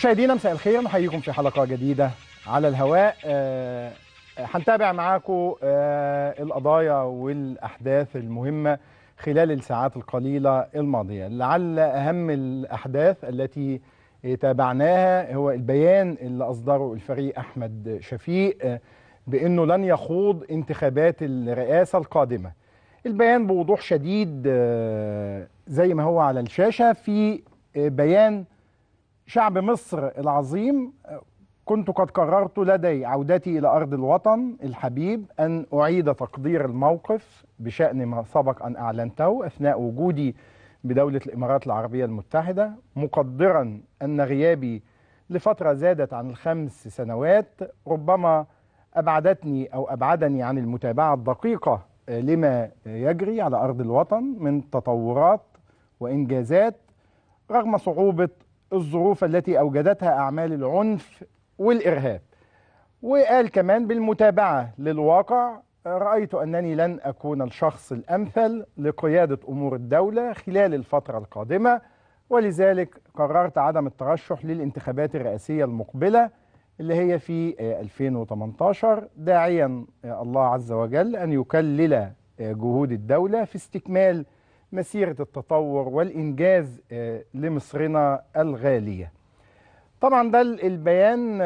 مشاهدينا مساء الخير نحييكم في حلقه جديده على الهواء آه، هنتابع معاكم آه، القضايا والاحداث المهمه خلال الساعات القليله الماضيه لعل اهم الاحداث التي تابعناها هو البيان اللي اصدره الفريق احمد شفيق آه، بانه لن يخوض انتخابات الرئاسه القادمه البيان بوضوح شديد آه، زي ما هو على الشاشه في آه، بيان شعب مصر العظيم كنت قد قررت لدي عودتي إلى أرض الوطن الحبيب أن أعيد تقدير الموقف بشأن ما سبق أن أعلنته أثناء وجودي بدولة الإمارات العربية المتحدة مقدرا أن غيابي لفترة زادت عن الخمس سنوات ربما أبعدتني أو أبعدني عن المتابعة الدقيقة لما يجري على أرض الوطن من تطورات وإنجازات رغم صعوبة الظروف التي أوجدتها أعمال العنف والإرهاب وقال كمان بالمتابعة للواقع رأيت أنني لن أكون الشخص الأمثل لقيادة أمور الدولة خلال الفترة القادمة ولذلك قررت عدم الترشح للانتخابات الرئاسية المقبلة اللي هي في 2018 داعيا الله عز وجل أن يكلل جهود الدولة في استكمال مسيرة التطور والإنجاز لمصرنا الغالية طبعا ده البيان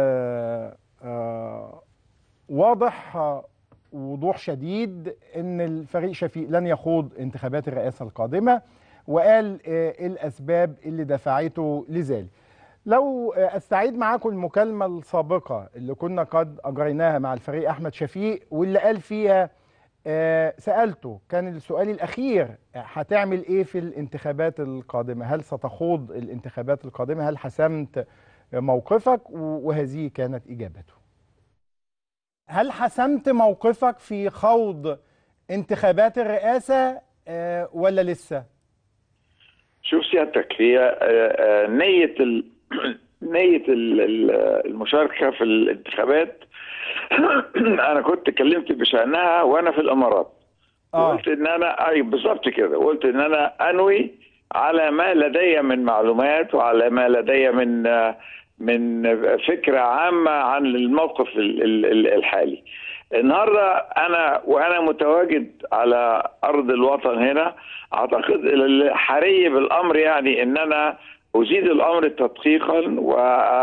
واضح وضوح شديد ان الفريق شفيق لن يخوض انتخابات الرئاسة القادمة وقال الأسباب اللي دفعته لذلك لو استعيد معاكم المكالمة السابقة اللي كنا قد أجريناها مع الفريق أحمد شفيق واللي قال فيها آه سألته كان السؤال الأخير هتعمل إيه في الانتخابات القادمة هل ستخوض الانتخابات القادمة هل حسمت موقفك وهذه كانت إجابته هل حسمت موقفك في خوض انتخابات الرئاسة آه ولا لسه شوف سيادتك هي آه نية ال... نية المشاركة في الانتخابات انا كنت اتكلمت بشانها وانا في الامارات آه. قلت ان انا اي بالظبط كده قلت ان انا انوي على ما لدي من معلومات وعلى ما لدي من من فكره عامه عن الموقف الحالي النهارده انا وانا متواجد على ارض الوطن هنا اعتقد الحري بالامر يعني ان انا ازيد الامر تدقيقا و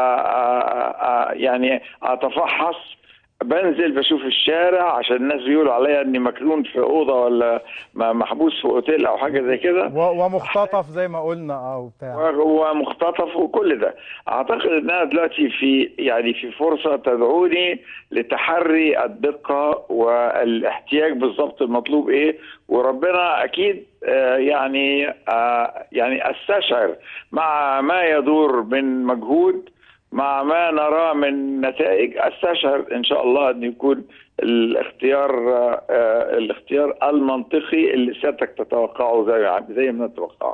يعني اتفحص بنزل بشوف الشارع عشان الناس بيقولوا عليا اني مكنون في اوضه ولا محبوس في اوتيل او حاجه زي كده ومختطف زي ما قلنا اه وبتاع ومختطف وكل ده اعتقد ان انا دلوقتي في يعني في فرصه تدعوني لتحري الدقه والاحتياج بالظبط المطلوب ايه وربنا اكيد آه يعني آه يعني استشعر مع ما يدور من مجهود مع ما نراه من نتائج استشعر ان شاء الله ان يكون الاختيار آه الاختيار المنطقي اللي سيادتك تتوقعه زي زي ما نتوقعه.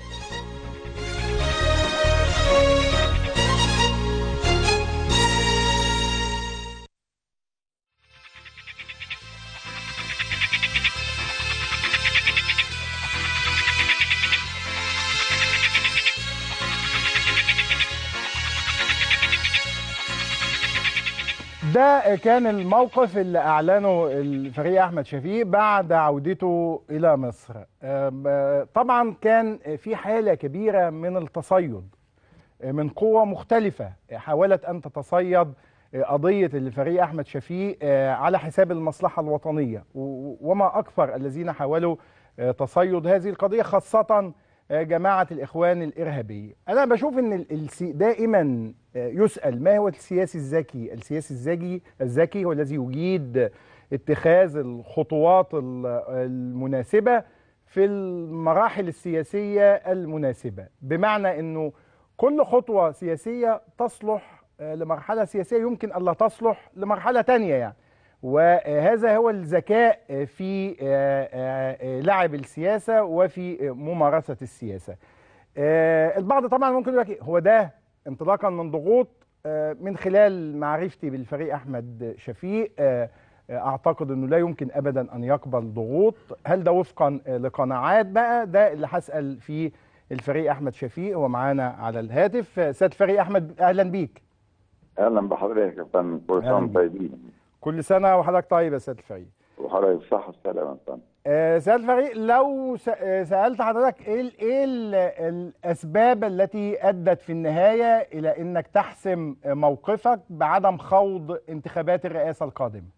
ده كان الموقف اللي اعلنه الفريق احمد شفيق بعد عودته الى مصر طبعا كان في حاله كبيره من التصيد من قوى مختلفه حاولت ان تتصيد قضيه الفريق احمد شفيق على حساب المصلحه الوطنيه وما اكثر الذين حاولوا تصيد هذه القضيه خاصه جماعة الإخوان الإرهابية أنا بشوف أن دائما يسأل ما هو السياسي الذكي السياسي الذكي الذكي هو الذي يجيد اتخاذ الخطوات المناسبة في المراحل السياسية المناسبة بمعنى أنه كل خطوة سياسية تصلح لمرحلة سياسية يمكن ألا تصلح لمرحلة تانية يعني وهذا هو الذكاء في لعب السياسة وفي ممارسة السياسة البعض طبعا ممكن يقول لك هو ده انطلاقا من ضغوط من خلال معرفتي بالفريق أحمد شفيق أعتقد أنه لا يمكن أبدا أن يقبل ضغوط هل ده وفقا لقناعات بقى ده اللي هسأل فيه الفريق احمد شفيق ومعانا على الهاتف سياده الفريق احمد اهلا بيك اهلا بحضرتك يا فندم كل سنه وانتم طيبين كل سنه وحضرتك طيب يا سياده الفريق وحضرتك بالصحه والسلامه يا فندم آه، سياده الفريق لو س- آه، سالت حضرتك ايه ال- ايه ال- الاسباب التي ادت في النهايه الى انك تحسم موقفك بعدم خوض انتخابات الرئاسه القادمه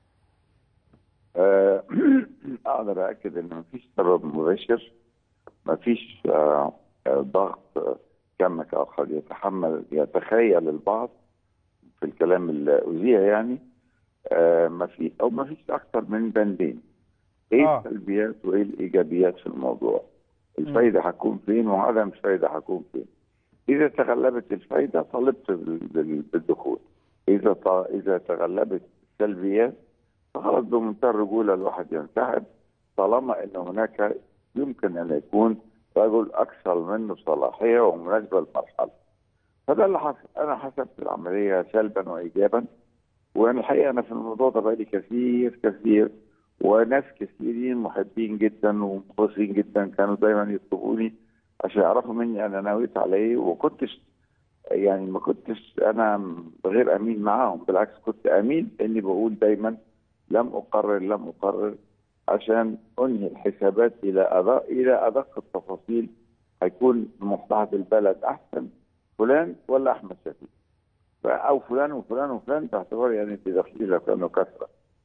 آه، اقدر اكد ان مفيش سبب مباشر مفيش آه، آه، ضغط آه، كما قد يتحمل يتخيل البعض في الكلام اللي اذيع يعني آه، ما في او ما فيش اكثر من بندين ايه آه. السلبيات وايه الايجابيات في الموضوع الفايده هتكون فين وعدم الفايده هتكون فين اذا تغلبت الفايده طالبت بال- بال- بالدخول اذا ط- اذا تغلبت السلبيات فخلاص بمنتهى الرجوله الواحد ينسحب طالما ان هناك يمكن ان يكون رجل اكثر منه صلاحيه ومناسبه للمرحله فده اللي حصل انا حسبت العمليه سلبا وايجابا وانا الحقيقه انا في الموضوع ده بقالي كثير كثير وناس كثيرين محبين جدا ومخلصين جدا كانوا دايما يطلبوني عشان يعرفوا مني انا نويت على ايه وكنتش يعني ما كنتش انا غير امين معاهم بالعكس كنت امين اني بقول دايما لم اقرر لم اقرر عشان انهي الحسابات الى ادق الى ادق التفاصيل هيكون مصلحه البلد احسن فلان ولا احمد شفيق ف- او فلان وفلان وفلان باعتبار يعني التدخيل لو كانوا كثره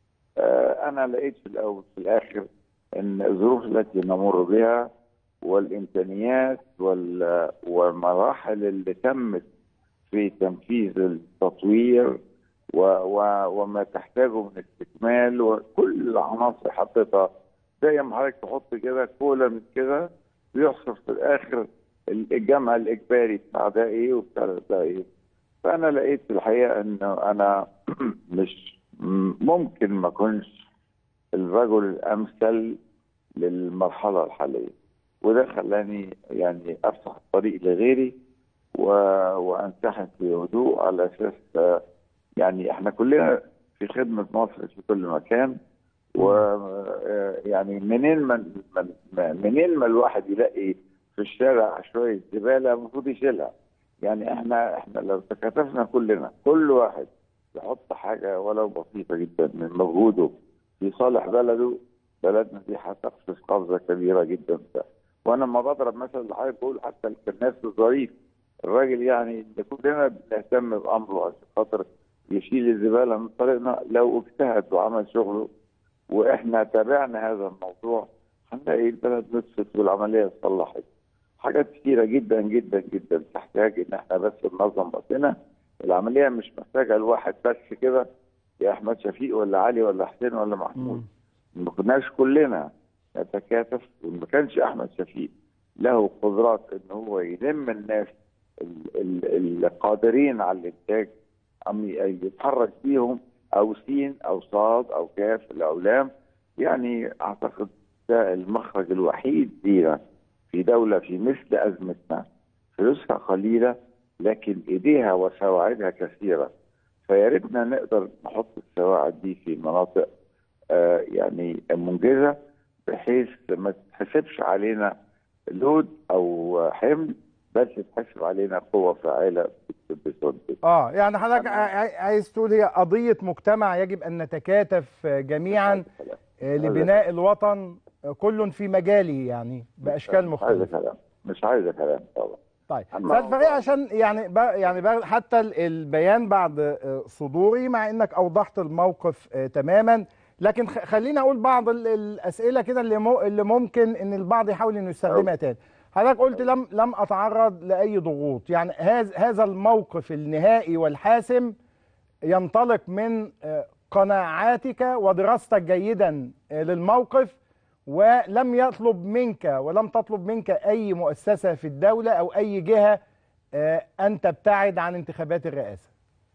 آه، انا لقيت في الاول في الاخر ان الظروف التي نمر بها والامكانيات وال- والمراحل اللي تمت في تنفيذ التطوير و و وما تحتاجه من استكمال وكل العناصر حطيتها زي ما حضرتك تحط كده كولا من كده بيحصل في الاخر الجمع الاجباري بتاع ده ايه وبتاع ده ايه فانا لقيت في الحقيقه انه انا مش ممكن ما اكونش الرجل الامثل للمرحله الحاليه وده خلاني يعني افتح الطريق لغيري و... وانسحب في هدوء على اساس آه، يعني احنا كلنا في خدمه مصر في كل مكان و آه، يعني منين ما من... منين ما الواحد يلاقي في الشارع شويه زباله المفروض يشيلها يعني احنا احنا لو تكاتفنا كلنا كل واحد يحط حاجه ولو بسيطه جدا من مجهوده في صالح بلده بلدنا دي هتقفز قفزه كبيره جدا وانا لما بضرب مثلا اللي حضرتك بقول حتى الناس الظريف الراجل يعني اللي كلنا بنهتم بامره عشان خاطر يشيل الزباله من طريقنا لو اجتهد وعمل شغله واحنا تابعنا هذا الموضوع هنلاقي البلد نصفت والعمليه اتصلحت حاجات كثيره جدا جدا جدا تحتاج ان احنا بس ننظم وقتنا العمليه مش محتاجه الواحد بس كده يا احمد شفيق ولا علي ولا حسين ولا محمود ما كناش كلنا نتكاتف وما كانش احمد شفيق له قدرات ان هو يلم الناس ال- ال- القادرين على الانتاج ام يتحرك بيهم او سين او صاد او كاف الاولام يعني اعتقد ده المخرج الوحيد لينا في دوله في مثل ازمتنا فلوسها قليله لكن ايديها وسواعدها كثيره فيا ريتنا نقدر نحط السواعد دي في مناطق آه يعني منجزه بحيث ما تتحسبش علينا لود او حمل بس تحسب علينا قوه فاعله بتصد اه يعني حضرتك عاي- عايز تقول هي قضيه مجتمع يجب ان نتكاتف جميعا آه، لبناء الوطن آه، كل في مجاله يعني باشكال مش عايزه مختلفه كلام مش عايزه كلام طبعا طيب أما سيد هو- فريق عشان يعني ب- يعني ب- حتى ال- البيان بعد آه، صدوري مع انك اوضحت الموقف آه، تماما لكن خ- خليني اقول بعض ال- الاسئله كده اللي مو- اللي ممكن ان البعض يحاول انه يستخدمها تاني حضرتك قلت لم لم اتعرض لاي ضغوط يعني هذا هذا الموقف النهائي والحاسم ينطلق من آه، قناعاتك ودراستك جيدا آه، للموقف ولم يطلب منك ولم تطلب منك اي مؤسسه في الدوله او اي جهه آه، ان تبتعد عن انتخابات الرئاسه.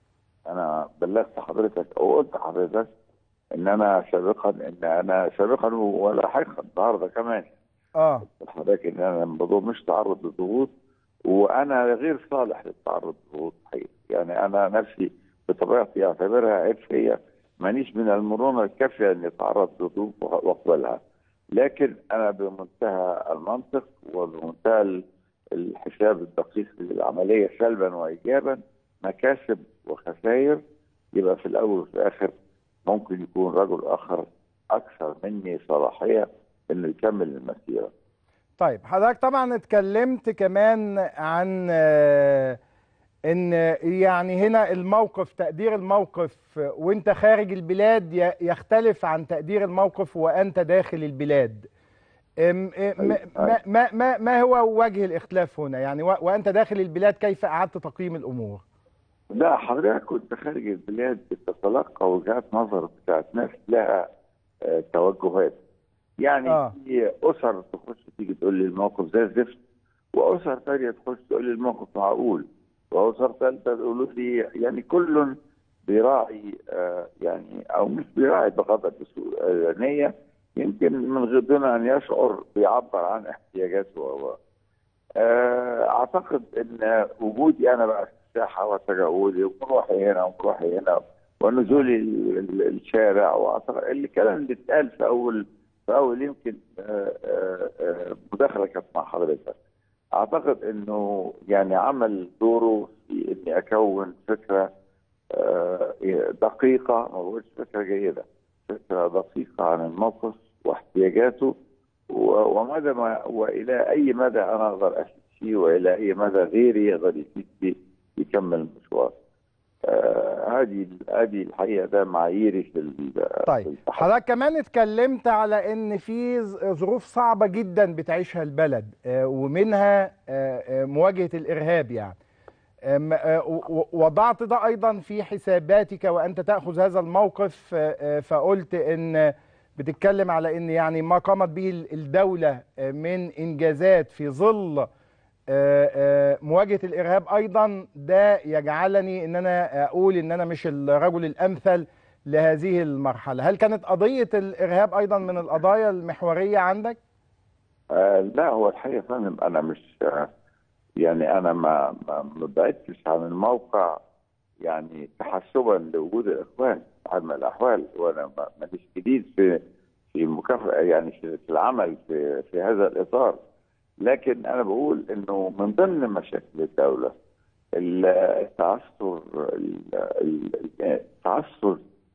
انا بلغت حضرتك او قلت لحضرتك ان انا سابقا ان انا سابقا ولاحقا النهارده كمان اه حضرتك ان انا الموضوع مش تعرض للضغوط وانا غير صالح للتعرض للضغوط حقيقي يعني انا نفسي بطبيعتي اعتبرها عيب فيا مانيش من المرونه الكافيه اني اتعرض لضغوط واقبلها لكن انا بمنتهى المنطق وبمنتهى ال- الحساب الدقيق للعمليه سلبا وايجابا مكاسب وخسائر يبقى في الاول وفي الاخر ممكن يكون رجل اخر اكثر مني صلاحيه انه يكمل المسيره. طيب حضرتك طبعا اتكلمت كمان عن آه، ان يعني هنا الموقف تقدير الموقف وانت خارج البلاد ي- يختلف عن تقدير الموقف وانت داخل البلاد أم- أم- ما, ما, ما, ما هو وجه الاختلاف هنا يعني و- وانت داخل البلاد كيف اعدت تقييم الامور لا حضرتك كنت خارج البلاد بتتلقى وجهات نظر بتاعت ناس لها آه، توجهات يعني آه. آه. في اسر تخش تيجي تقول لي الموقف زي الزفت واسر ثانيه تخش تقول لي الموقف معقول واسر ثالثه تقول لي يعني كل بيراعي آه يعني او مش بيراعي بغضب بسوء آه، نيه يمكن من غير دون ان يشعر بيعبر عن احتياجاته و آه، اعتقد ان وجودي انا بقى في الساحه وتجولي ومروحي هنا ومروحي هنا ونزولي ال- ال- الشارع واعتقد الكلام اللي اتقال في اول في اول يمكن آه، آه، آه، مداخله كانت مع حضرتك اعتقد انه يعني عمل دوره في اني اكون فكره آه، دقيقه ما بقولش فكره جيده فكره دقيقه عن الموقف واحتياجاته و- ومدى ما والى اي مدى انا اقدر افيد فيه والى اي مدى غيري يقدر يفيد فيه يكمل المشوار. آه، هذه هذه الحقيقه ده معاييري في ال- في طيب التحدث. حضرتك كمان اتكلمت على ان في ظ- ظروف صعبه جدا بتعيشها البلد آه، ومنها آه، آه، مواجهه الارهاب يعني آم، آه، و- و- وضعت ده ايضا في حساباتك وانت تاخذ هذا الموقف آه، آه، فقلت ان بتتكلم على ان يعني ما قامت به ال- الدوله آه، من انجازات في ظل آه، آه، مواجهه الارهاب ايضا ده يجعلني ان انا اقول ان انا مش الرجل الامثل لهذه المرحله هل كانت قضيه الارهاب ايضا من القضايا المحوريه عندك آه لا هو الحقيقه يا فندم انا مش آه يعني انا ما ما ما بعدتش عن الموقع يعني تحسبا لوجود الاخوان على ما الاحوال وانا ما- ماليش جديد في في مكافاه يعني في في العمل في في هذا الاطار لكن انا بقول انه من ضمن مشاكل الدوله ال- التعثر ال- ال- التعثر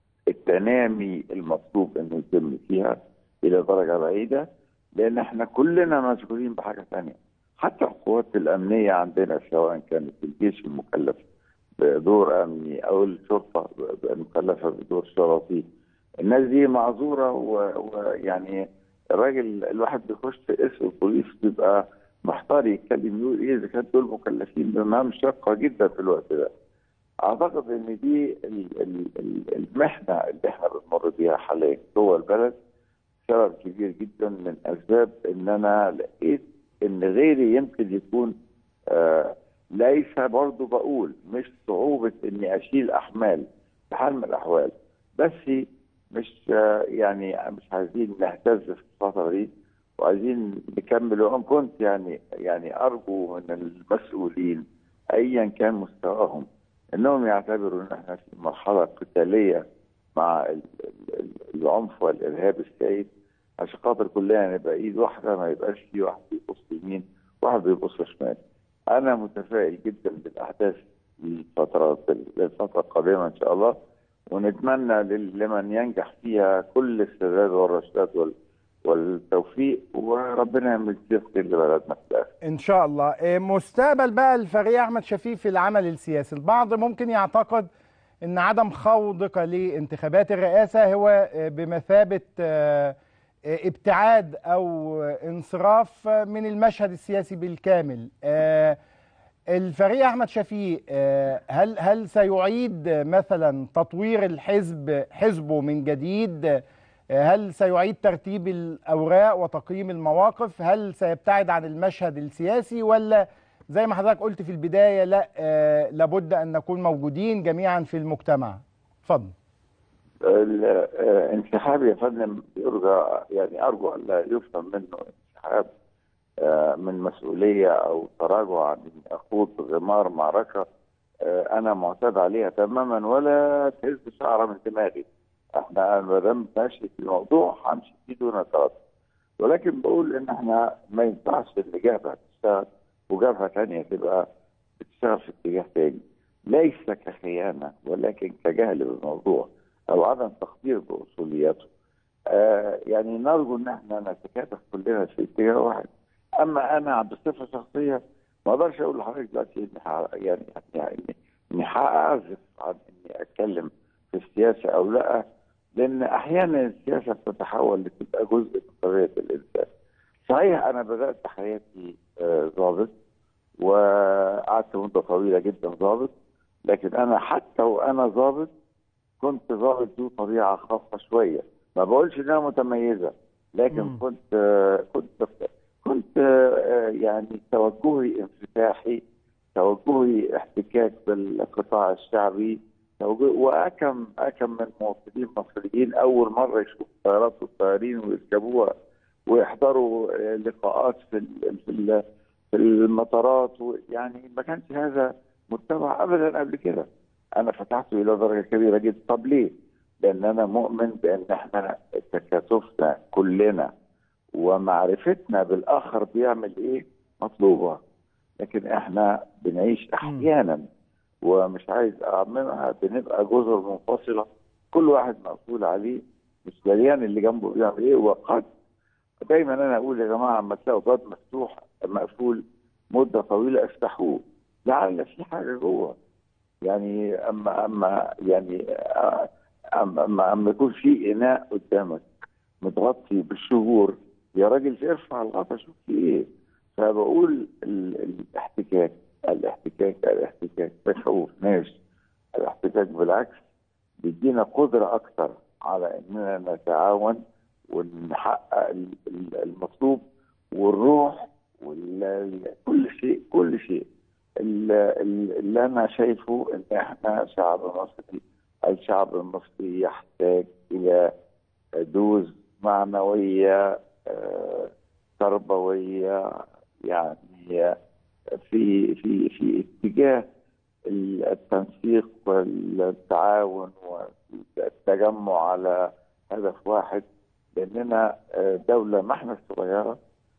التنامي المطلوب انه يتم فيها الى درجه بعيده لان احنا كلنا مشغولين بحاجه ثانيه حتى القوات الامنيه عندنا سواء كانت الجيش المكلف بدور امني او الشرطه المكلفه بدور شرطي الناس دي معذوره و- ويعني الراجل الواحد بيخش اسم البوليس بيبقى محتار يتكلم يقول ايه اذا كانت دول مكلفين بمهام شاقه جدا في الوقت ده. اعتقد ان دي ال- ال- ال- المحنه اللي احنا بنمر بيها حاليا جوه البلد سبب كبير جدا من اسباب ان انا لقيت ان غيري يمكن يكون آه ليس برضه بقول مش صعوبه اني اشيل احمال في حال من الاحوال بس مش آه يعني مش عايزين نهتز في الفتره دي وعايزين نكمل وان كنت يعني يعني ارجو من المسؤولين ايا كان مستواهم انهم يعتبروا ان احنا في مرحله قتاليه مع ال- ال- ال- العنف والارهاب السائد عشان خاطر كلنا نبقى ايد واحده ما يبقاش في واحد بيبص يمين واحد بيبص شمال. انا متفائل جدا بالاحداث الفترات الفتره القادمه ان شاء الله ونتمنى لل- لمن ينجح فيها كل السداد والرشاد وال والتوفيق وربنا يعمل خير لبلدنا في الاخر. ان شاء الله إيه مستقبل بقى الفريق احمد شفيق في العمل السياسي البعض ممكن يعتقد ان عدم خوضك لانتخابات الرئاسه هو آه، بمثابه آه، آه، ابتعاد او انصراف من المشهد السياسي بالكامل آه، الفريق احمد شفيق آه، هل هل سيعيد مثلا تطوير الحزب حزبه من جديد آه، هل سيعيد ترتيب الاوراق وتقييم المواقف هل سيبتعد عن المشهد السياسي ولا زي ما حضرتك قلت في البدايه لا آه، لابد ان نكون موجودين جميعا في المجتمع اتفضل الانسحاب يا فندم يرجى يعني ارجو ان لا يفهم منه انسحاب آه، من مسؤوليه او تراجع عن إني اخوض غمار معركه آه، انا معتاد عليها تماما ولا تهز شعره من دماغي احنا ما دام ماشي في الموضوع همشي فيه دون تردد ولكن بقول ان احنا ما ينفعش اللجابه تشتغل وجبهه ثانيه تبقى بتشتغل في اتجاه ثاني ليس كخيانه ولكن كجهل بالموضوع او عدم تقدير باصولياته آه يعني نرجو ان احنا نتكاتف كلنا في اتجاه واحد اما انا بصفه شخصيه ما اقدرش اقول لحضرتك دلوقتي اني ح- يعني يعني اني هعزف عن اني اتكلم في السياسه او لا لان احيانا السياسه بتتحول لتبقى جزء من طبيعه الانسان. صحيح انا بدات حياتي آه، ضابط وقعدت مده طويله جدا ضابط لكن انا حتى وانا ضابط كنت ضابط ذو طبيعه خاصه شويه ما بقولش انها متميزه لكن مم. كنت آه، كنت كنت آه، يعني توجهي انفتاحي توجهي احتكاك بالقطاع الشعبي توجه واكم اكم من مواطنين مصريين اول مره يشوفوا الطيارات والطيارين ويركبوها ويحضروا آه، لقاءات في ال- في ال- في المطارات و- يعني ما كانش هذا متبع ابدا قبل كده انا فتحته الى درجه كبيره جدا طب ليه؟ لان انا مؤمن بان احنا تكاتفنا كلنا ومعرفتنا بالاخر بيعمل ايه مطلوبه لكن احنا بنعيش احيانا ومش عايز اعممها بنبقى جزر منفصله كل واحد مسؤول عليه مش دريان اللي جنبه بيعمل ايه وقد دايما انا اقول يا جماعه اما تلاقوا باب مفتوح مقفول مده طويله افتحوه لعل في حاجه جوه يعني اما اما يعني آه، اما اما, أما يكون في اناء قدامك متغطي بالشهور يا راجل ارفع الغطا شوف في ايه فبقول ال- الاحتكاك الاحتكاك الاحتكاك ما يخوفناش الاحتكاك بالعكس بيدينا قدره اكثر على اننا نتعاون ونحقق ال- ال- المطلوب والروح وكل شيء كل شيء ال- ال- اللي انا شايفه ان احنا شعب مصري الشعب المصري يحتاج الى دوز معنويه آه، تربويه يعني في في في اتجاه التنسيق والتعاون والتجمع على هدف واحد لاننا آه، دوله ما احنا صغيره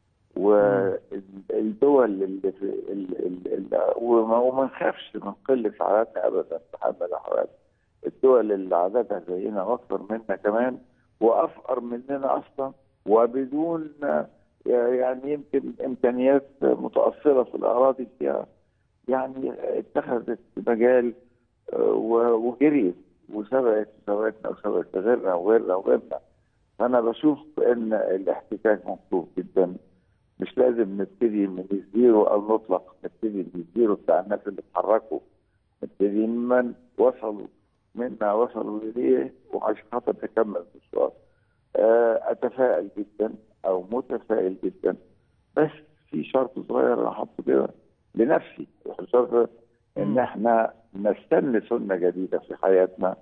والدول اللي في ال- ال- ال- وما وما نخافش من قله عددنا ابدا في حال من الاحوال الدول اللي عددها زينا واكثر منا كمان وافقر مننا اصلا وبدون آه، يعني يمكن امكانيات متاصله في الاراضي فيها يعني اتخذت مجال آه، و- وجريت وسبقت سبقتنا وسبقت غيرنا وغيرنا وغيرنا فانا بشوف ان الاحتكاك مطلوب جدا مش لازم نبتدي من الزيرو المطلق نبتدي من الزيرو بتاع الناس اللي اتحركوا نبتدي من وصلوا منا وصلوا اليه وعشان خاطر نكمل المشوار آه، اتفائل جدا او متفائل جدا بس في شرط صغير انا حاطه كده لنفسي شرط ان مم. احنا نستنى سنه جديده في حياتنا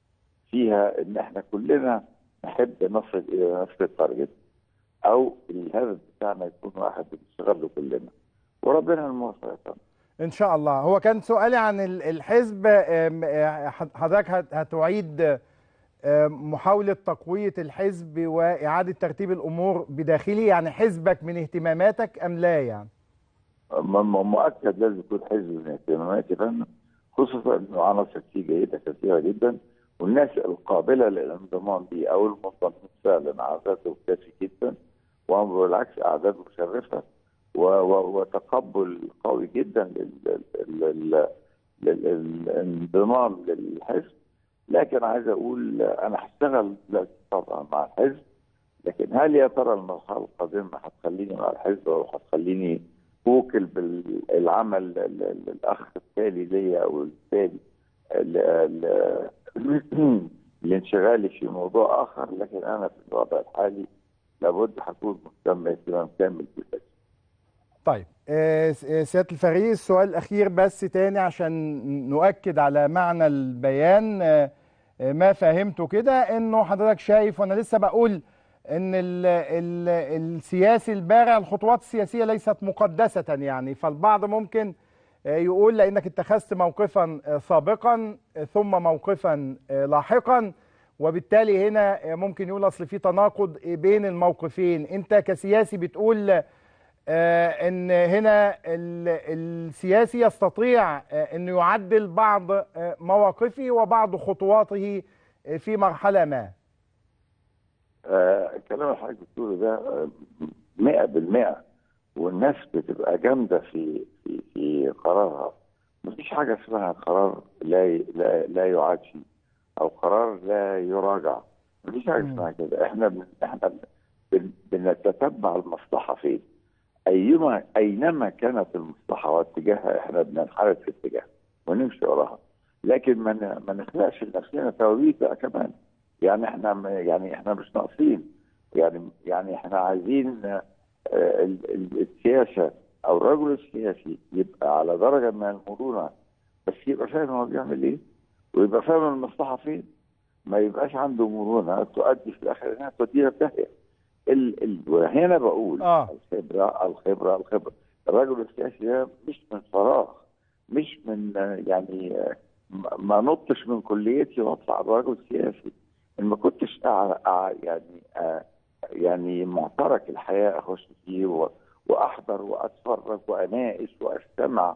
فيها ان احنا كلنا نحب نصل الى نفس التارجت او الهدف بتاعنا يكون واحد بنشتغل له كلنا وربنا الموفق يا فندم ان شاء الله هو كان سؤالي عن ال- الحزب آم، آه، حضرتك هت- هتعيد آم، محاولة تقوية الحزب وإعادة ترتيب الأمور بداخله يعني حزبك من اهتماماتك أم لا يعني م- م- مؤكد لازم يكون حزب من اهتماماتي فن خصوصا انه عناصر فيه جيده كثيره جدا والناس القابله للانضمام به او المنضمين فعلا عددهم كافي جدا وبالعكس اعداد مشرفه و- و- وتقبل قوي جدا لل- لل- لل- للانضمام للحزب لكن عايز اقول انا هشتغل دلوقتي طبعا مع الحزب لكن هل يا ترى المرحله القادمه هتخليني مع الحزب او هتخليني اوكل بالعمل ال- ال- الاخ التالي ليا او التالي ال- ال- لانشغالي في موضوع اخر لكن انا في الوضع الحالي لابد هكون مهتم اهتمام كامل بالحزب طيب آه، س- آه، سيادة الفريق السؤال الأخير بس تاني عشان نؤكد على معنى البيان آه، آه، ما فهمته كده إنه حضرتك شايف وأنا لسه بقول إن ال ال السياسي البارع الخطوات السياسية ليست مقدسة يعني فالبعض ممكن آه، يقول لأنك اتخذت موقفا آه، سابقا آه، ثم موقفا آه، لاحقا وبالتالي هنا آه، ممكن يقول أصل في تناقض بين الموقفين أنت كسياسي بتقول آه، ان هنا ال- السياسي يستطيع آه، انه يعدل بعض آه، مواقفه وبعض خطواته آه، في مرحله ما آه، الكلام اللي حضرتك بتقوله ده آه، مئة بالمئة والناس بتبقى جامدة في في في قرارها مفيش حاجة اسمها قرار لا ي- لا, لا يعاد فيه أو قرار لا يراجع مفيش حاجة مم. اسمها كده احنا بن احنا بن بنتتبع المصلحة فين أيما أينما كانت المصلحة واتجاهها احنا بننحرف في اتجاه ونمشي وراها لكن ما ن- ما نخلقش لنفسنا توابيت بقى كمان يعني احنا م- يعني احنا مش ناقصين يعني يعني احنا عايزين آه، ال- ال- السياسه او الرجل السياسي يبقى على درجه من المرونه بس يبقى فاهم هو بيعمل ايه ويبقى فاهم المصلحه فين ما يبقاش عنده مرونه تؤدي في الاخر انها تودينا في داهيه ال ال وهنا بقول آه. الخبره الخبره الخبره الرجل السياسي ده مش من فراغ مش من آه، يعني آه، ما- ما نطش من كليتي واطلع رجل سياسي ان ما كنتش أع... أع... يعني آه يعني معترك الحياه اخش فيه و... واحضر واتفرج واناقش واستمع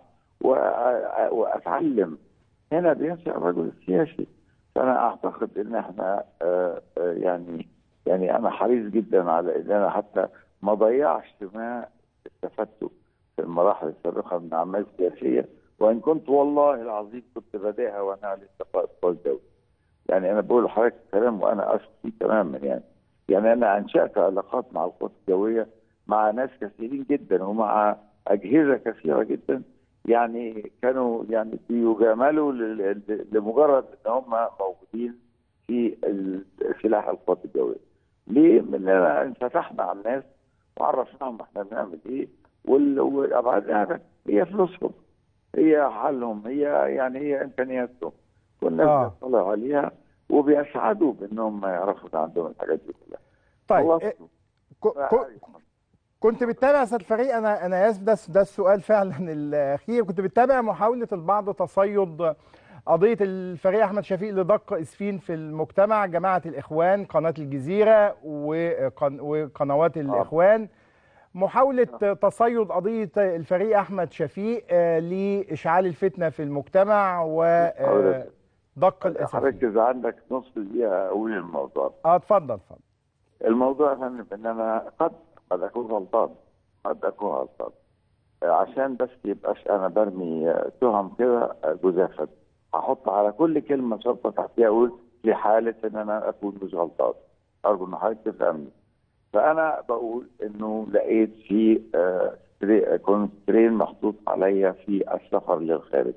وأ... واتعلم هنا بينشا الرجل السياسي فانا اعتقد ان احنا آه آه يعني يعني انا حريص جدا على ان انا حتى ما ضيعش ما استفدته في المراحل السابقه من اعمال سياسيه وان كنت والله العظيم كنت بادئها وانا لسه قائد قوى الدوله يعني انا بقول لحضرتك كلام وانا اشك فيه تماما يعني يعني انا انشات علاقات مع القوات الجويه مع ناس كثيرين جدا ومع اجهزه كثيره جدا يعني كانوا يعني بيجاملوا لل- ل- لمجرد ان هم موجودين في ال- سلاح القوات الجويه. ليه؟ لاننا انفتحنا على الناس وعرفناهم احنا بنعمل ايه وال- وابعدها هي فلوسهم هي حالهم هي يعني هي امكانياتهم والناس آه. بيطلعوا عليها وبيسعدوا بانهم يعرفوا إن عندهم الحاجات دي كلها. طيب خلصت. إيه، ك- ك- كنت بتتابع يا سيد الفريق انا انا اسف ده ده السؤال فعلا الاخير كنت بتتابع محاوله البعض تصيد قضيه الفريق احمد شفيق لدق اسفين في المجتمع جماعه الاخوان قناه الجزيره وقن- وقنوات الاخوان محاوله تصيد قضيه الفريق احمد شفيق آه، لاشعال الفتنه في المجتمع ودق الاسفين حضرتك اذا عندك نص دقيقه اقول الموضوع اه اتفضل اتفضل الموضوع يا فندم ان انا قد قد اكون غلطان قد اكون غلطان آه، عشان بس يبقاش انا برمي آه، تهم كده آه، جزافا هحط على كل كلمه شرطه تحتيها اقول في حاله ان انا اكون مش غلطان ارجو ان حضرتك تفهمني فانا بقول انه لقيت في آه، ستري- كونسترين محطوط عليا في السفر للخارج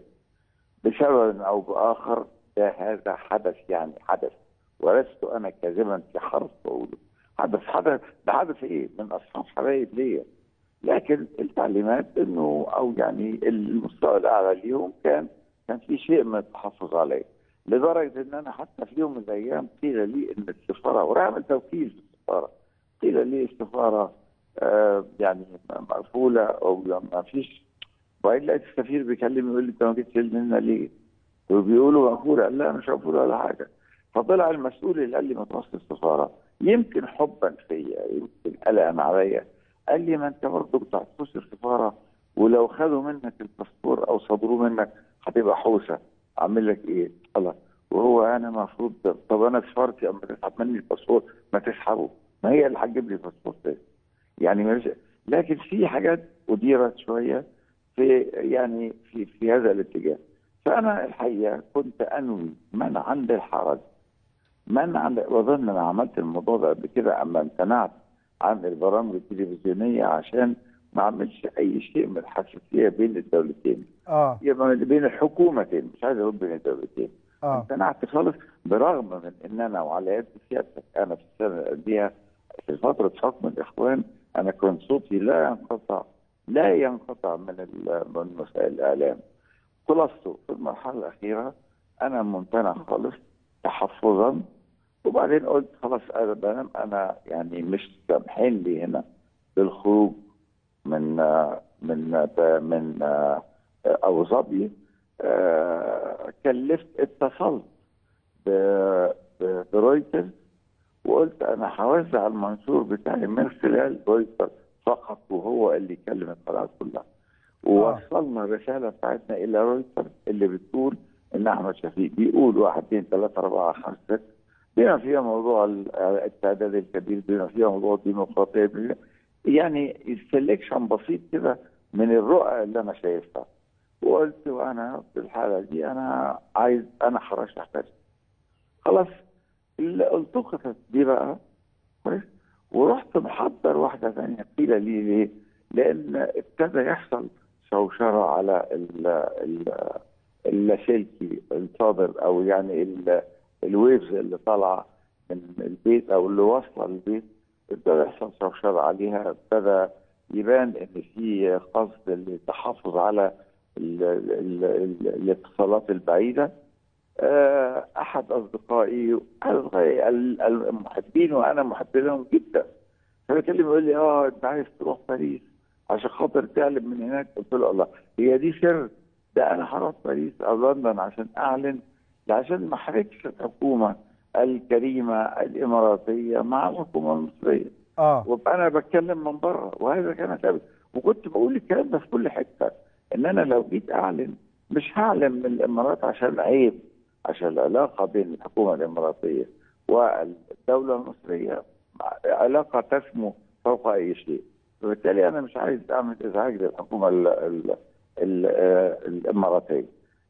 بسبب او باخر ده هذا حدث يعني حدث ولست انا كاذبا في حرف بقوله حدث حدث ده حدث ايه من اصحاب حبايب ليا لكن التعليمات انه او يعني المستوى الاعلى ليهم كان كان في شيء من التحفظ عليه لدرجه ان انا حتى في يوم من الايام قيل لي ان السفاره وراح اعمل توكيل في السفاره قيل لي السفاره آه يعني مقفوله او ما فيش وبعدين لقيت السفير بيكلمني يقول لي انت ما جيتش لنا ليه؟ وبيقولوا مقفوله قال لا مش مقفوله ولا حاجه فطلع المسؤول اللي قال لي ما توصل السفاره يمكن حبا فيا يمكن قلقا عليا قال لي ما انت برضه كنت هتخش السفاره ولو خدوا منك الباسبور او صدروه منك هتبقى حوسه اعمل لك ايه؟ الله وهو انا المفروض طب انا سفارتي اما تسحب مني الباسبور ما تسحبه ما هي اللي هتجيب لي الباسبور تاني يعني مش لكن في حاجات اديرت شويه في يعني في في هذا الاتجاه فانا الحقيقه كنت انوي منعا للحرج منعا واظن انا عملت الموضوع ده قبل كده اما امتنعت عن البرامج التلفزيونيه عشان ما اعملش اي شيء من الحساسيه بين الدولتين اه يبقى بين الحكومتين مش عايز اقول بين الدولتين اه امتنعت خالص برغم من ان انا وعلى يد سيادتك انا في السنه دي في فتره حكم الاخوان انا كنت صوتي لا ينقطع لا ينقطع من ال- من وسائل الاعلام خلاصته في المرحله الاخيره انا ممتنع خالص تحفظا وبعدين قلت خلاص انا بنام انا يعني مش سامحين لي هنا بالخروج من آه، من آه، من آه، ابو ظبي آه، كلفت اتصلت ب- ب- برويترز وقلت انا هوزع المنشور بتاعي من خلال رويترز فقط وهو اللي يكلم القنوات كلها ووصلنا الرساله بتاعتنا الى رويترز اللي بتقول ان احمد شفيق بيقول واحد اثنين ثلاثه اربعه خمسه سته بما فيها موضوع ال- التعداد الكبير بما فيها موضوع الديمقراطيه بما- يعني السلكشن بسيط كده من الرؤى اللي انا شايفها وقلت وانا في الحاله دي انا عايز انا هرشح نفسي خلاص اللي التقطت دي بقى كويس ورحت محضر واحده ثانيه قيل لي ليه؟ لان ابتدى يحصل شوشره على ال ال اللاسلكي الصادر او يعني ال- الويفز اللي طالعه من البيت او اللي واصله البيت ابتدى يحصل شوشره عليها ابتدى يبان ان في قصد للتحفظ على ال ال ال الاتصالات البعيده آه، احد اصدقائي أحد أصدقائي ال- المحبين وانا محب لهم جدا فبيكلم يقول لي اه انت عايز تروح باريس عشان خاطر تعلم من هناك قلت له الله هي دي سر ده انا هروح باريس او لندن عشان اعلن ده عشان ما احرجش الحكومه الكريمه الاماراتيه مع الحكومه المصريه اه وابقى انا بتكلم من بره وهذا كان ثابت وكنت بقول الكلام ده في كل حته ان انا لو جيت اعلن مش هعلن من الامارات عشان عيب عشان العلاقه بين الحكومه الاماراتيه والدوله المصريه علاقه تسمو فوق اي شيء فبالتالي انا مش عايز اعمل ازعاج للحكومه ال ال ال آه، الاماراتيه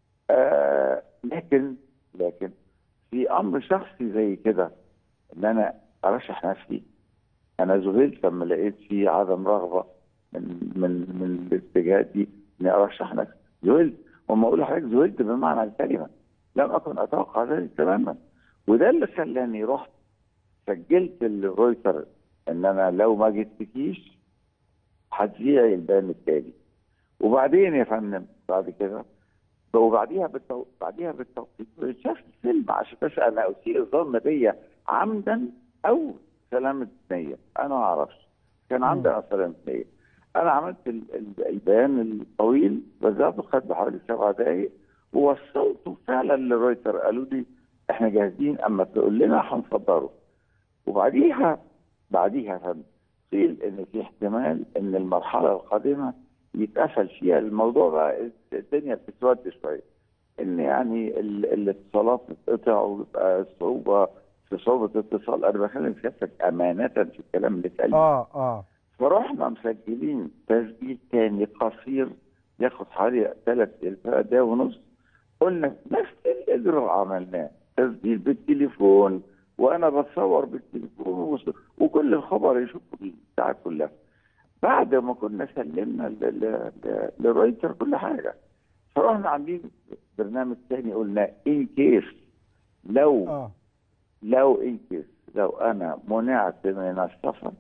آه لكن لكن في امر شخصي زي كده ان انا ارشح نفسي انا ذهلت لما لقيت في عدم رغبه من من من الاتجاهات دي اني ارشح نفسي ذهلت وما اقول لحضرتك ذهلت بمعنى الكلمه لم اكن اتوقع ذلك تماما وده اللي خلاني رحت سجلت الرويتر ان انا لو ما جبتكيش هتذيع البيان التالي وبعدين يا فندم بعد كده وبعديها بالتو... بعديها بالتوقيت شاف الفيلم عشان بس انا اسيء الظن بيا عمدا او سلامة نية انا ما اعرفش كان عندي أنا سلامة نية انا عملت ال... ال... البيان الطويل بذاته خد بحوالي سبع دقائق ووصلته فعلا لرويتر قالوا لي احنا جاهزين اما تقول لنا هنصدره وبعديها بعديها يا فندم قيل ان في احتمال ان المرحله القادمه يتقفل فيها الموضوع بقى الدنيا بتسود شويه ان يعني ال- الاتصالات تتقطع ويبقى صعوبه في صعوبه اتصال انا بكلم سيادتك امانه في الكلام اللي اتقال اه اه فرحنا مسجلين تسجيل تاني قصير ياخد حوالي ثلاث دقايق ونص قلنا نفس الاجراء عملناه تسجيل بالتليفون وانا بتصور بالتليفون وص- وكل الخبر يشوفوا الساعه كلها بعد ما كنا سلمنا ل- ل- ل- لرويتر كل حاجه فرحنا عاملين برنامج تاني قلنا ان كيس لو اه لو ان كيس لو انا منعت من السفر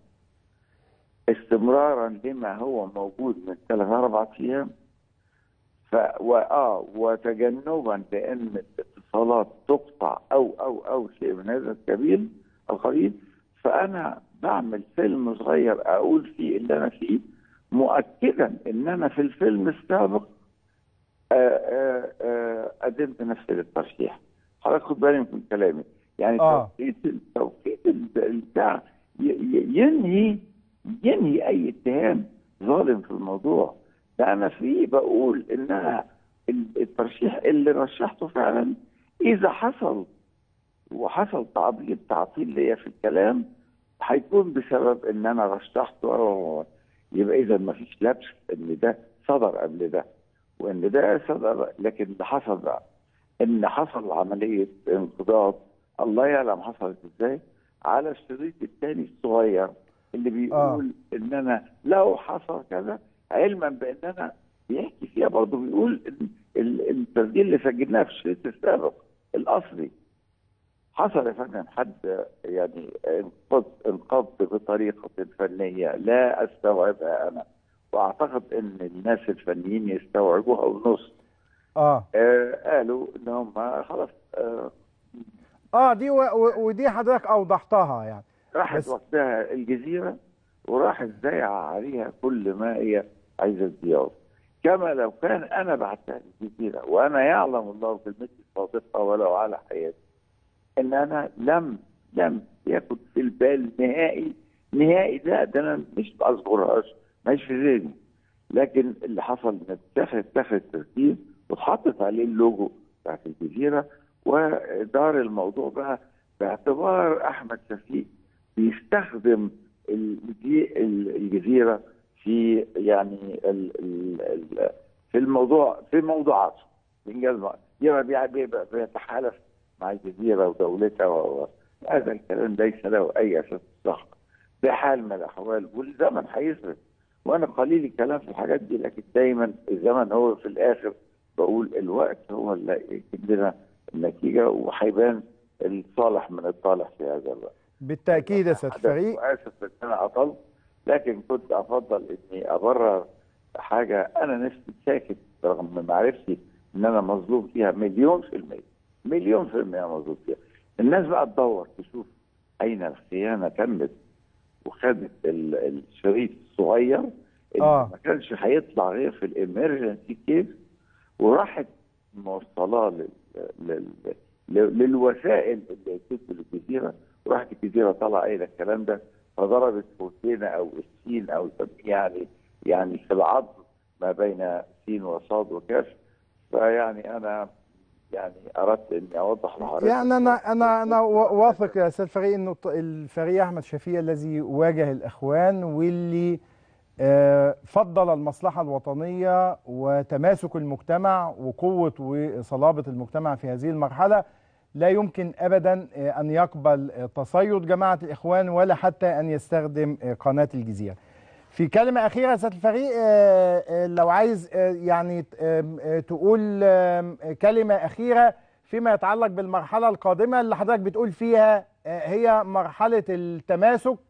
استمرارا لما هو موجود من ثلاث اربع ايام ف واه وتجنبا لان الاتصالات تقطع او او او شيء من هذا الكبير القليل فانا بعمل فيلم صغير اقول فيه اللي انا فيه مؤكدا ان انا في الفيلم السابق آه، آه، آه، قدمت نفسي للترشيح حضرتك خد بالك من كلامي يعني آه. توقيت توقيت ال- البتاع ي- ي- ينهي ينهي اي اتهام ظالم في الموضوع ده انا فيه بقول ان انا ال- الترشيح اللي رشحته فعلا اذا حصل وحصل تعطيل تعطيل ليا في الكلام هيكون بسبب ان انا رشحته أو- يبقى اذا ما فيش لبس ان ده صدر قبل ده وان ده صدر لكن اللي حصل بقى ان حصل عمليه انقضاض الله يعلم حصلت ازاي على الشريط الثاني الصغير اللي بيقول آه. ان انا لو حصل كذا علما بان انا بيحكي فيها برضه بيقول ان ال- التسجيل اللي سجلناه في الشريط السابق الاصلي حصل يا فندم حد يعني انقض انقض بطريقه فنيه لا استوعبها انا واعتقد ان الناس الفنيين يستوعبوها ونص اه آه قالوا ان هم خلاص آه اه دي و... و... ودي حضرتك اوضحتها يعني راحت بس- وقتها الجزيره وراحت زايعه عليها كل ما هي عايزه تبيعه كما لو كان انا بعتها الجزيره وانا يعلم الله كلمتي الصادقه ولو على حياتي ان انا لم لم يكن في البال نهائي نهائي لا ده انا مش اذكرهاش مش في ذهني لكن اللي حصل ان اتخذ اتخذ ترتيب واتحطت عليه اللوجو بتاعت الجزيره ودار الموضوع بقى باعتبار احمد شفيق بيستخدم الجي- الجزيره في يعني ال ال ال في الموضوع في موضوعاته بإنجاز ما- يبقى بي- بيبقى بيتحالف مع الجزيره ودولتها و- و- هذا الكلام ليس له اي اساس صح بحال من الاحوال والزمن هيثبت وانا قليل الكلام في الحاجات دي لكن دايما الزمن هو في الاخر بقول الوقت هو اللي يكتب لنا النتيجه وهيبان الصالح من الطالح في هذا الوقت. بالتاكيد يا سياده الفريق واسف ان انا اطلت لكن كنت افضل اني ابرر حاجه انا نفسي ساكت رغم معرفتي ان انا مظلوم فيها مليون في المية مليون في المية مظلوم فيها الناس بقى تدور تشوف اين الخيانه تمت وخدت ال- الشريط الصغير اللي آه. ما كانش هيطلع غير في الامرجنسي كيس وراحت موصلاه لل... لل... لل- للوسائل اللي تدخل الجزيره وراحت الجزيره طلع قايله الكلام ده فضربت فوتينا او السين او يعني يعني في العرض ما بين سين وصاد وكاف فيعني انا يعني اردت اني اوضح لحضرتك يعني انا انا انا وا- واثق يا استاذ فريق انه الط- الفريق احمد شفيق الذي واجه الاخوان واللي آه، فضل المصلحه الوطنيه وتماسك المجتمع وقوه وصلابه المجتمع في هذه المرحله لا يمكن ابدا آه، ان يقبل آه، تصيد جماعه الاخوان ولا حتى ان يستخدم آه، قناه الجزيره. في كلمة أخيرة يا سيادة الفريق آه، آه، لو عايز آه، يعني آم، آه، تقول آم، آه، كلمة أخيرة فيما يتعلق بالمرحلة القادمة اللي حضرتك بتقول فيها آه، هي مرحلة التماسك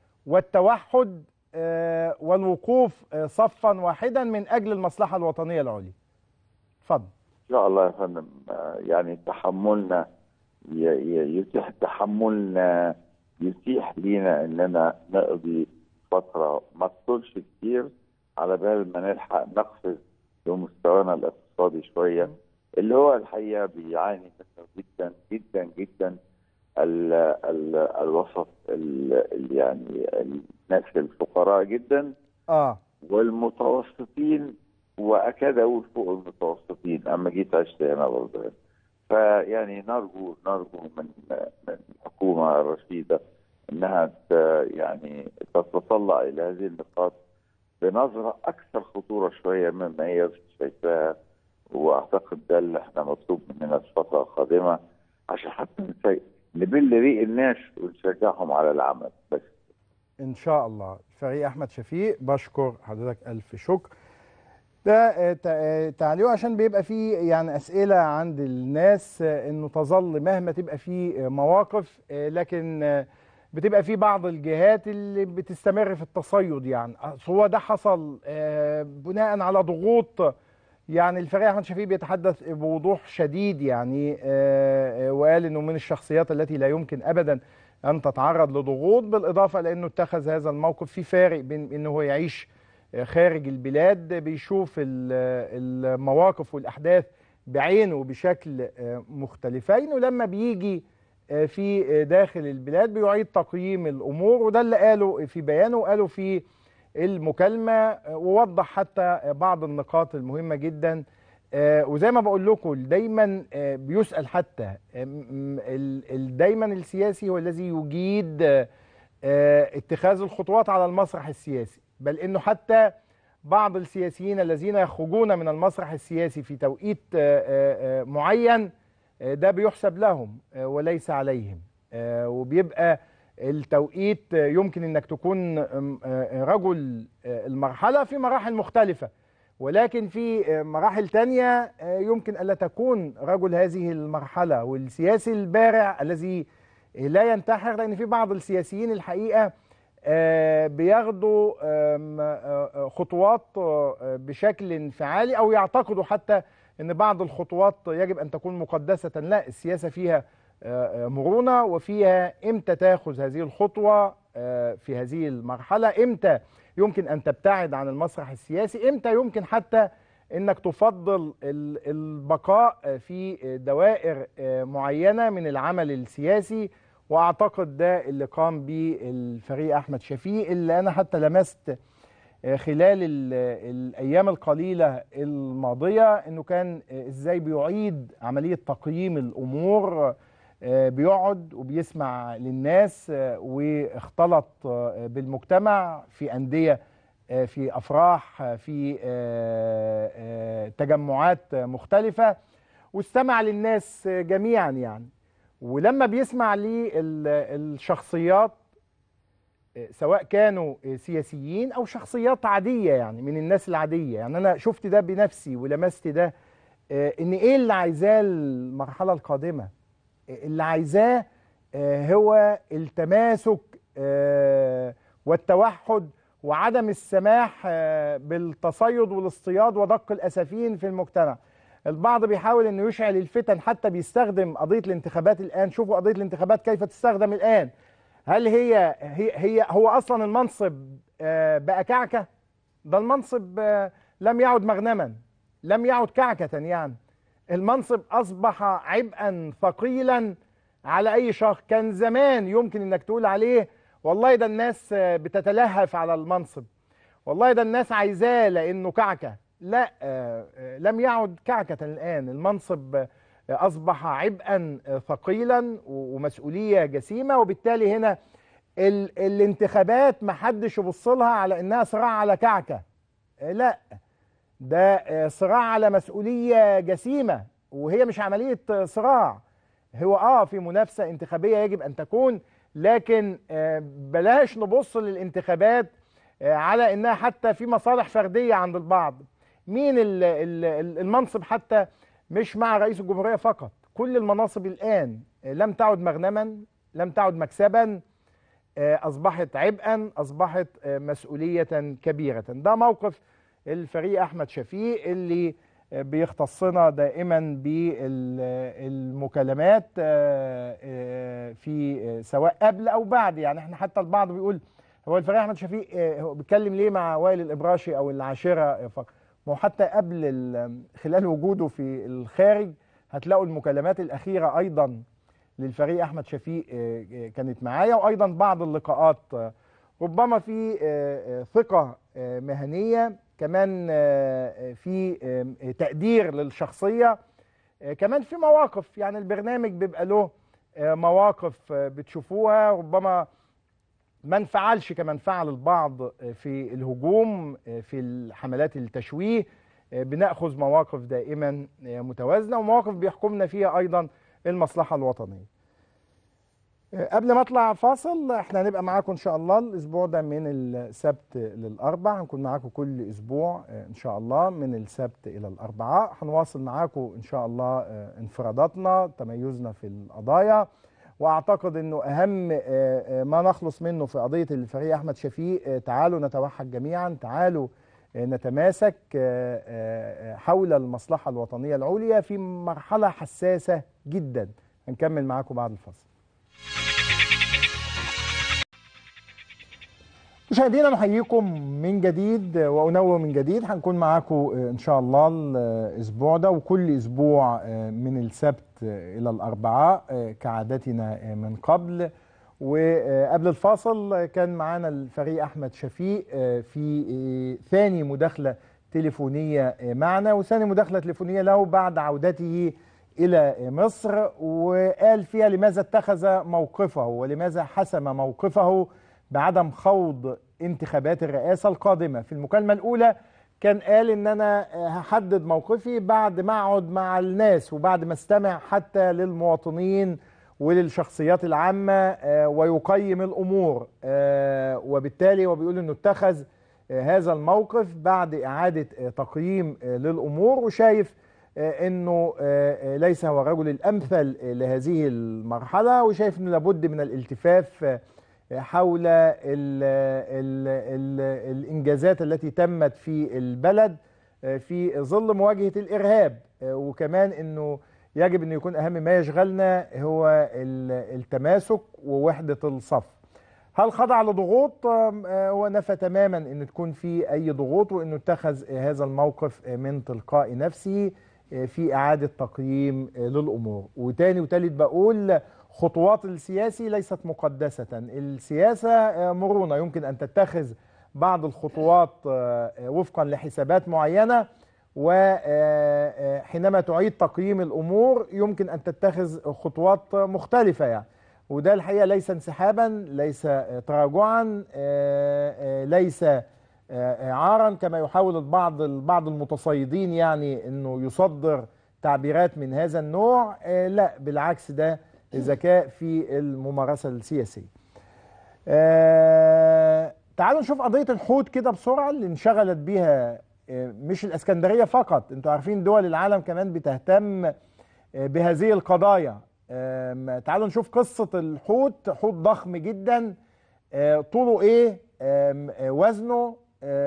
والتوحد آه، والوقوف آه، صفا واحدا من أجل المصلحة الوطنية العليا. اتفضل. ان شاء الله يا فندم آه، يعني تحملنا ي- ي- يتيح تحملنا يتيح لينا اننا نقضي فتره ما تطولش كتير على بال ما نلحق نقفز بمستوانا الاقتصادي شويه اللي هو الحقيقه بيعاني منه جدا جدا جدا ال ال الوسط ال ال- يعني الناس الفقراء جدا آه والمتوسطين واكاد اقول فوق المتوسطين اما جيت عشت هنا برضه فيعني نرجو نرجو من من الحكومه الرشيده انها ت- يعني تتطلع الى هذه النقاط بنظره اكثر خطوره شويه مما هي شايفاها واعتقد ده اللي احنا مطلوب مننا في الفتره القادمه عشان حتى نسي- نبل ريق الناس ونشجعهم على العمل بس إن شاء الله فريق أحمد شفيق بشكر حضرتك ألف شكر ده آه، تع- آه، تعليقه عشان بيبقى فيه يعني أسئلة عند الناس آه، إنه تظل مهما تبقى فيه آه، مواقف آه، لكن آه، بتبقى في بعض الجهات اللي بتستمر في التصيد يعني أصل هو ده حصل آه، بناء على ضغوط يعني الفريق احمد شفيق بيتحدث بوضوح شديد يعني آه، آه، وقال انه من الشخصيات التي لا يمكن ابدا ان تتعرض لضغوط بالاضافه لانه اتخذ هذا الموقف في فارق بين انه هو يعيش آه، خارج البلاد بيشوف ال- المواقف والاحداث بعينه بشكل آه، مختلفين ولما بيجي آه، في آه، داخل البلاد بيعيد تقييم الامور وده اللي قاله في بيانه وقاله في المكالمه آه، ووضح حتى بعض النقاط المهمه جدا آه، وزي ما بقول لكم دايما آه، بيسال حتى آه، م- ال- ال- دايما السياسي هو الذي يجيد آه، آه، اتخاذ الخطوات على المسرح السياسي بل انه حتى بعض السياسيين الذين يخرجون من المسرح السياسي في توقيت آه، آه، آه، معين آه، ده بيحسب لهم آه، وليس عليهم آه، وبيبقى التوقيت آه، يمكن انك تكون آم، آه، رجل آه، المرحله في مراحل مختلفه ولكن في آه، مراحل تانية آه، يمكن ألا تكون رجل هذه المرحلة والسياسي البارع الذي لا ينتحر لأن في بعض السياسيين الحقيقة آه، بياخدوا آم، آه، آه، خطوات آه، بشكل انفعالي أو يعتقدوا حتى أن بعض الخطوات يجب أن تكون مقدسة لا السياسة فيها آه، آه، مرونة وفيها إمتى تاخذ هذه الخطوة آه، في هذه المرحلة إمتى يمكن ان تبتعد عن المسرح السياسي امتى يمكن حتى انك تفضل ال- البقاء في دوائر آه، معينه من العمل السياسي واعتقد ده اللي قام بيه الفريق احمد شفيق اللي انا حتى لمست خلال الايام القليله الماضيه انه كان ازاي بيعيد عمليه تقييم الامور بيقعد وبيسمع للناس واختلط بالمجتمع في انديه في افراح في تجمعات مختلفه واستمع للناس جميعا يعني ولما بيسمع للشخصيات سواء كانوا سياسيين او شخصيات عاديه يعني من الناس العاديه يعني انا شفت ده بنفسي ولمست ده ان ايه اللي عايزاه المرحله القادمه اللي عايزاه هو التماسك والتوحد وعدم السماح بالتصيد والاصطياد ودق الاسافين في المجتمع البعض بيحاول انه يشعل الفتن حتى بيستخدم قضيه الانتخابات الان شوفوا قضيه الانتخابات كيف تستخدم الان هل هي هي, هي هو اصلا المنصب بقى كعكه ده المنصب لم يعد مغنما لم يعد كعكه يعني المنصب اصبح عبئا ثقيلا على اي شخص كان زمان يمكن انك تقول عليه والله ده الناس بتتلهف على المنصب والله ده الناس عايزاه لانه كعكه لا لم يعد كعكه الان المنصب اصبح عبئا ثقيلا ومسؤوليه جسيمه وبالتالي هنا ال الانتخابات ما حدش يبص لها على انها صراع على كعكه لا ده صراع على مسؤوليه جسيمه وهي مش عمليه صراع هو اه في منافسه انتخابيه يجب ان تكون لكن بلاش نبص للانتخابات على انها حتى في مصالح فرديه عند البعض مين المنصب حتى مش مع رئيس الجمهورية فقط كل المناصب الآن لم تعد مغنما لم تعد مكسبا أصبحت عبئا أصبحت مسؤولية كبيرة ده موقف الفريق أحمد شفيق اللي بيختصنا دائما بالمكالمات في سواء قبل أو بعد يعني احنا حتى البعض بيقول هو الفريق أحمد شفيق هو بيتكلم ليه مع وائل الإبراشي أو العاشرة فقط ما هو حتى قبل خلال وجوده في الخارج هتلاقوا المكالمات الأخيرة أيضا للفريق أحمد شفيق كانت معايا وأيضا بعض اللقاءات ربما في ثقة مهنية كمان في تقدير للشخصية كمان في مواقف يعني البرنامج بيبقى له مواقف بتشوفوها ربما ما انفعلش كما انفعل البعض في الهجوم في حملات التشويه بناخذ مواقف دائما متوازنه ومواقف بيحكمنا فيها ايضا المصلحه الوطنيه. قبل ما اطلع فاصل احنا هنبقى معاكم ان شاء الله الاسبوع ده من السبت للاربع هنكون معاكم كل اسبوع ان شاء الله من السبت الى الاربعاء هنواصل معاكم ان شاء الله انفراداتنا تميزنا في القضايا واعتقد انه اهم ما نخلص منه في قضيه الفريق احمد شفيق تعالوا نتوحد جميعا تعالوا نتماسك حول المصلحه الوطنيه العليا في مرحله حساسه جدا هنكمل معاكم بعد الفاصل مشاهدينا نحييكم من جديد وانوه من جديد هنكون معاكم ان شاء الله الاسبوع ده وكل اسبوع من السبت الى الاربعاء كعادتنا من قبل وقبل الفاصل كان معانا الفريق احمد شفيق في ثاني مداخله تليفونيه معنا وثاني مداخله تليفونيه له بعد عودته الى مصر وقال فيها لماذا اتخذ موقفه ولماذا حسم موقفه بعدم خوض انتخابات الرئاسة القادمة في المكالمة الأولى كان قال إن أنا هحدد موقفي بعد ما أقعد مع الناس وبعد ما استمع حتى للمواطنين وللشخصيات العامة ويقيم الأمور وبالتالي وبيقول إنه اتخذ هذا الموقف بعد إعادة تقييم للأمور وشايف انه ليس هو الرجل الامثل لهذه المرحله وشايف انه لابد من الالتفاف حول ال ال ال الانجازات التي تمت في البلد في ظل مواجهه الارهاب وكمان انه يجب ان يكون اهم ما يشغلنا هو التماسك ووحده الصف. هل خضع لضغوط؟ هو نفى تماما ان تكون في اي ضغوط وانه اتخذ هذا الموقف من تلقاء نفسه في إعادة تقييم للأمور وتاني وتالت بقول خطوات السياسي ليست مقدسة السياسة مرونة يمكن أن تتخذ بعض الخطوات وفقا لحسابات معينة وحينما تعيد تقييم الأمور يمكن أن تتخذ خطوات مختلفة يعني وده الحقيقة ليس انسحابا ليس تراجعا ليس عارا كما يحاول البعض بعض المتصيدين يعني انه يصدر تعبيرات من هذا النوع لا بالعكس ده ذكاء في الممارسه السياسيه. تعالوا نشوف قضيه الحوت كده بسرعه اللي انشغلت بيها مش الاسكندريه فقط انتوا عارفين دول العالم كمان بتهتم بهذه القضايا تعالوا نشوف قصه الحوت حوت ضخم جدا طوله ايه وزنه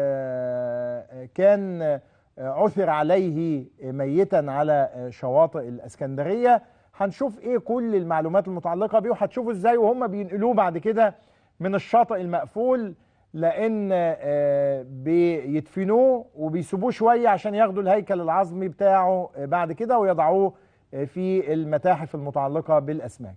كان عثر عليه ميتا على شواطئ الاسكندريه هنشوف ايه كل المعلومات المتعلقه بيه وهتشوفوا ازاي وهم بينقلوه بعد كده من الشاطئ المقفول لان بيدفنوه وبيسيبوه شويه عشان ياخدوا الهيكل العظمي بتاعه بعد كده ويضعوه في المتاحف المتعلقه بالاسماك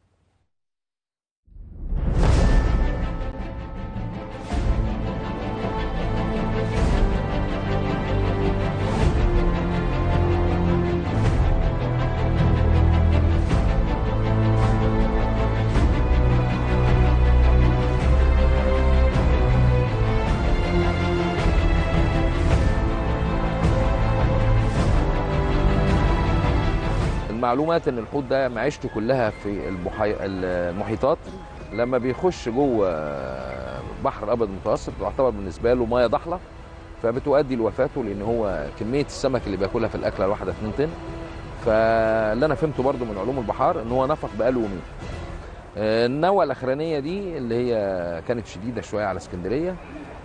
المعلومات ان الحوت ده معيشته كلها في المحي... المحيطات لما بيخش جوه بحر الابيض المتوسط تعتبر بالنسبه له ميه ضحله فبتؤدي لوفاته لان هو كميه السمك اللي بياكلها في الاكله الواحده 2 طن فاللي انا فهمته برضو من علوم البحار ان هو نفق بقاله يومين النوة الاخرانيه دي اللي هي كانت شديده شويه على اسكندريه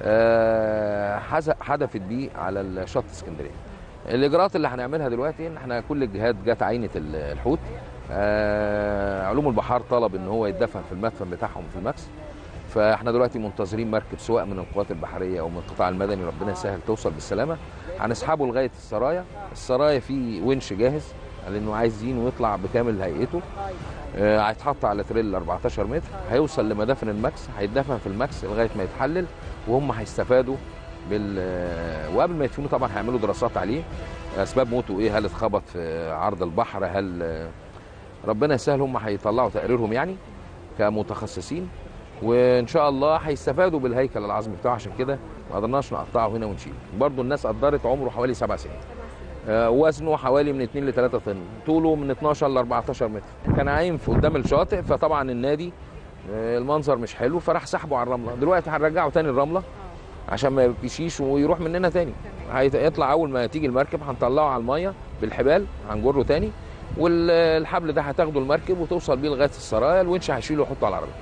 حدفت بيه على شط اسكندريه الاجراءات اللي هنعملها دلوقتي ان احنا كل الجهات جت عينه الحوت آه علوم البحار طلب ان هو يدفن في المدفن بتاعهم في الماكس فاحنا دلوقتي منتظرين مركب سواء من القوات البحريه او من القطاع المدني ربنا يسهل توصل بالسلامه هنسحبه لغايه السرايا السرايا فيه ونش جاهز لانه عايزين ويطلع بكامل هيئته آه هيتحط على تريل 14 متر هيوصل لمدافن الماكس هيتدفن في الماكس لغايه ما يتحلل وهم هيستفادوا بال وقبل ما يدفنوه طبعا هيعملوا دراسات عليه اسباب موته ايه هل اتخبط في عرض البحر هل ربنا يسهل هم هيطلعوا تقريرهم يعني كمتخصصين وان شاء الله هيستفادوا بالهيكل العظمي بتاعه عشان كده ما قدرناش نقطعه هنا ونشيله برضه الناس قدرت عمره حوالي سبع سنين وزنه حوالي من 2 ل 3 طن طوله من 12 ل 14 متر كان عايم في قدام الشاطئ فطبعا النادي المنظر مش حلو فراح سحبه على الرمله دلوقتي هنرجعه تاني الرمله عشان ما يمشيش ويروح مننا تاني هيطلع اول ما تيجي المركب هنطلعه على الميه بالحبال هنجره تاني والحبل ده هتاخده المركب وتوصل بيه لغايه السرايا الونش هيشيله ويحطه على العربيه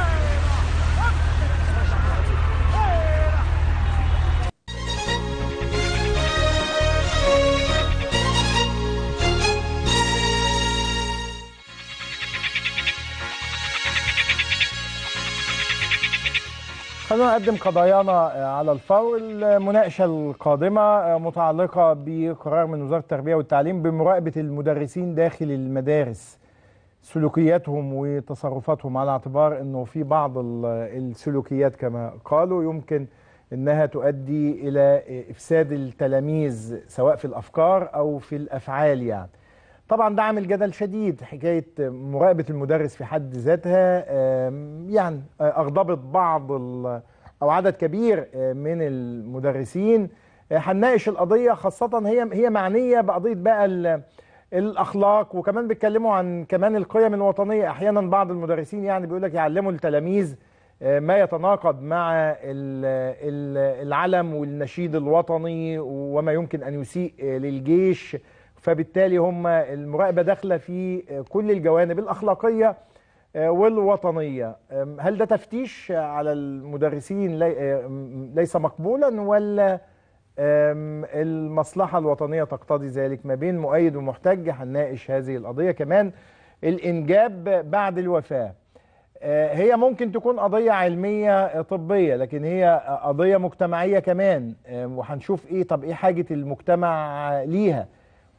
خلونا نقدم قضايانا على الفور المناقشة القادمة متعلقة بقرار من وزارة التربية والتعليم بمراقبة المدرسين داخل المدارس سلوكياتهم وتصرفاتهم على اعتبار انه في بعض السلوكيات كما قالوا يمكن انها تؤدي الى افساد التلاميذ سواء في الافكار او في الافعال يعني طبعا ده عامل جدل شديد حكايه مراقبه المدرس في حد ذاتها يعني اغضبت بعض او عدد كبير من المدرسين هنناقش القضيه خاصه هي هي معنيه بقضيه بقى الاخلاق وكمان بيتكلموا عن كمان القيم الوطنيه احيانا بعض المدرسين يعني بيقول لك يعلموا التلاميذ ما يتناقض مع العلم والنشيد الوطني وما يمكن ان يسيء للجيش فبالتالي هم المراقبه داخله في كل الجوانب الاخلاقيه والوطنيه هل ده تفتيش على المدرسين ليس مقبولا ولا المصلحه الوطنيه تقتضي ذلك ما بين مؤيد ومحتج هنناقش هذه القضيه كمان الانجاب بعد الوفاه هي ممكن تكون قضية علمية طبية لكن هي قضية مجتمعية كمان وهنشوف ايه طب ايه حاجة المجتمع ليها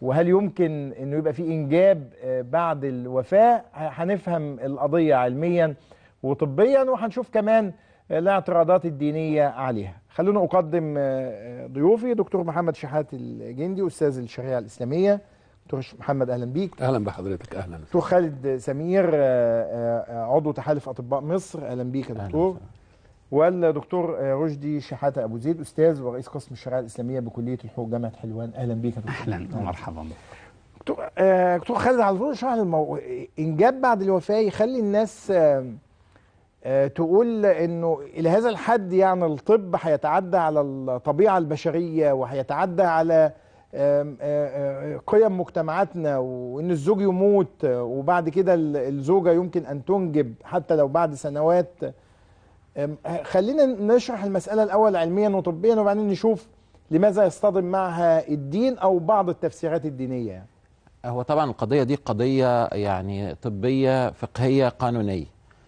وهل يمكن انه يبقى في انجاب آه، بعد الوفاه ه- هنفهم القضيه علميا وطبيا وهنشوف كمان آه، الاعتراضات الدينيه عليها خلونا اقدم آه، آه، ضيوفي دكتور محمد شحات الجندي استاذ الشريعه الاسلاميه دكتور محمد اهلا بيك اهلا بحضرتك اهلا دكتور خالد سمير آه، آه، عضو تحالف اطباء مصر اهلا بيك يا دكتور والدكتور آه، رشدي شحاته ابو زيد استاذ ورئيس قسم الشريعه الاسلاميه بكليه الحقوق جامعه حلوان اهلا بيك يا دكتور اهلا ومرحبا دكتور آه، دكتور خالد على طول اشرح لي الموضوع انجاب بعد الوفاه يخلي الناس آه، آه، تقول انه الى هذا الحد يعني الطب هيتعدى على الطبيعه البشريه وهيتعدى على آم، آه، آه، قيم مجتمعاتنا وان الزوج يموت آه، وبعد كده ال- الزوجه يمكن ان تنجب حتى لو بعد سنوات آم، آه، خلينا نشرح المساله الاول علميا وطبيا وبعدين نشوف لماذا يصطدم معها الدين او بعض التفسيرات الدينيه يعني. هو طبعا القضية دي قضية يعني طبية فقهية قانونية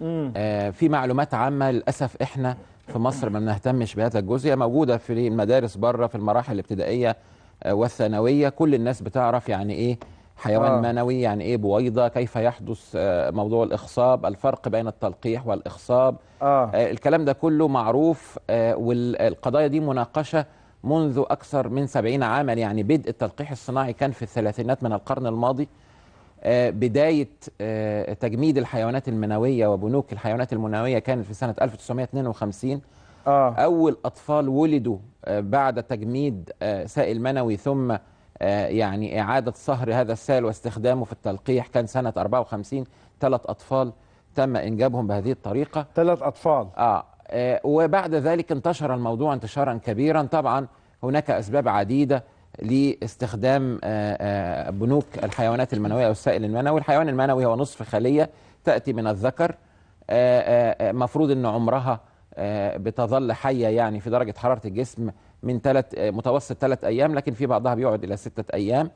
آه في معلومات عامة للأسف إحنا في مصر ما بنهتمش بهذا الجزء هي موجودة في المدارس بره في المراحل الابتدائية آه والثانوية كل الناس بتعرف يعني إيه حيوان آه. آه. منوي يعني إيه بويضة كيف يحدث آه موضوع الإخصاب الفرق بين التلقيح والإخصاب اه آه، الكلام ده كله معروف آه، والقضايا دي مناقشة منذ أكثر من سبعين عاما يعني بدء التلقيح الصناعي كان في الثلاثينات من القرن الماضي آه، بداية آه، تجميد الحيوانات المنوية وبنوك الحيوانات المنوية كانت في سنة 1952 اه أول أطفال ولدوا آه، بعد تجميد آه، سائل منوي ثم آه، يعني إعادة صهر هذا السائل واستخدامه في التلقيح كان سنة 54 ثلاث أطفال تم إنجابهم بهذه الطريقة ثلاث اطفال آه. آه وبعد ذلك انتشر الموضوع انتشارا كبيرا طبعا هناك أسباب عديدة لاستخدام آه آه بنوك الحيوانات المنوية أو السائل المنوي الحيوان المنوي هو نصف خلية تأتي من الذكر آه، آه، آه، مفروض أن عمرها آه، بتظل حية يعني في درجة حرارة الجسم من ثلاث متوسط ثلاث أيام لكن في بعضها بيقعد إلى ستة أيام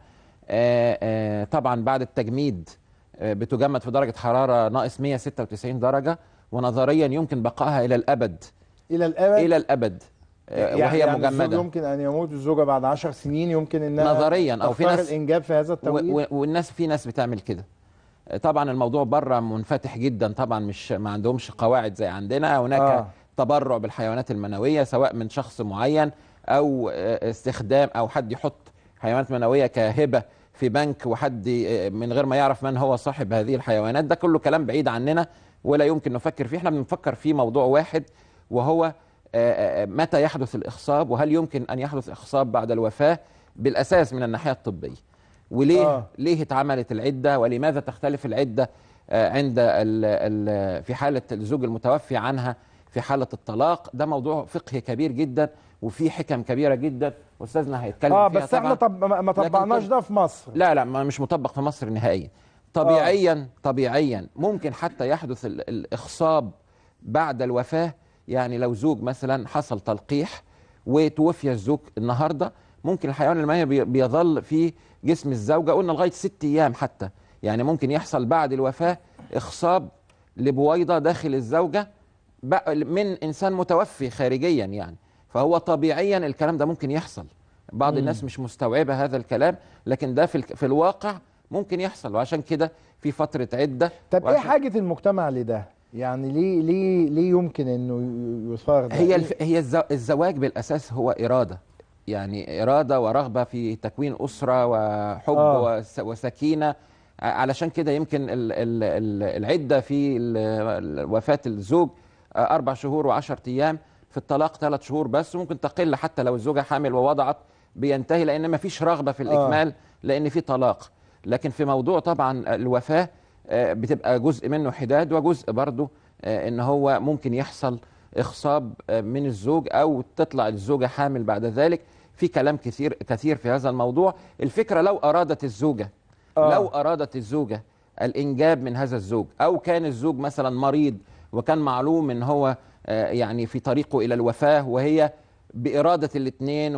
آه، آه، طبعا بعد التجميد آه، بتجمد في درجة حرارة ناقص 196 درجة ونظريا يمكن بقائها إلى الأبد الى الابد إلى الأبد آه، وهي يعني الزوج مجمدة يمكن ان يموت الزوجه بعد عشر سنين يمكن انها نظرياً أو في تختار ناس- الانجاب في هذا و- التوقيت و- والناس في ناس بتعمل كده طبعا الموضوع بره منفتح جدا طبعا مش ما عندهمش قواعد زي عندنا هناك آه. آه. تبرع بالحيوانات المنويه سواء من شخص معين او آه، استخدام او حد يحط حيوانات منويه كهبه في بنك وحد آه، من غير ما يعرف من هو صاحب هذه الحيوانات ده كله كلام بعيد عننا ولا يمكن نفكر فيه احنا بنفكر في موضوع واحد وهو آه، آه، متى يحدث الاخصاب وهل يمكن ان يحدث اخصاب بعد الوفاه بالاساس من الناحيه الطبيه وليه آه. آه. ليه اتعملت العده ولماذا تختلف العده آه، عند ال ال في حاله الزوج المتوفي عنها في حاله الطلاق ده موضوع فقهي كبير جدا وفيه حكم كبيره جدا استاذنا هيتكلم اه فيها بس احنا طبعا طب ما ما لكن طبقناش طب- ده في مصر لا لا ما مش مطبق في مصر نهائيا طبيعيا طبيعيا ممكن حتى يحدث ال- الاخصاب بعد الوفاه يعني لو زوج مثلا حصل تلقيح وتوفي الزوج النهارده ممكن الحيوان المنوي بي- بيظل في جسم الزوجه قلنا لغايه ست ايام حتى يعني ممكن يحصل بعد الوفاه اخصاب لبويضه داخل الزوجه بق- من انسان متوفي خارجيا يعني فهو طبيعيا الكلام ده ممكن يحصل بعض مم. الناس مش مستوعبه هذا الكلام لكن ده في الك- في الواقع ممكن يحصل وعشان كده في فتره عده طب ايه وعشان- حاجه المجتمع لده يعني ليه ليه ليه يمكن انه ي- يثار ده هي إيه؟ الف... هي الزو... الزواج بالاساس هو اراده يعني اراده ورغبه في تكوين اسره وحب آه. آه. وس... وسكينه ع- علشان كده يمكن ال... ال... ال... العده في ال... ال- وفاه الزوج آه، اربع شهور وعشرة ايام في الطلاق ثلاث شهور بس ممكن تقل حتى لو الزوجه حامل ووضعت بينتهي لان ما فيش رغبه في الاكمال لان في طلاق لكن في موضوع طبعا الوفاه آه، بتبقى جزء منه حداد وجزء برضه آه، ان هو ممكن يحصل اخصاب آه، من الزوج او تطلع الزوجه حامل بعد ذلك في كلام كثير كثير في هذا الموضوع الفكره لو ارادت الزوجه آه. آه. لو ارادت الزوجه الانجاب من هذا الزوج او كان الزوج مثلا مريض وكان معلوم ان هو آه، يعني في طريقه الى الوفاه وهي باراده الاثنين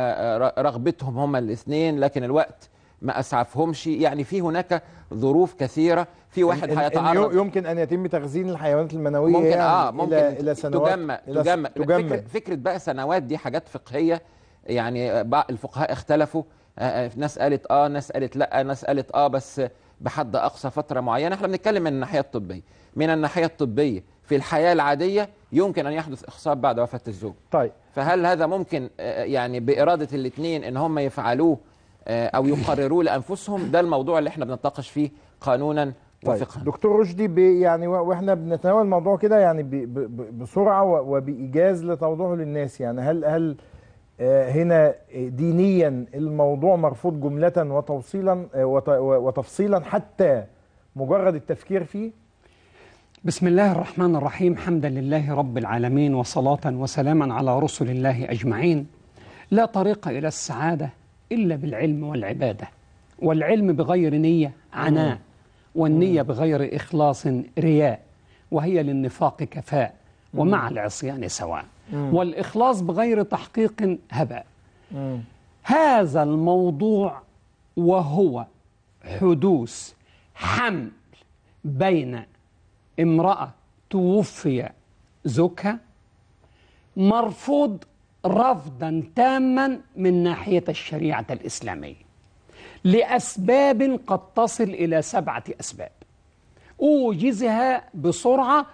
ورغبتهم هما الاثنين لكن الوقت ما اسعفهمش يعني في هناك ظروف كثيره في واحد إن- إن هيتعرض يو- يمكن ان يتم تخزين الحيوانات المنويه ممكن يعني اه ممكن الى الى سنوات تجمع إلى س- تجمع فكرة, تجمد فكره بقى سنوات دي حاجات فقهيه يعني بع- الفقهاء اختلفوا آه، آه، ناس قالت اه ناس قالت لا ناس قالت اه بس بحد اقصى فتره معينه احنا بنتكلم من الناحيه الطبيه من الناحيه الطبيه في الحياه العاديه يمكن ان يحدث اخصاب بعد وفاه الزوج طيب فهل هذا ممكن آه، يعني باراده الاثنين ان هم يفعلوه آه، او يقرروه لانفسهم ده الموضوع اللي احنا بنتناقش فيه قانونا طيب وفقها دكتور رشدي ب- يعني و- واحنا بنتناول الموضوع كده يعني ب- ب- ب- بسرعه و- وبايجاز لتوضيحه للناس يعني هل هل آه، هنا دينيا الموضوع مرفوض جمله وتوصيلا آه، وت- وتفصيلا حتى مجرد التفكير فيه بسم الله الرحمن الرحيم حمدا لله رب العالمين وصلاة وسلاما على رسل الله أجمعين لا طريق إلى السعادة إلا بالعلم والعبادة والعلم بغير نية عناء والنية بغير إخلاص رياء وهي للنفاق كفاء ومع العصيان سواء والإخلاص بغير تحقيق هباء هذا الموضوع وهو حدوث حمل بين امرأة توفي زوجها مرفوض رفضا تاما من ناحية الشريعة الإسلامية لأسباب قد تصل إلى سبعة أسباب أوجزها بسرعة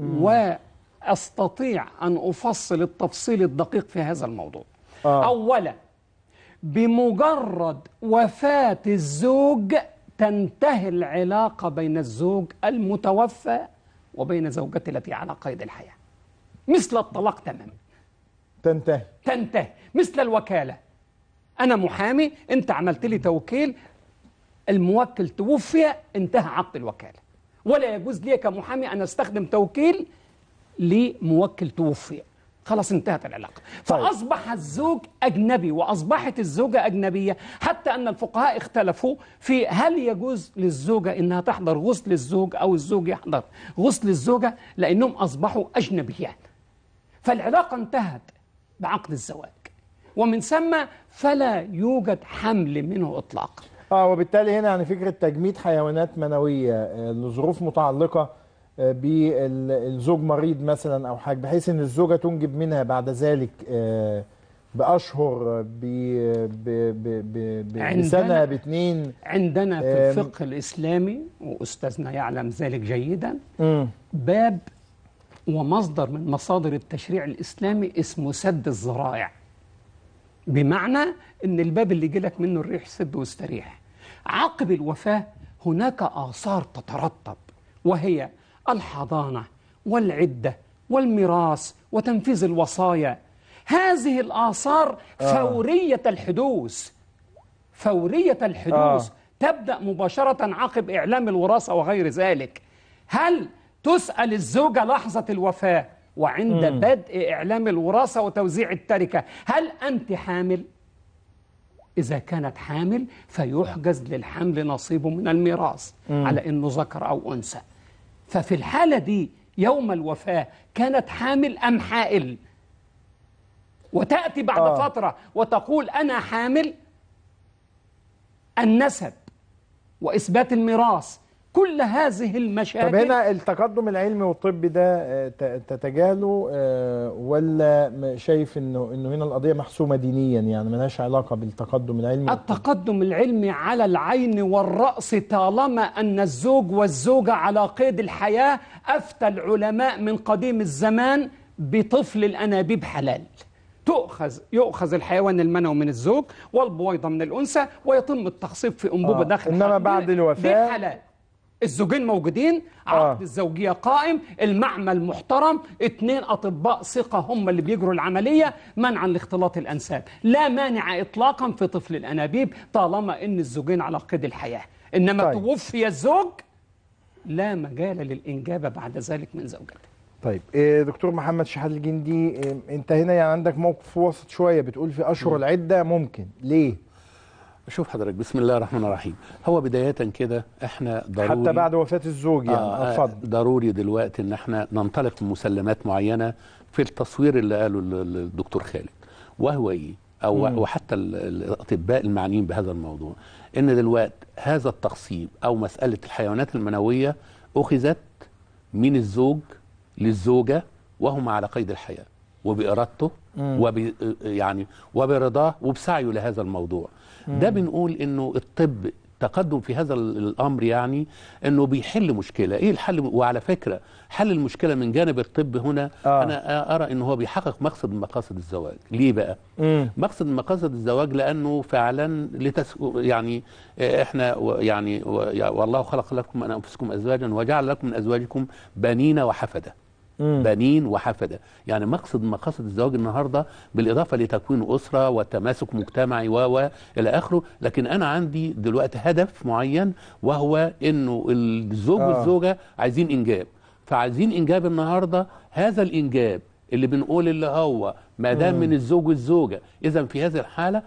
وأستطيع أن أفصل التفصيل الدقيق في هذا الموضوع آه. أولا بمجرد وفاة الزوج تنتهي العلاقة بين الزوج المتوفى وبين زوجته التي على قيد الحياة مثل الطلاق تماما تنتهي تنتهي مثل الوكالة أنا محامي أنت عملت لي توكيل الموكل توفي انتهى عقد الوكالة ولا يجوز لي كمحامي أن أستخدم توكيل لموكل توفي خلاص انتهت العلاقة طيب. فأصبح الزوج أجنبي وأصبحت الزوجة أجنبية حتى أن الفقهاء اختلفوا في هل يجوز للزوجة إنها تحضر غسل الزوج أو الزوج يحضر غسل الزوجة لأنهم أصبحوا أجنبيان فالعلاقة انتهت بعقد الزواج ومن ثم فلا يوجد حمل منه إطلاقا اه وبالتالي هنا يعني فكره تجميد حيوانات منويه آه، لظروف متعلقه آه، بالزوج مريض مثلا او حاجه بحيث ان الزوجه تنجب منها بعد ذلك آه، باشهر ب ب ب ب ب عندنا- بسنه باثنين عندنا في أم. الفقه الإسلامي وأستاذنا يعلم ذلك جيدا مم. باب ومصدر من مصادر التشريع الإسلامي اسمه سد الذرائع بمعنى ان الباب اللي جالك منه الريح سد واستريح عقب الوفاة هناك آثار تترتب وهي الحضانة والعدة والميراث وتنفيذ الوصايا هذه الآثار فورية الحدوث فورية الحدوث آه. تبدأ مباشرة عقب إعلام الوراثة وغير ذلك هل تسأل الزوجة لحظة الوفاة وعند بدء إعلام الوراثة وتوزيع التركة هل أنت حامل؟ إذا كانت حامل فيحجز للحمل نصيبه من الميراث على إنه ذكر أو أنثى ففي الحالة دي يوم الوفاة كانت حامل أم حائل وتأتي بعد آه. آه. فترة وتقول أنا حامل النسب وإثبات الميراث كل هذه المشاكل طب هنا التقدم العلمي والطبي ده آه، ت- تتجاهله آه، ولا م- شايف انه انه هنا القضيه محسومه دينيا يعني ملهاش علاقه بالتقدم العلمي والطبي؟ التقدم العلمي على العين والرأس طالما أن الزوج والزوجة على قيد الحياة أفتى العلماء من قديم الزمان بطفل الأنابيب حلال تؤخذ يؤخذ الحيوان المنوي من الزوج والبويضة من الأنثى ويتم التخصيب في أنبوبة آه، داخل إنما حلق. بعد دي- الوفاة- دي حلال الزوجين موجودين عقد آه. الزوجية قائم المعمل محترم اتنين أطباء ثقة هم اللي بيجروا العملية منعا لاختلاط الأنساب لا مانع إطلاقا في طفل الأنابيب طالما إن الزوجين على قيد الحياة إنما طيب. طيب. توفي الزوج لا مجال للإنجاب بعد ذلك من زوجته طيب آه، دكتور محمد شحات الجندي آه، انت هنا يعني عندك موقف وسط شويه بتقول في اشهر العده ممكن ليه؟ شوف حضرتك بسم الله الرحمن الرحيم هو بداية كده احنا ضروري حتى بعد وفاه الزوج يعني آه آه، اتفضل ضروري دلوقتي ان احنا ننطلق من مسلمات معينة في التصوير اللي قاله ال- ال- الدكتور خالد وهو ايه او مم. وحتى ال- الاطباء المعنيين بهذا الموضوع ان دلوقتي هذا التخصيب او مسألة الحيوانات المنوية اخذت من الزوج للزوجة وهم على قيد الحياة وبإرادته وب يعني وبرضاه وبسعيه لهذا الموضوع ده بنقول انه الطب تقدم في هذا ال- الامر يعني انه بيحل مشكله ايه الحل وعلى فكره حل المشكله من جانب الطب هنا آه. آه. انا ارى انه هو بيحقق مقصد من مقاصد الزواج ليه بقى مم. مقصد من مقاصد الزواج لانه فعلا لتس يعني آه، احنا و- يعني و- يا- والله خلق لكم من انفسكم ازواجا وجعل لكم من ازواجكم بنين وحفده مم. بنين وحفده يعني مقصد من مقاصد الزواج النهارده بالاضافه لتكوين اسره والتماسك مجتمعي و و الى اخره لكن انا عندي دلوقتي هدف معين وهو انه الزوج آه. آه. والزوجه عايزين انجاب فعايزين انجاب النهارده هذا الانجاب اللي بنقول اللي هو ما دام من الزوج والزوجه اذا في هذه الحاله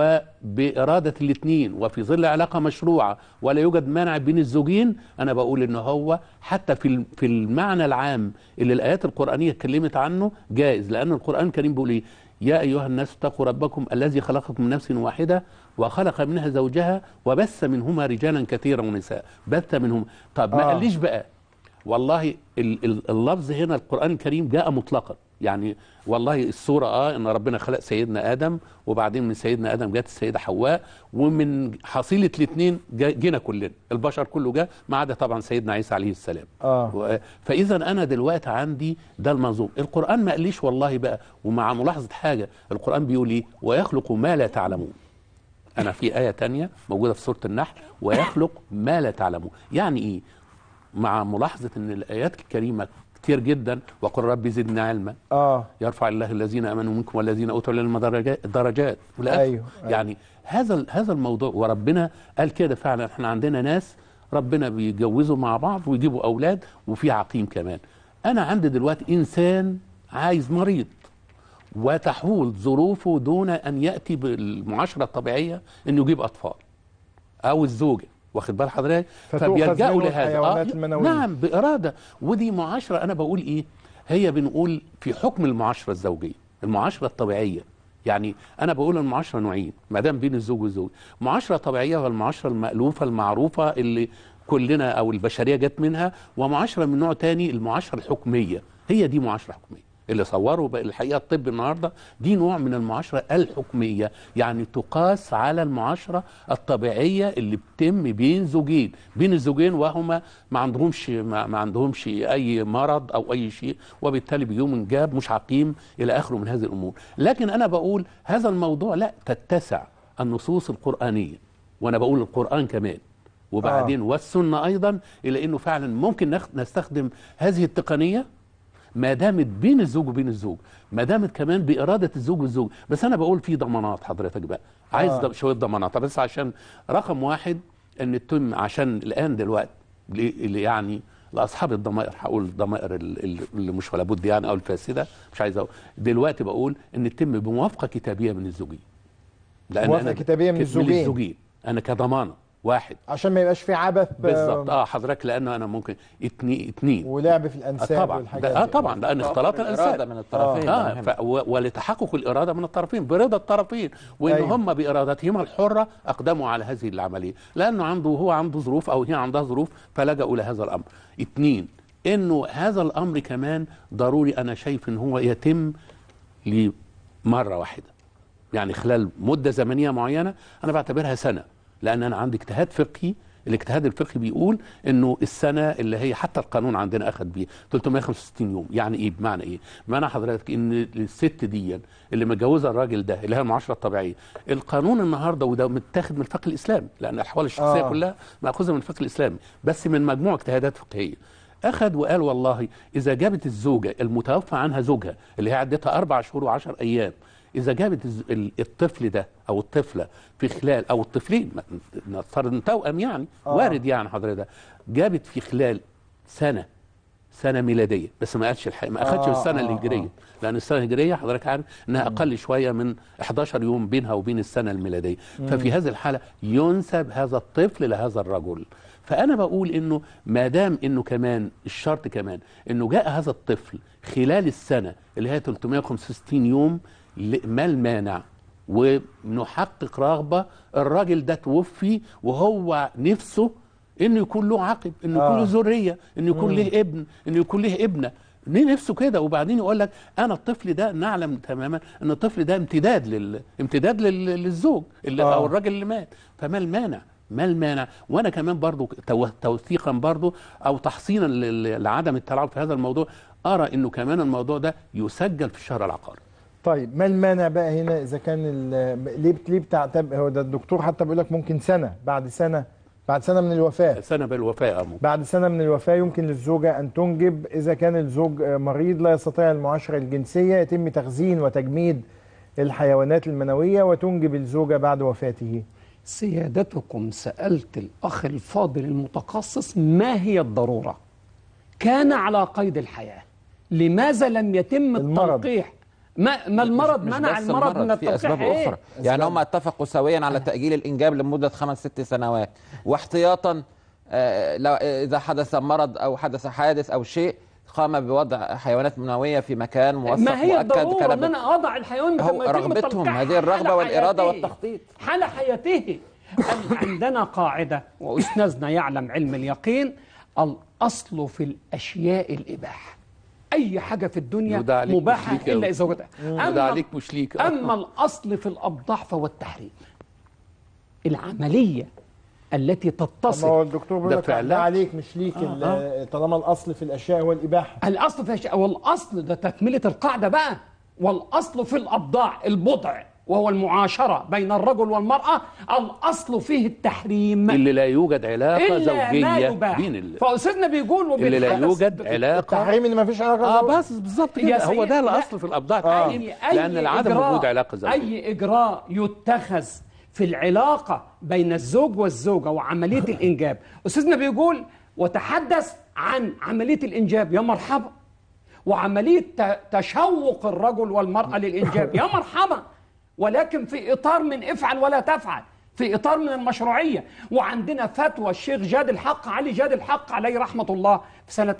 وباراده الاثنين وفي ظل علاقه مشروعه ولا يوجد مانع بين الزوجين انا بقول ان هو حتى في ال- في المعنى العام اللي الايات القرانيه اتكلمت عنه جائز لان القران الكريم بيقول ايه يا ايها الناس اتقوا ربكم الذي خلقكم من نفس واحده وخلق منها زوجها وبث منهما رجالا كثيرا ونساء بث منهم طب ما آه. قاليش بقى والله ال- ال- اللفظ هنا القرآن الكريم جاء مطلقا يعني والله الصورة اه ان ربنا خلق سيدنا ادم وبعدين من سيدنا ادم جت السيدة حواء ومن حصيلة الاثنين جا- جينا كلنا البشر كله جاء ما عدا طبعا سيدنا عيسى عليه السلام آه. و- فاذا انا دلوقتي عندي ده المنظوم القرآن ما قاليش والله بقى ومع ملاحظة حاجة القرآن بيقول ايه ويخلق ما لا تعلمون انا في آية تانية موجودة في سورة النحل ويخلق ما لا تعلمون يعني ايه مع ملاحظة ان الآيات الكريمة كتير جدا وقل ربي زدنا علما اه يرفع الله الذين امنوا منكم والذين اوتوا العلم درجات درجات والآخر. أيوه، أيوه. يعني هذا ال- هذا الموضوع وربنا قال كده فعلا احنا عندنا ناس ربنا بيجوزوا مع بعض ويجيبوا اولاد وفي عقيم كمان انا عندي دلوقتي انسان عايز مريض وتحول ظروفه دون ان ياتي بالمعاشره الطبيعيه انه يجيب اطفال او الزوجه واخد بال حضرتك فتؤخذ فبيلجأوا منه لهذا الحيوانات آه المنوية. نعم بإرادة ودي معاشرة أنا بقول إيه هي بنقول في حكم المعاشرة الزوجية المعاشرة الطبيعية يعني أنا بقول المعاشرة نوعين ما دام بين الزوج والزوج معاشرة طبيعية والمعاشرة المألوفة المعروفة اللي كلنا أو البشرية جت منها ومعاشرة من نوع تاني المعاشرة الحكمية هي دي معاشرة حكمية اللي صوروا بقى الحقيقه الطب النهارده دي نوع من المعاشره الحكميه يعني تقاس على المعاشره الطبيعيه اللي بتتم بين زوجين بين الزوجين وهما ما عندهمش ما, ما عندهمش اي مرض او اي شيء وبالتالي بيجيهم انجاب مش عقيم الى اخره من هذه الامور لكن انا بقول هذا الموضوع لا تتسع النصوص القرانيه وانا بقول القران كمان وبعدين آه. والسنه ايضا الى انه فعلا ممكن نخ- نستخدم هذه التقنيه ما دامت بين الزوج وبين الزوج ما دامت كمان باراده الزوج والزوج بس انا بقول في ضمانات حضرتك بقى عايز آه. آه. شويه ضمانات بس عشان رقم واحد ان يتم عشان الان دلوقتي ل- اللي يعني لاصحاب الضمائر هقول الضمائر ال- ال- اللي مش ولا بد يعني او الفاسده مش عايز اقول دلوقتي بقول ان يتم بموافقه كتابيه من الزوجين لان موافقة أنا- كتابية من من الزوجين. الزوجين انا كضمانه واحد عشان ما يبقاش في عبث آه، بالظبط اه حضرتك لانه انا ممكن اتنين اتنين ولعب في آه الانساب طبعا والحاجات ده- اه دي. طبعا لان اختلاط الإرادة الانساب من الطرفين اه ده مهم. ف و- ولتحقق الاراده من الطرفين برضا الطرفين وان أيوة. أيوه. هم بارادتهما الحره اقدموا على هذه العمليه لانه عنده هو عنده ظروف او هي عندها ظروف فلجأوا لهذا الامر اثنين انه هذا الامر كمان ضروري انا شايف ان هو يتم لمره واحده يعني خلال مده زمنيه معينه انا بعتبرها سنه لان انا عندي اجتهاد فقهي الاجتهاد الفقهي بيقول انه السنه اللي هي حتى القانون عندنا اخذ بيه 365 يوم يعني ايه بمعنى ايه بمعنى حضرتك ان الست دي اللي متجوزه الراجل ده اللي هي المعاشره الطبيعيه القانون النهارده وده متاخد من الفقه الاسلامي لان الاحوال الشخصيه آه. آه. كلها ماخوذه من الفقه الاسلامي بس من مجموعه اجتهادات فقهيه اخذ وقال والله اذا جابت الزوجه المتوفى عنها زوجها اللي هي عدتها اربع شهور وعشر ايام اذا جابت الز- ال- الطفل ده او الطفله في خلال او الطفلين ما- نفترض إن توأم يعني آه. آه. وارد يعني حضرتك جابت في خلال سنه سنه ميلاديه بس ما قالش الحقيقه ما اخدش آه، السنه آه، الهجريه لان السنه الهجريه حضرتك عارف انها اقل شويه من 11 يوم بينها وبين السنه الميلاديه ففي هذه الحاله ينسب هذا الطفل لهذا الرجل فانا بقول انه ما دام انه كمان الشرط كمان انه جاء هذا الطفل خلال السنه اللي هي 365 يوم ل- ما المانع ونحقق رغبه الراجل ده توفي وهو نفسه انه يكون له عقب انه يكون آه. له ذريه انه يكون له ابن انه يكون له ابنه ليه نفسه كده وبعدين يقول لك انا الطفل ده نعلم تماما ان الطفل ده امتداد لل... امتداد لل... للزوج اللي آه. او الراجل اللي مات فما المانع ما المانع وانا كمان برضو تو... توثيقا برضو او تحصينا ل... لعدم التلاعب في هذا الموضوع ارى انه كمان الموضوع ده يسجل في الشهر العقاري طيب ما المانع بقى هنا اذا كان ال- ليه ليه بتعتبر هو ده الدكتور حتى بيقول لك ممكن سنه بعد سنه بعد سنه من الوفاه سنه بالوفاه ممكن. بعد سنه من الوفاه يمكن للزوجه ان تنجب اذا كان الزوج آه، مريض لا يستطيع المعاشره الجنسيه يتم تخزين وتجميد الحيوانات المنويه وتنجب الزوجه بعد وفاته سيادتكم سألت الأخ الفاضل المتخصص ما هي الضرورة كان على قيد الحياة لماذا لم يتم المرض. التلقيح ما, ما المرض مش منع بس المرض من في اسباب التلقيح اخرى إيه؟ يعني هم اتفقوا سويا على تاجيل الانجاب لمده خمس ست سنوات واحتياطا آه، لو اذا حدث مرض او حدث حادث او شيء قام بوضع حيوانات منويه في مكان موثق ما هي مؤكد الضرورة كلام ان انا اضع الحيوان هو كما يتم رغبتهم، تلقيحها هذه الرغبة حال والإرادة حياته. والتخطيط. حال حياته أم عندنا قاعدة وأستاذنا يعلم علم اليقين الأصل في الأشياء الإباحة أي حاجة في الدنيا وده عليك مباحة مش ليك إلا أوي. إذا وجدت وده عليك مش ليك. أما الأصل في الأبضاع فهو التحريم العملية التي طب ما تتصل هو الدكتور بيقول ده لك فعلا. ده عليك مش ليك ال- طالما الاصل في الاشياء هو الاباحه الاصل في الشيء والاصل ده تكمله القاعده بقى والاصل في الابضاع البضع وهو المعاشره بين الرجل والمراه الاصل فيه التحريم اللي لا يوجد علاقه الا ما زوجيه يباح بين ال... فاستاذنا بيقول اللي لا وبيتحدث- يوجد علاقه التحريم ان ما فيش علاقه اه زوجية. بس بالظبط يا كده هو سيد- ده لا. الاصل في الابضاع آه. التحريم أي لان العدم إجراء- وجود علاقه زوجيه اي اجراء يتخذ في العلاقه بين الزوج والزوجه وعمليه الانجاب استاذنا بيقول وتحدث عن عمليه الانجاب يا مرحبا وعمليه ت- تشوق الرجل والمراه للانجاب يا مرحبا ولكن في اطار من افعل ولا تفعل في اطار من المشروعيه وعندنا فتوى الشيخ جاد الحق علي جاد الحق عليه رحمه الله في سنه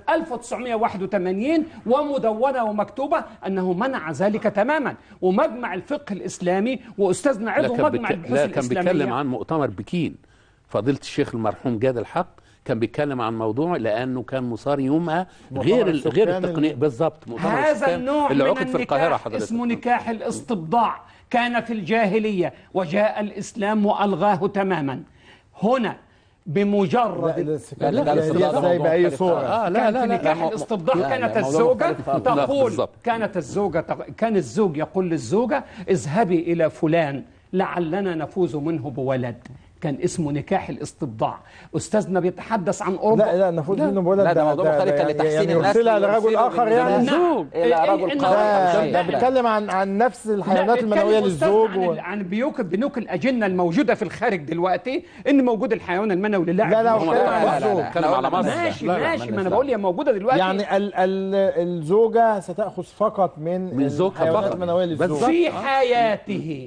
1981 ومدونه ومكتوبه انه منع ذلك تماما ومجمع الفقه الاسلامي واستاذنا لا عضو كان, مجمع بك... البحوث لا كان بيتكلم الاسلاميه عن مؤتمر بكين فضيله الشيخ المرحوم جاد الحق كان بيتكلم عن موضوع لانه كان مسار يومها غير ال... غير السكان التقنيه ال- بالظبط مؤتمر هذا السكان النوع اللي من عقد في القاهره النكاح حضرتك اسمه نكاح الاستبضاع كان في الجاهلية وجاء الإسلام وألغاه تماما هنا بمجرد لا الس- لا، لا، لا، الاستبداد ازاي موضوع باي مختلف. صوره اه لا كان لا في لا نكاح لا، الاستبضاع لا، كانت لا، موضوع الزوجة مختلف خالص. لا، تقول بالظبط. كانت الزوجة تق- كان الزوج يقول للزوجة اذهبي إلى فلان لعلنا نفوز منه بولد كان اسمه نكاح الاستبضاع أستاذنا بيتحدث عن أوروبا لا لا نفوذ منه بولد لا، ده موضوع مختلف، كان يعني- لتحسين يعني الناس يرسلها لرجل يرسلوا اخر من يعني زمان. نعم الى إيه- رجل إيه- قادر ده, أو شيء. ده لا. بيتكلم عن عن نفس الحيوانات لا، المنويه بيتكلم أستاذ للزوج عن, و... ال- عن بيوك بنوك الأجنة الموجودة في الخارج دلوقتي إن موجود الحيوان المنوي للاعب لا، لا، الموجود. هو كلام عن لا، لا، الزوج. لا، كلام على إحنا قلنا مصر. ماشي لا، لا، ماشي ما انا مالناش بقول هي موجوده دلوقتي يعني ال ال الزوجه ستاخذ فقط من من زوجها الحيوانات فقط. المنويه للزوج بالظبط. في حياته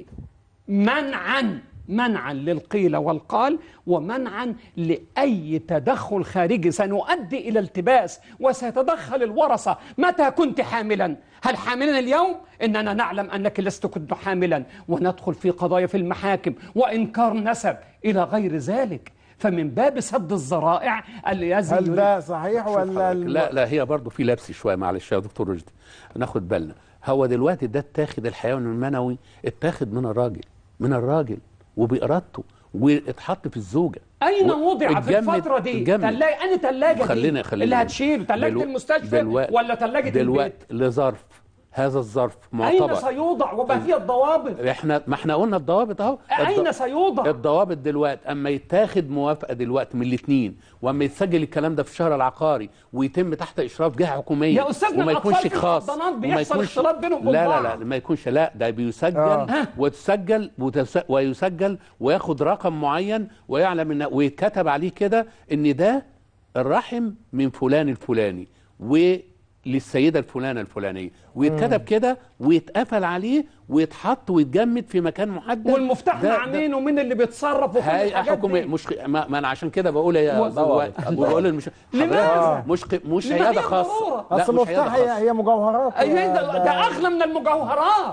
منعا منعا للقيل والقال ومنعا لاي تدخل خارجي سنؤدي الى التباس وسيتدخل الورثه متى كنت حاملا هل حاملا اليوم اننا نعلم انك لست كنت حاملا وندخل في قضايا في المحاكم وانكار نسب الى غير ذلك فمن باب سد الذرائع الذي هل يريد- ده صحيح شوف ولا حضرتك، لا لا هي برضه في لبس شويه معلش يا دكتور رشدي ناخد بالنا هو دلوقتي ده اتاخد الحيوان المنوي اتاخد من الراجل من الراجل وبارادته واتحط في الزوجه اين و- وضع في اتجمد- الفترة دي؟ اتجمد. تلاجة أنا تلاجة خلينا دي خلينا اللي هتشيل تلاجة دلو- المستشفى دلوقتي- ولا تلاجة دلوقتي البيت؟ لظرف هذا الظرف أين معتبر سيوضع وما هي الضوابط؟ احنا ما احنا قلنا الضوابط اهو أين الض- سيوضع؟ الضوابط دلوقتي اما يتاخد موافقه دلوقتي من الاثنين واما يتسجل الكلام ده في الشهر العقاري ويتم تحت اشراف جهه حكوميه يا أستاذنا وما الأطفال يكونش في خاص الحضانات وما بيحصل يكونش- اختلاط بينهم وبين لا لا بعض. لا ما يكونش لا ده بيسجل آه. وتسجل وتس- ويسجل وياخد رقم معين ويعلم ان ويتكتب عليه كده ان ده الرحم من فلان الفلاني وللسيده الفلانه الفلانيه ويتكتب كده ويتقفل عليه ويتحط ويتجمد في مكان محدد والمفتاح ده- مع ده- مين ومين اللي بيتصرف وكل هيئه الحاجات حكوميه دي؟ مش ما, ما انا عشان كده بقول يا و- أستاذ وائل، بقول المش... لماذا؟ حضرتك مش ق- مش لما عياده هي خاصه ضرورة. لا اصل مش مفتاح عياده هي خاصه هي مجوهرات أيوة ده, ده- ده أغلى من المجوهرات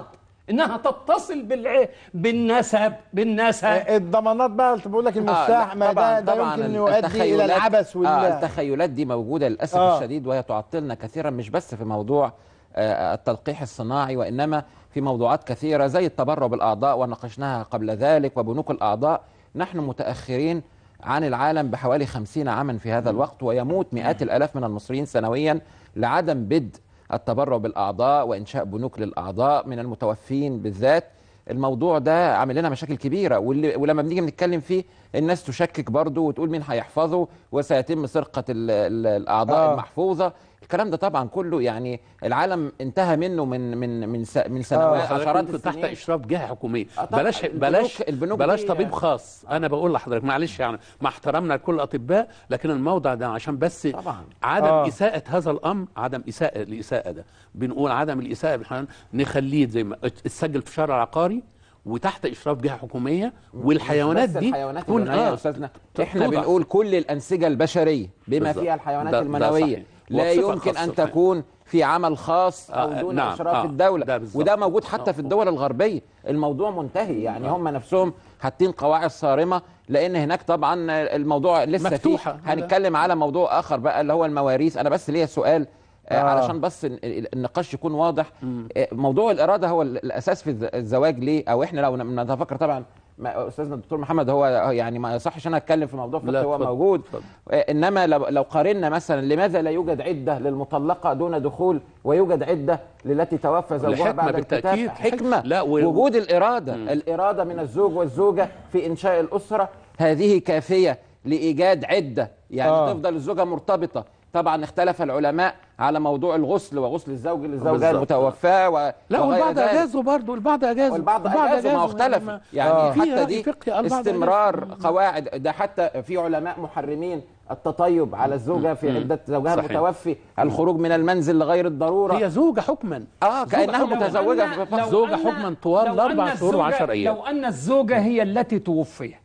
انها تتصل بالع... بالنسب بالنسب الضمانات بقى اللي بقول لك المفتاح لا، ما طبعاً- ده, ده طبعاً يمكن يؤدي الى التخيلات- العبث وال آه التخيلات دي موجوده للاسف آه. آه. الشديد وهي تعطلنا كثيرا مش بس في موضوع آه التلقيح الصناعي وانما في موضوعات كثيره زي التبرع بالاعضاء وناقشناها قبل ذلك وبنوك الاعضاء نحن متاخرين عن العالم بحوالي خمسين عاما في هذا الوقت ويموت مئات الالاف من المصريين سنويا لعدم بدء التبرع بالاعضاء وانشاء بنوك للاعضاء من المتوفين بالذات الموضوع ده عامل لنا مشاكل كبيره واللي ولما بنيجي نتكلم فيه الناس تشكك برضه وتقول مين هيحفظه وسيتم سرقه ال ال الاعضاء آه. آه. المحفوظه الكلام ده طبعا كله يعني العالم انتهى منه من من من س- من سنوات حضرتك عشرات ممكن تحت السنين اشراف جهه حكوميه آه طبعاً. بلاش البنوك- بلاش البنوك بلاش دي- طبيب خاص انا بقول لحضرتك معلش يعني مع احترامنا لكل الاطباء لكن الموضع ده عشان بس طبعاً. عدم آه. آه. اساءه هذا الامر عدم اساءه الاساءه ده بنقول عدم الاساءه بحنا نخليه زي ما اتسجل في الشهر العقاري وتحت اشراف جهه حكوميه والحيوانات بس دي الحيوانات تكون- المنويه يا آه، استاذنا ت- احنا توضع. بنقول كل الانسجه البشريه بما بالظبط. فيها الحيوانات ده- ده المنويه صحيح. لا وبصفة يمكن خاصة ان صحيح. تكون في عمل خاص او آه، دون نعم، اشراف آه، الدوله ده بالظبط. وده موجود حتى آه. في الدول الغربيه الموضوع منتهي يعني هم نفسهم حاطين قواعد صارمه لان هناك طبعا الموضوع لسه مفتوحة. فيه هنتكلم على موضوع اخر بقى اللي هو المواريث انا بس ليا سؤال آه. آه. علشان بس ال- ال- النقاش يكون واضح آه، موضوع الاراده هو ال- الاساس في الز- الزواج ليه او احنا لو ن- نتفكر طبعا ما- استاذنا الدكتور محمد هو يعني ما يصحش انا اتكلم في موضوع لا، فقهي هو اتفضل، موجود اتفضل. آه، انما لو لو قارنا مثلا لماذا لا يوجد عده للمطلقه دون دخول ويوجد عده للتي توفى زوجها لحكمة بعد الكتاب بالتأكيد. حكمه لا، و- وجود الاراده الاراده من الزوج والزوجه في انشاء الاسره هذه كافيه لايجاد عده يعني آه. آه. تفضل الزوجه مرتبطه طبعا اختلف العلماء على موضوع الغسل وغسل الزوج للزوجه بالظبط. المتوفاه و... لا وغير والبعض ذلك. اجازوا برضه البعض اجازوا والبعض اجازوا ما هو اختلف يعني يعني آه. في حتى رأي دي فقهي البعض استمرار أجازوا. قواعد ده حتى في علماء محرمين التطيب على الزوجه في عده زوجها صحيح. المتوفي الخروج من المنزل لغير الضروره هي زوجه حكما اه كانها لو متزوجه أن- في لو زوجة أن- حكماً طوال لو أربع أن شهور الزوجة- وعشر أيام. لو أن الزوجة هي التي توفيت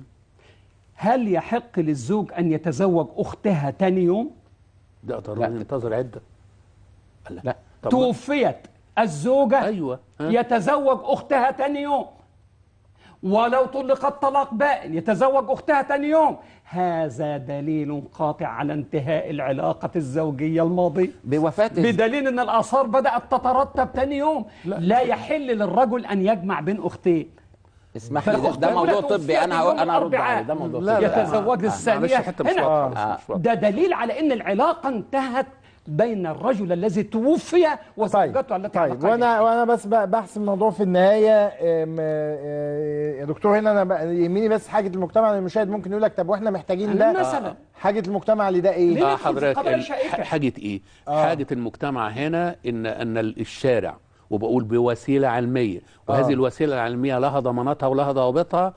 هل يحق للزوج أن يتزوج أختها تاني يوم؟ ده ضروري لا. ينتظر عده لا, لا. طب توفيت الزوجة ايوه ها؟ يتزوج أختها تاني يوم ولو طلقت طلاق بائن يتزوج أختها تاني يوم هذا دليل قاطع على انتهاء العلاقة الزوجية الماضية بوفاه الز- بدليل ان الاثار بدات تترتب تاني يوم لا, لا يحل للرجل ان يجمع بين اختين اسمح لي ده, ده موضوع طبي انا هقول- انا ارد عليه ده موضوع لا، طبي لا. يتزوج آه، الثانيه معلش حتة مش هنا واضحة، مش واضحة. ده دليل على ان العلاقه انتهت بين الرجل الذي توفي طيب وزوجته التي طيب على وانا وانا بس ب- بحسم الموضوع في النهايه أم، آه، يا دكتور هنا انا ب- يهمني بس حاجه المجتمع المشاهد ممكن يقول لك طب واحنا محتاجين ده مثلا حاجه المجتمع لده ايه؟ ليه؟ اه ندخل في حضرتك قضايا ال- شائكة. ح- حاجه ايه آه. حاجه المجتمع هنا ان ان الشارع وبقول بوسيله علميه وهذه آه. الوسيله العلميه لها ضماناتها ولها ضوابطها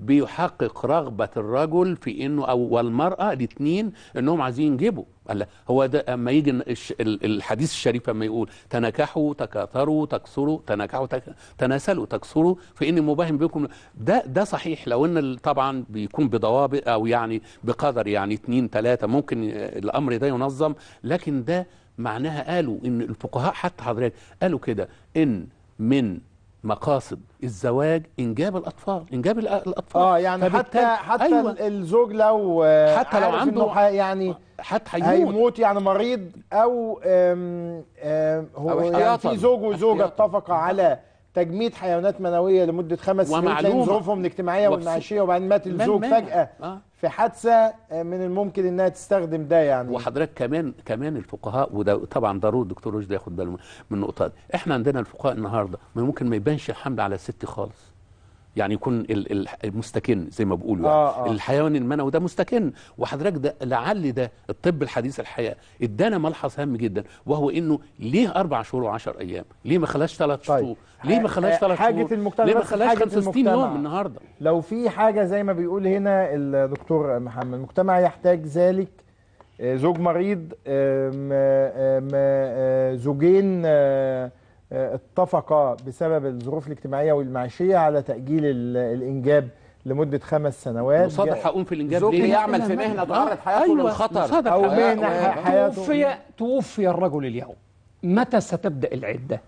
بيحقق رغبه الرجل في انه او والمراه الاثنين انهم عايزين ينجبوا قال هو ده اما يجي الش- ال- الحديث الشريف اما يقول تناكحوا تكاثروا تكسروا تناكحوا تك... تناسلوا تكسروا فاني مباهم بكم ده ده صحيح لو ان ال- طبعا بيكون بضوابط او يعني بقدر يعني اثنين ثلاثه ممكن ي- الامر ده ينظم لكن ده معناها قالوا ان الفقهاء حتى حضرتك قالوا كده ان من مقاصد الزواج انجاب الاطفال انجاب الأ- الاطفال اه يعني حتى فبالتالي- حتى أيوة. ال- الزوج لو آه، حتى لو عارف عنده- إنه ح- يعني حتى هيموت هيموت يعني مريض او آم آم هو أو يعني احتياطاً. في زوج وزوجه احتياطاً. اتفقوا على تجميد حيوانات منويه لمده خمس سنين ومعلومة. تلاقي ظروفهم الاجتماعيه وفي- والمعيشيه وبعدين مات من الزوج مانع؟ فجاه آه. في حادثه آه، من الممكن انها تستخدم ده يعني وحضرتك كمان كمان الفقهاء وده طبعا ضروري الدكتور رشدي ياخد باله من النقطه دي احنا عندنا الفقهاء النهارده ما ممكن ما يبانش الحمل على الست خالص يعني يكون ال- ال- المستكن زي ما بيقولوا يعني آه، آه. الحيوان المنوي ده مستكن وحضرتك ده لعل ده الطب الحديث الحقيقه ادانا ملحظ هام جدا وهو انه ليه اربع شهور وعشر ايام؟ ليه ما خلاش ثلاث طيب. شهور؟ ليه ما خلاش ح- ثلاث حاجة شهور؟ المجتمع ليه ما بس خلاش حاجة 65 المجتمع. يوم النهارده؟ لو في حاجه زي ما بيقول هنا الدكتور محمد المجتمع يحتاج ذلك آه، زوج مريض آم، آم، آه، زوجين آه، آه، اتفقا بسبب الظروف الاجتماعيه والمعيشيه على تاجيل ال- الانجاب لمده خمس سنوات مصادر هقوم في الانجاب زوج ليه؟ يعمل في لا، مهنه لا. تعرض حياته أيوة، للخطر مصادر او حياة. مهنه ح- حياته توفي توفي الرجل اليوم متى ستبدا العده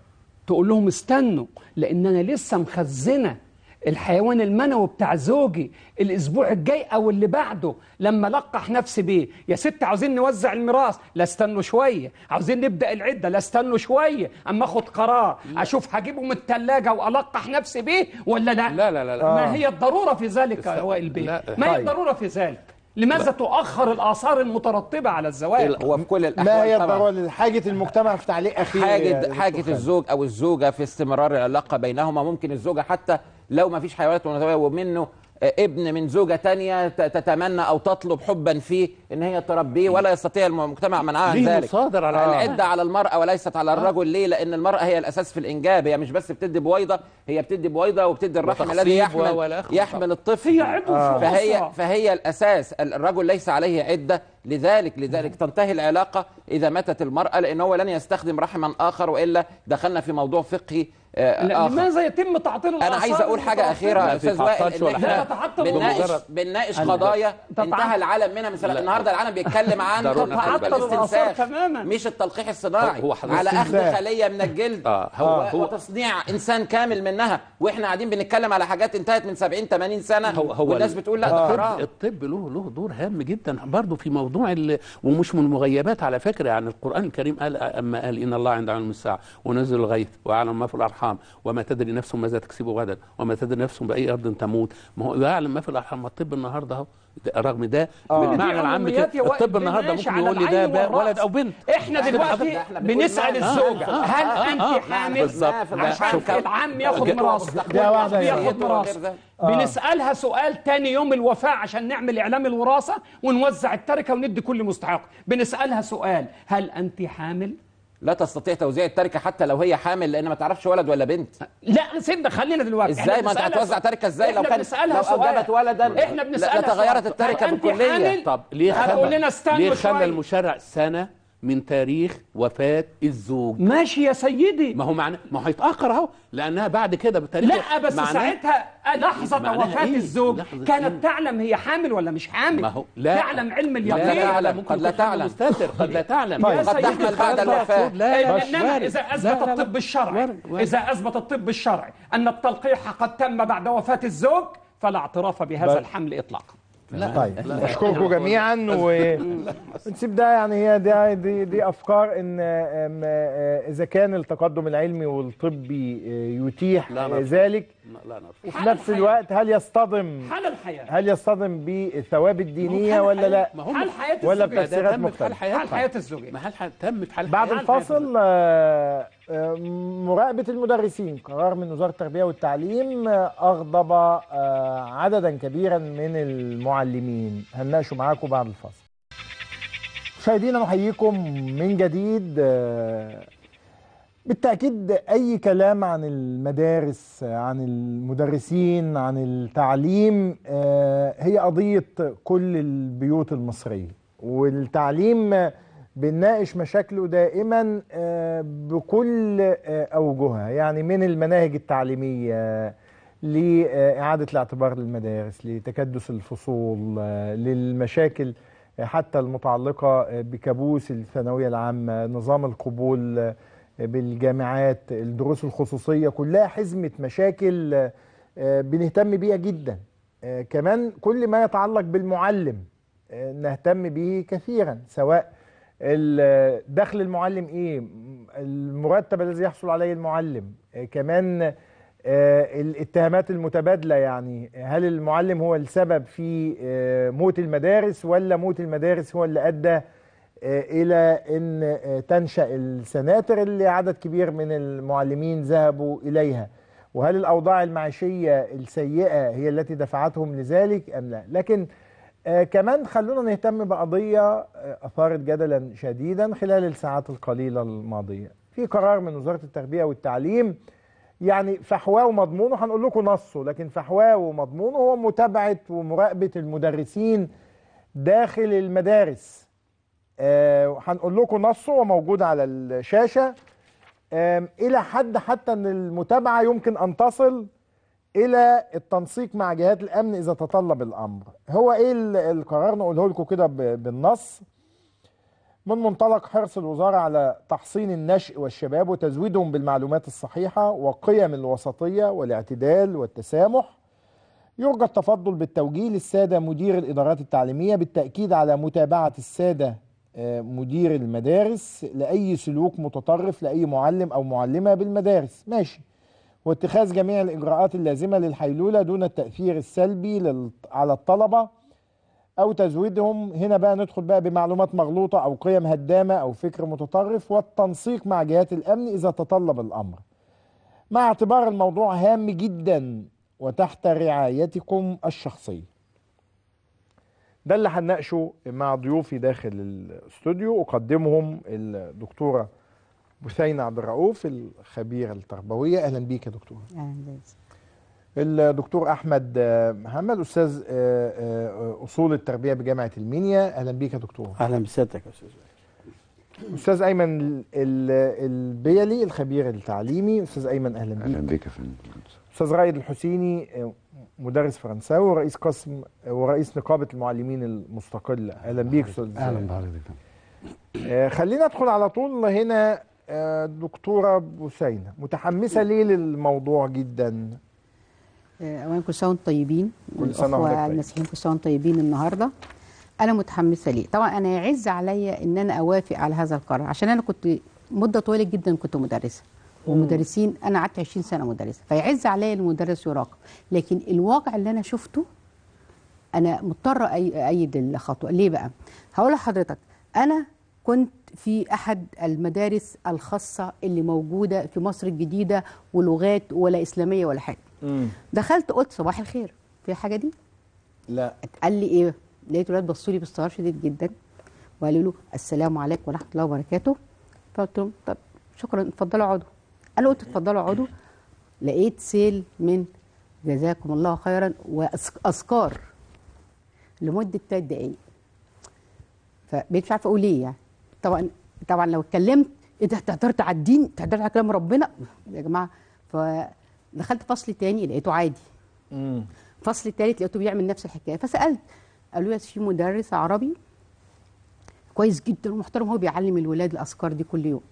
تقول لهم استنوا لان انا لسه مخزنه الحيوان المنوي بتاع زوجي الاسبوع الجاي او اللي بعده لما لقح نفسي بيه يا ست عاوزين نوزع الميراث لا استنوا شويه عاوزين نبدا العده لا استنوا شويه اما اخد قرار اشوف هجيبه من الثلاجه والقح نفسي بيه ولا لا لا لا لا, لا. ما هي الضروره في ذلك يا وائل بيه لا. ما هي طيب. الضروره في ذلك لماذا تؤخر الاثار المترتبه على الزواج هو في كل الاحوال ما هي طبعاً. الضروره حاجه المجتمع في تعليق اخير يا حاجة دكتور حاجة خالد. الزوج أو الزوجة في استمرار العلاقة بينهما ممكن الزوجة حتى لو ما فيش حيوانات مناسبة ومنه آه، ابن من زوجة تانية ت- تتمنى أو تطلب حبا فيه إن هي تربيه ولا يستطيع المجتمع منعها عن ليه ذلك مصادر على العدة على المرأة وليست على الرجل ليه؟ لأن المرأة هي الأساس في الإنجاب هي مش بس بتدي بويضة هي بتدي بويضة وبتدي الرحم وتخصيب الذي و- يحمل والى آخره. يحمل الطفل هي عضو في فهي الأسرة. فهي الاساس الرجل ليس عليه عده لذلك لذلك تنتهي العلاقه اذا ماتت المراه لان هو لن يستخدم رحما اخر والا دخلنا في موضوع فقهي آه، لا، اخر لماذا يتم تعطيل انا الآثار عايز اقول حاجه اخيره ما يا استاذ تتعطلش وائل ان ولا احنا حاجة. تتعطل بنناقش بمجرد- بنناقش لا. قضايا تتعطل. انتهى العالم منها من سنة. النهارده العالم بيتكلم عن ضروري تتعطل الآثار الاستنساخ تماما مش التلقيح الصناعي هو حضرتك على اخذ استنساخ. خليه من الجلد آه، هو- و- هو- وتصنيع انسان كامل منها واحنا قاعدين بنتكلم على حاجات انتهت من 70 80 سنه هو هو والناس ال- بتقول لا ده الطب, حرام الطب له له دور هام جدا برضه في موضوع ال... ومش من المغيبات على فكره يعني القران الكريم قال اما قال ان الله عند علم الساعه ونزل الغيث ويعلم ما في الارحام وما تدري نفس ماذا تكسب غدا وما تدري نفس باي ارض تموت ما هو يعلم ما في الارحام ما الطب النهارده اهو ده- رغم ده آه. بالمعنى دي العام علوميات كده يا وائل الطب النهارده بنمشي ممكن على يقول لي ده العين ب- والرأس. ولد او بنت احنا إحنا دلوقتي بنقول- إحنا بنقول بنسال ما- الزوجه آه، هل آه، انت آه، حامل بالظبط. عشان شوف كم- العم ياخد جا- ميراث ده واحدة ياخد يعني. ميراث غير بنسالها سؤال تاني يوم الوفاه عشان نعمل اعلام الوراثه ونوزع التركه وندي كل مستحق بنسالها سؤال هل انت حامل لا تستطيع توزيع التركه حتى لو هي حامل لان ما تعرفش ولد ولا بنت لا سيبنا خلينا دلوقتي ازاي إحنا ما انت بنسألها هتوزع سؤال. تركه ازاي لو إحنا كان بنسألها لو سؤال. انجبت ولدا احنا بنسالها لتغيرت سؤال. التركه هل أنت بالكليه حامل؟ طب ليه هتقول خلى لنا استنوا ليه خلى شوية. المشرع سنه من تاريخ وفاه الزوج ماشي يا سيدي ما هو معنى ما هو هيتاخر اهو لانها بعد كده بتاريخ لا بس معناه- ساعتها لحظة معناها وفاة إيه؟ الزوج لحظة كانت إيه؟ تعلم هي حامل ولا مش حامل ما هو لا تعلم علم لا اليقين تعلم. ممكن قد لا يكون حمل تعلم. مستتر قد لا تعلم طيب. قد سيدي تحمل بعد الفاضل. الوفاه لا إيه، مش انما وارد. اذا لا، اثبت لا، لا. الطب الشرعي وارد، وارد. اذا اثبت الطب الشرعي ان التلقيح قد تم بعد وفاه الزوج فلا اعتراف بهذا بل- الحمل اطلاقا طيب اشكركم جميعا ونسيب ده يعني هي دي دي, دي افكار ان آم، آه، اذا كان التقدم العلمي والطبي آه، يتيح لا آه، نرفض. ذلك لا لا نرفض. وفي حال نفس الحياة. الوقت هل يصطدم حال الحياه هل يصطدم بالثوابت الدينيه حال ولا لا ما هو حال حياه ولا الزوجية. بتفسيرات ده تم في حال مختلفة. حياتها. حال حياه الزوجيه ما حال حال تم في حال بعد حياتها. الفاصل آه، آه، مراقبة المدرسين قرار من وزارة التربية والتعليم آه، أغضب آه، عددا كبيرا من المعلمين هنناقشه معاكم بعد الفاصل مشاهدينا نحييكم من جديد آه، بالتأكيد أي كلام عن المدارس عن المدرسين عن التعليم آه، هي قضية كل البيوت المصرية والتعليم آه، بنناقش مشاكله دائما آه، بكل آه، أوجهها يعني من المناهج التعليمية لإعادة الاعتبار للمدارس لتكدس الفصول آه، للمشاكل آه، حتى المتعلقة آه، بكابوس الثانوية العامة نظام القبول آه، بالجامعات الدروس الخصوصية كلها حزمة مشاكل آه، آه، بنهتم بيها جدا آه، كمان كل ما يتعلق بالمعلم آه، نهتم به كثيرا سواء ال- دخل المعلم ايه المرتب الذي يحصل عليه المعلم آه، كمان آه، الاتهامات المتبادلة يعني هل المعلم هو السبب في آه، موت المدارس ولا موت المدارس هو اللي أدى آه، إلى أن آه، تنشأ السناتر اللي عدد كبير من المعلمين ذهبوا إليها وهل الأوضاع المعيشية السيئة هي التي دفعتهم لذلك أم لا لكن آه كمان خلونا نهتم بقضية آه أثارت جدلا شديدا خلال الساعات القليلة الماضية في قرار من وزارة التربية والتعليم يعني فحواه ومضمونه هنقول لكم نصه لكن فحواه ومضمونه هو متابعة ومراقبة المدرسين داخل المدارس آه هنقول لكم نصه وموجود على الشاشة آم، إلى حد حتى أن المتابعة يمكن أن تصل إلى التنسيق مع جهات الأمن إذا تطلب الأمر هو إيه ال- القرار نقوله لكم كده ب- بالنص من منطلق حرص الوزارة على تحصين النشء والشباب وتزويدهم بالمعلومات الصحيحة وقيم الوسطية والاعتدال والتسامح يرجى التفضل بالتوجيه للسادة مدير الإدارات التعليمية بالتأكيد على متابعة السادة آه، مدير المدارس لأي سلوك متطرف لأي معلم أو معلمة بالمدارس ماشي واتخاذ جميع الإجراءات اللازمة للحيلولة دون التأثير السلبي لل- على الطلبة أو تزويدهم هنا بقى ندخل بقى بمعلومات مغلوطة أو قيم هدامة أو فكر متطرف والتنسيق مع جهات الأمن إذا تطلب الأمر مع اعتبار الموضوع هام جدا وتحت رعايتكم الشخصية ده اللي هنناقشه مع ضيوفي داخل الاستوديو أقدمهم الدكتورة بثينة عبد الرؤوف الخبيرة التربوية أهلا بيك يا دكتورة أهلاً بيك. الدكتور احمد آه، محمد استاذ آه، آه، اصول التربيه بجامعه المنيا اهلا بيك يا دكتور اهلا بسيادتك يا استاذ استاذ ايمن ال- ال- البيلي الخبير التعليمي استاذ ايمن اهلا بيك اهلا بك يا فندم استاذ رائد الحسيني آه، مدرس فرنساوي ورئيس قسم آه، ورئيس نقابه المعلمين المستقله اهلا بيك استاذ اهلا بحضرتك آه، خلينا ندخل على طول هنا آه، دكتوره بوسينه متحمسه ليه للموضوع جدا آه، اولا كل سنه وانتم طيبين كل سنة وحضرتك والأخوة طيب. المسيحيين كل سنه وانتم طيبين النهارده انا متحمسه ليه طبعا انا يعز عليا ان انا اوافق على هذا القرار عشان انا كنت مده طويله جدا كنت مدرسه ومدرسين انا قعدت 20 سنه مدرسه فيعز عليا المدرس يراقب لكن الواقع اللي انا شفته انا مضطره أي- ايد الخطوه ليه بقى هقول لحضرتك انا كنت في احد المدارس الخاصه اللي موجوده في مصر الجديده ولغات ولا اسلاميه ولا حاجه مم. دخلت قلت صباح الخير في حاجه دي لا قال لي ايه لقيت ولاد بصوا لي باستغراب شديد جدا وقالوا له السلام عليكم ورحمه الله وبركاته فقلت لهم طب شكرا اتفضلوا اقعدوا انا قلت اتفضلوا اقعدوا لقيت سيل من جزاكم الله خيرا واذكار لمده ثلاث دقائق فبقيت مش عارفه اقول ايه يعني طبعا طبعا لو اتكلمت ايه ده هتقدروا على الدين هتقدروا على كلام ربنا يا جماعه فدخلت فصل تاني لقيته عادي مم. الفصل الثالث لقيته بيعمل نفس الحكايه فسالت قالوا لي في مدرس عربي كويس جدا ومحترم هو بيعلم الولاد الاذكار دي كل يوم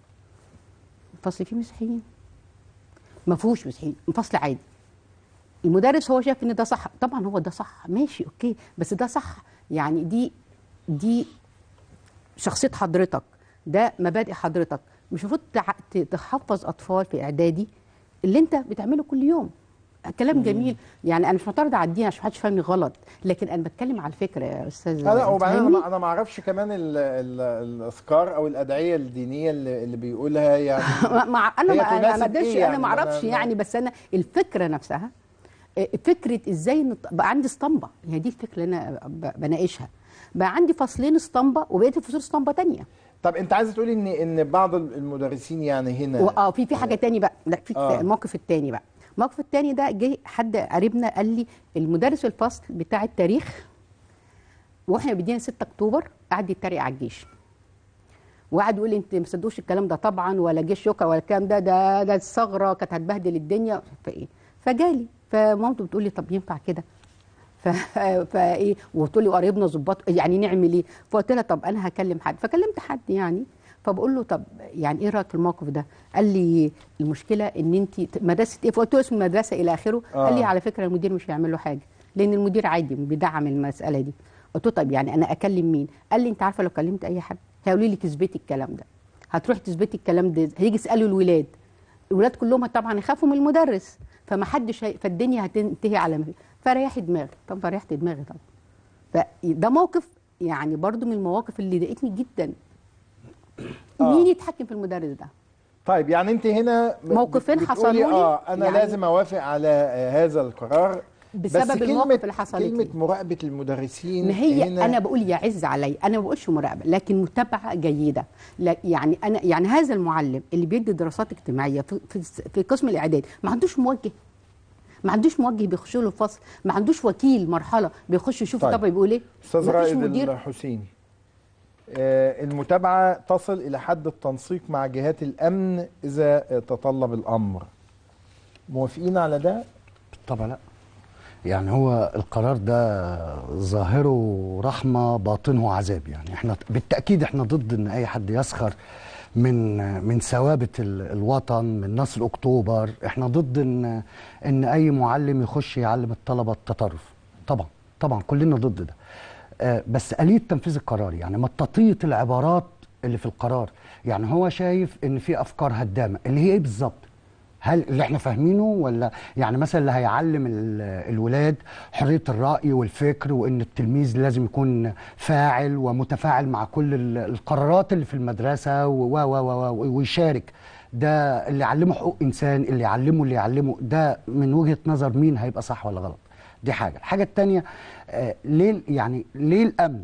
الفصل فيه مسيحيين ما فيهوش مسيحيين الفصل عادي المدرس هو شايف ان ده صح طبعا هو ده صح ماشي اوكي بس ده صح يعني دي دي شخصيه حضرتك ده مبادئ حضرتك مش المفروض تع- ت- تحفظ اطفال في اعدادي اللي انت بتعمله كل يوم كلام جميل يعني انا مش معترضه على الدين عشان محدش فاهمني غلط لكن انا بتكلم على الفكره يا استاذ لا لا أنت وبعدين انا فاهمني؟ ما- انا ما اعرفش كمان ال ال الاذكار او الادعيه الدينيه اللي, اللي بيقولها يعني ما ما- انا هي ما انا تناسب ما قدرتش إيه انا ما يعني؟ اعرفش ما- يعني بس انا الفكره نفسها آه، فكره ازاي نط- بقى عندي اسطمبه هي دي الفكره اللي انا ب- بناقشها بقى عندي فصلين اسطمبه وبقيت الفصول اسطمبه تانية طب انت عايزه تقولي ان ان بعض المدرسين يعني هنا اه في في حاجه تاني بقى لا في آه. آه. الموقف التاني بقى الموقف التاني ده جه حد قريبنا قال لي المدرس الفصل بتاع التاريخ واحنا بيدينا 6 اكتوبر قعد يتريق على الجيش وقعد يقول لي انت ما تصدقوش الكلام ده طبعا ولا جيش يوكا ولا الكلام ده ده ده الثغره كانت هتبهدل الدنيا فايه فجالي فمامته بتقول لي طب ينفع كده ف... فايه وتقول لي قريبنا ظباط يعني نعمل ايه فقلت لها طب انا هكلم حد فكلمت حد يعني فبقول له طب يعني ايه رايك في الموقف ده قال لي المشكله ان انت مدرسه ايه فقلت له اسم المدرسه الى اخره آه. قال لي على فكره المدير مش هيعمل له حاجه لان المدير عادي بيدعم المساله دي قلت له طب يعني انا اكلم مين قال لي انت عارفه لو كلمت اي حد هيقولوا لي تثبتي الكلام ده هتروح تثبتي الكلام ده هيجي يسالوا الولاد الولاد كلهم طبعا يخافوا من المدرس فما حدش هي... فالدنيا هتنتهي على ما فريحي دماغي طب فريحت دماغي طبعا فده موقف يعني برضو من المواقف اللي ضايقتني جدا آه. مين يتحكم في المدرس ده طيب يعني انت هنا ب- موقفين بتقولي حصلوا لي اه انا يعني- لازم اوافق على آه، هذا القرار بسبب بس المواقف كلمة اللي حصلت كلمة لي. مراقبة المدرسين ما هي هنا انا بقول يعز علي انا ما بقولش مراقبه لكن متابعه جيده لا يعني انا يعني هذا المعلم اللي بيدي دراسات اجتماعيه في في, في قسم الاعداد ما عندوش موجه ما عندوش موجه بيخش له الفصل ما عندوش وكيل مرحله بيخش يشوف طيب. طبعا بيقول ايه استاذ مفيش رائد مدير الحسيني آه، المتابعة تصل إلى حد التنسيق مع جهات الأمن إذا آه، تطلب الأمر موافقين على ده؟ طبعا لا يعني هو القرار ده ظاهره رحمه باطنه عذاب يعني احنا بالتاكيد احنا ضد ان اي حد يسخر من من ثوابت ال- الوطن من نصر اكتوبر احنا ضد ان ان اي معلم يخش يعلم الطلبه التطرف طبعا طبعا كلنا ضد ده آه، بس آلية تنفيذ القرار يعني مطاطية العبارات اللي في القرار يعني هو شايف ان في افكار هدامه اللي هي ايه بالظبط هل اللي احنا فاهمينه ولا يعني مثلا اللي هيعلم ال- الولاد حريه الراي والفكر وان التلميذ لازم يكون فاعل ومتفاعل مع كل ال- القرارات اللي في المدرسه و و و و ويشارك ده اللي يعلمه حقوق انسان اللي يعلمه اللي يعلمه ده من وجهه نظر مين هيبقى صح ولا غلط دي حاجه الحاجه الثانيه آه ليه يعني ليه الامن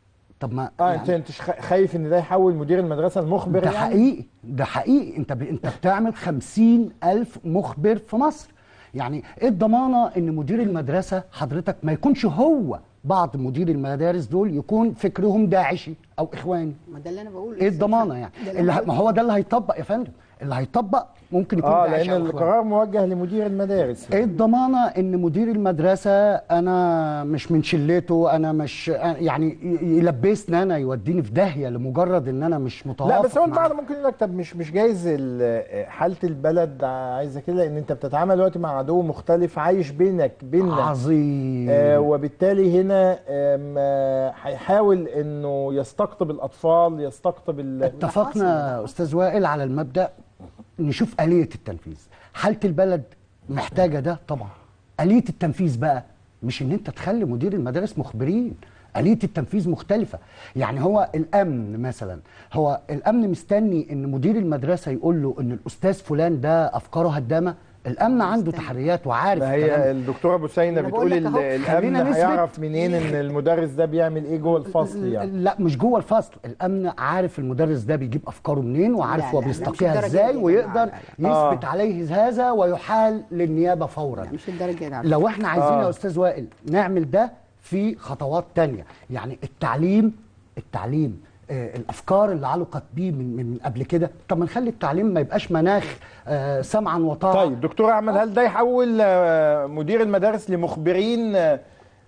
طب ما اه يعني انت انت خ- خايف ان ده يحول مدير المدرسه المخبر ده يعني؟ حقيقي ده حقيقي انت ب... انت بتعمل خمسين ألف مخبر في مصر يعني ايه الضمانه ان مدير المدرسه حضرتك ما يكونش هو بعض مدير المدارس دول يكون فكرهم داعشي او اخواني ما ده اللي انا بقوله ايه الضمانه يعني ده اللي اللي أنا ه- ما هو ده اللي هيطبق يا فندم اللي هيطبق ممكن يكون اه داعشي لان أو إخواني. القرار موجه لمدير المدارس ايه الضمانه ان مدير المدرسه انا مش من شلته انا مش يعني ي- يلبسني انا يوديني في داهيه لمجرد ان انا مش متوافق لا بس هو مع- البعض ممكن يقول لك طب مش مش جايز ال- حاله البلد عايزه كده ان انت بتتعامل دلوقتي مع عدو مختلف عايش بينك بيننا عظيم آه وبالتالي هنا آم، آه، هيحاول انه يستقطب الاطفال يستقطب ال- اتفقنا استاذ وائل على المبدا نشوف اليه التنفيذ حاله البلد محتاجه ده طبعا اليه التنفيذ بقى مش ان انت تخلي مدير المدارس مخبرين آلية التنفيذ مختلفة يعني هو الأمن مثلا هو الأمن مستني إن مدير المدرسة يقول له إن الأستاذ فلان ده أفكاره هدامة الأمن عنده تحريات وعارف ما الكلام هي ده. الدكتوره بوسينه أنا بقول بتقول لك ال- أهو، خلينا الامن نثبت. هيعرف منين ان المدرس ده بيعمل ايه جوه الفصل يعني لا مش جوه الفصل الامن عارف المدرس ده بيجيب افكاره منين لا، وعارف هو لا، لا، مش بيستقيها الدرجة ازاي دي. ويقدر لا، لا، يثبت آه. عليه هذا ويحال للنيابه فورا لا، مش الدرجه دي على لو احنا عايزين آه. يا استاذ وائل نعمل ده في خطوات تانية يعني التعليم التعليم آه الافكار اللي علقت بيه من, من قبل كده طب ما نخلي التعليم ما يبقاش مناخ آه سمعا وطاعه طيب دكتور احمد هل ده يحول آه، مدير المدارس لمخبرين آه،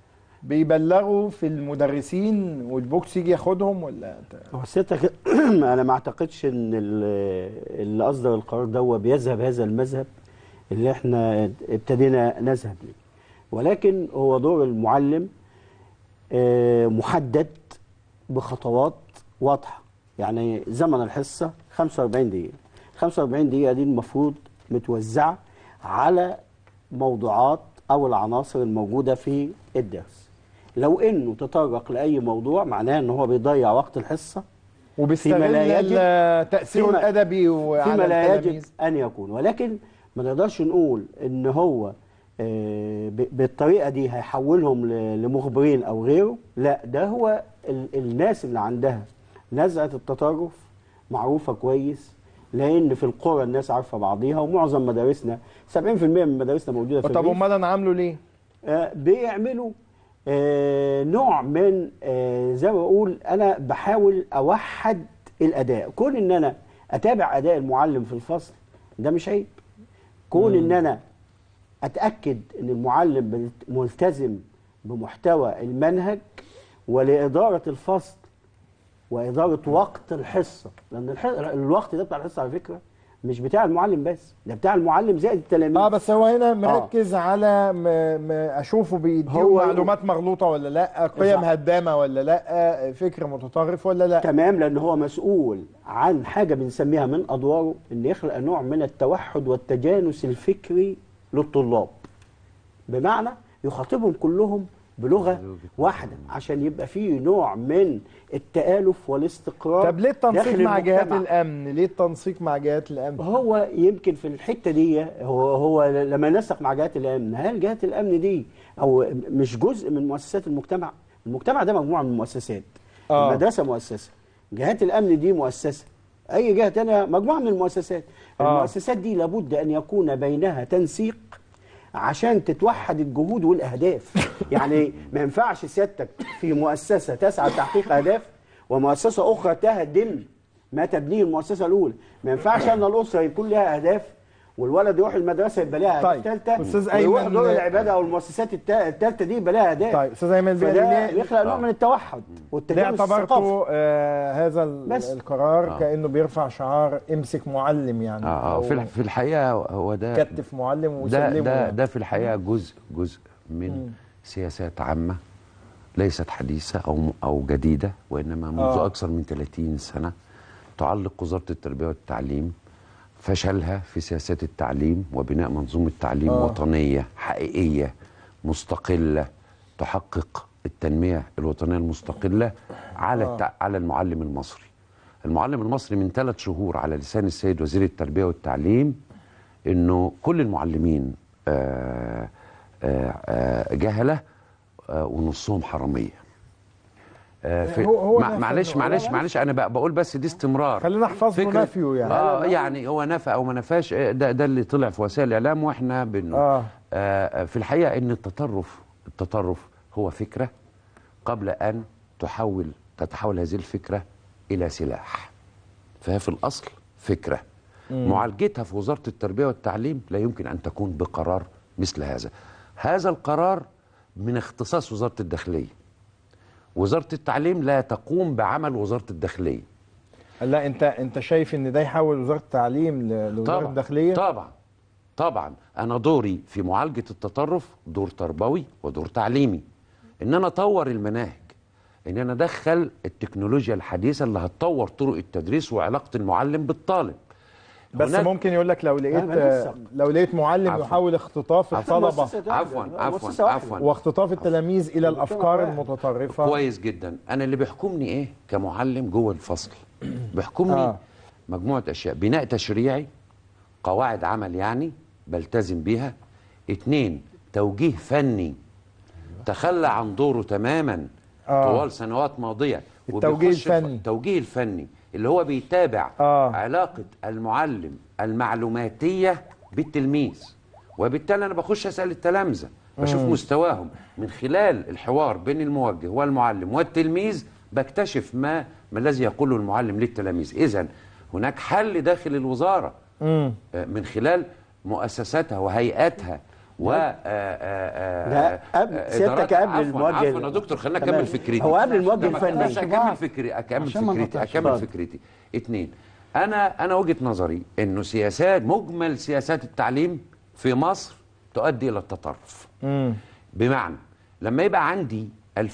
بيبلغوا في المدرسين والبوكس يجي ياخدهم ولا أنت- هو سيادتك انا ما اعتقدش ان ال- اللي اصدر القرار ده هو بيذهب هذا المذهب اللي احنا ابتدينا نذهب ليه ولكن هو دور المعلم آه، محدد بخطوات واضحه يعني زمن الحصه 45 دقيقه 45 دقيقه دي المفروض متوزعه على موضوعات او العناصر الموجوده في الدرس لو انه تطرق لاي موضوع معناه ان هو بيضيع وقت الحصه وبيستغل فيما لا يجب- ال- تاثيره فيما- الادبي وعلى فيما لا يجب التلاميذ ان يكون ولكن ما نقدرش نقول ان هو آه، ب- بالطريقه دي هيحولهم ل- لمخبرين او غيره لا ده هو ال- الناس اللي عندها نزعه التطرف معروفه كويس لان في القرى الناس عارفه بعضيها ومعظم مدارسنا 70% من مدارسنا موجوده في طب الريف. امال انا عامله ليه؟ آه، بيعملوا آه، نوع من آه، زي ما بقول انا بحاول اوحد الاداء كون ان انا اتابع اداء المعلم في الفصل ده مش عيب كون ان انا اتاكد ان المعلم ملتزم بمحتوى المنهج ولاداره الفصل واداره وقت الحصه لان الح... الوقت ده بتاع الحصه على فكره مش بتاع المعلم بس ده بتاع المعلم زائد التلاميذ اه بس هو هنا مركز على م... م... اشوفه بيديهم هو- معلومات مغلوطه ولا لا قيم صح. هدامه ولا لا فكر متطرف ولا لا تمام لان هو مسؤول عن حاجه بنسميها من ادواره ان يخلق نوع من التوحد والتجانس الفكري للطلاب بمعنى يخاطبهم كلهم بلغه واحده عشان يبقى فيه نوع من التآلف والاستقرار طب ليه التنسيق داخل مع جهات المجتمع. الامن ليه التنسيق مع جهات الامن هو يمكن في الحته دي هو هو لما نسق مع جهات الامن هل جهات الامن دي او مش جزء من مؤسسات المجتمع المجتمع ده مجموعه من المؤسسات آه. المدرسه مؤسسه جهات الامن دي مؤسسه اي جهه تانية مجموعه من المؤسسات آه. المؤسسات دي لابد ان يكون بينها تنسيق عشان تتوحد الجهود والاهداف يعني ما ينفعش سيادتك في مؤسسه تسعى لتحقيق اهداف ومؤسسه اخرى تهدم ما تبنيه المؤسسه الاولى ما ينفعش ان الاسره يكون لها اهداف والولد يروح المدرسه يبقى لها طيب. اهداف ثالثه أستاذ ويروح أيمن- دور العباده او المؤسسات التا- الثالثه دي يبقى لها اهداف طيب استاذ ايمن فده بيه بيخلق نوع من التوحد ليه والتجانس الثقافي اعتبرته آه هذا ال- بس. القرار آه. كانه بيرفع شعار امسك معلم يعني اه اه أو في الح- في الحقيقه هو ده كتف معلم ده وسلمه ده يعني. ده في الحقيقه جزء جزء من سياسات عامه ليست حديثه او او جديده وانما منذ آه. اكثر من 30 سنه تعلق وزاره التربيه والتعليم فشلها في سياسات التعليم وبناء منظومه تعليم آه. وطنيه حقيقيه مستقله تحقق التنميه الوطنيه المستقله على آه. التع... على المعلم المصري المعلم المصري من ثلاث شهور على لسان السيد وزير التربيه والتعليم انه كل المعلمين آه، آه، آه، جهله آه، ونصهم حراميه آه، في هو- هو مع- نفى معلش إنه- معلش معلش انا بق- بقول بس دي استمرار خلينا نحفظ له فكرة- نفيه يعني اه يعني هو نفى او ما نفاش آه، ده ده اللي طلع في وسائل الاعلام واحنا بن آه. آه في الحقيقه ان التطرف التطرف هو فكره قبل ان تحول تتحول هذه الفكره الى سلاح فهي في الاصل فكره معالجتها في وزاره التربيه والتعليم لا يمكن ان تكون بقرار مثل هذا هذا القرار من اختصاص وزاره الداخليه وزاره التعليم لا تقوم بعمل وزاره الداخليه لا انت انت شايف ان ده يحول وزاره التعليم ل- لوزاره طبعا الداخليه طبعا طبعا انا دوري في معالجه التطرف دور تربوي ودور تعليمي ان انا اطور المناهج ان انا ادخل التكنولوجيا الحديثه اللي هتطور طرق التدريس وعلاقه المعلم بالطالب بس هناك- ممكن يقول لك لو لقيت ما ننسق. لو لقيت معلم عفواً. يحاول اختطاف عفواً. الطلبه مؤسسة واحدة. عفوا مؤسسة عفوا واحدة. عفوا واختطاف التلاميذ الى الافكار واحد. المتطرفه كويس جدا انا اللي بيحكمني ايه كمعلم جوه الفصل بيحكمني آه. آه. مجموعه اشياء بناء تشريعي قواعد عمل يعني بلتزم بيها اتنين توجيه فني تخلى عن دوره تماما آه. آه. طوال سنوات ماضيه التوجيه وبيخش في- الفني. التوجيه الفني اللي هو بيتابع آه. علاقه المعلم المعلوماتيه بالتلميذ وبالتالي انا بخش اسال التلامذه بشوف مستواهم من خلال الحوار بين الموجه والمعلم والتلميذ بكتشف ما ما الذي يقوله المعلم للتلاميذ اذا هناك حل داخل الوزاره امم آه، من خلال مؤسساتها وهيئاتها و آه، آه، ده آه، قبل- آه، سيادتك إداراتها. قبل عفواً، الموجه عفوا يا دكتور خلينا تمام. اكمل فكرتي هو قبل الموجه لا، ما الفني تقدرش اكمل فكري اكمل عشان ما فكرتي نقطعش. اكمل اتفضل. فكرتي اتنين انا انا وجهه نظري انه سياسات مجمل سياسات التعليم في مصر تؤدي الى التطرف امم بمعنى لما يبقى عندي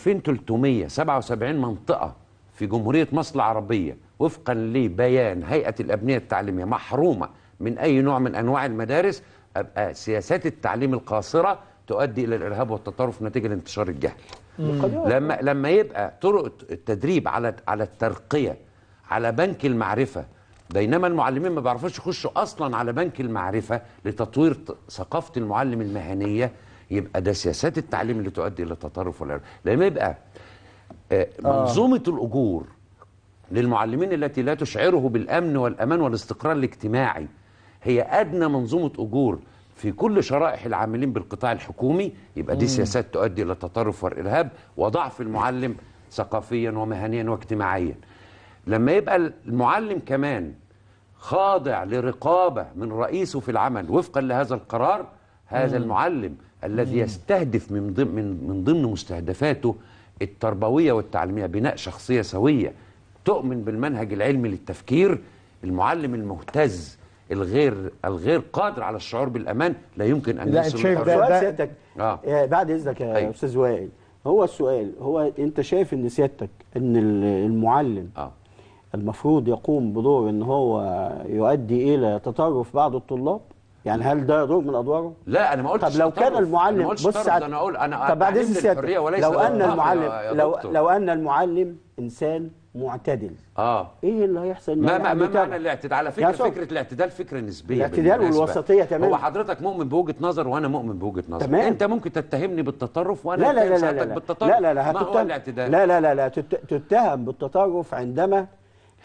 2377 منطقة في جمهورية مصر العربية وفقا لبيان هيئة الأبنية التعليمية محرومة من أي نوع من أنواع المدارس أبقى سياسات التعليم القاصرة تؤدي إلى الإرهاب والتطرف نتيجة لانتشار الجهل لما لما يبقى طرق التدريب على على الترقية على بنك المعرفة بينما المعلمين ما بيعرفوش يخشوا اصلا على بنك المعرفه لتطوير ت- ثقافه المعلم المهنيه يبقى ده سياسات التعليم اللي تؤدي الى التطرف والارهاب لما يبقى آه، منظومه الاجور للمعلمين التي لا تشعره بالامن والامان والاستقرار الاجتماعي هي ادنى منظومه اجور في كل شرائح العاملين بالقطاع الحكومي يبقى دي سياسات تؤدي الى التطرف والارهاب وضعف المعلم ثقافيا ومهنيا واجتماعيا لما يبقى المعلم كمان خاضع لرقابه من رئيسه في العمل وفقا لهذا القرار هذا المعلم الذي يستهدف من ضمن من من ضمن مستهدفاته التربويه والتعليميه بناء شخصيه سويه تؤمن بالمنهج العلمي للتفكير المعلم المهتز الغير الغير قادر على الشعور بالامان لا يمكن ان لا، أنت يصل شايف للحرية. ده- سؤال سيادتك آه. آه. بعد اذنك يا أيوة. استاذ وائل هو السؤال هو انت شايف ان سيادتك ان ال- المعلم اه المفروض يقوم بدور ان هو يؤدي الى تطرف بعض الطلاب يعني هل ده دور من ادواره لا انا ما قلتش طب لو كان تطرف. المعلم أنا ما قلتش بص تطرف، ساعة- ده انا اقول انا طب بعد تعليم اذن سيادتك للحرية وليس لو ان للضعف المعلم يا- يا لو دكتور. لو ان المعلم انسان معتدل اه ايه اللي هيحصل إن ما ما, العيال ما بتاعنا- معنى الاعتدال على فكره يا صاحبي. فكره الاعتدال فكره نسبيه الاعتدال بالمناسبة. والوسطية تمام. هو حضرتك مؤمن بوجهه نظر وانا مؤمن بوجهه نظر تمام. انت ممكن تتهمني بالتطرف وانا لا لا أتهم لا لا ساعتك لا بالتطرف لا لا لا ما هو هتتهم الاعتدال لا لا لا لا تت- تتهم بالتطرف عندما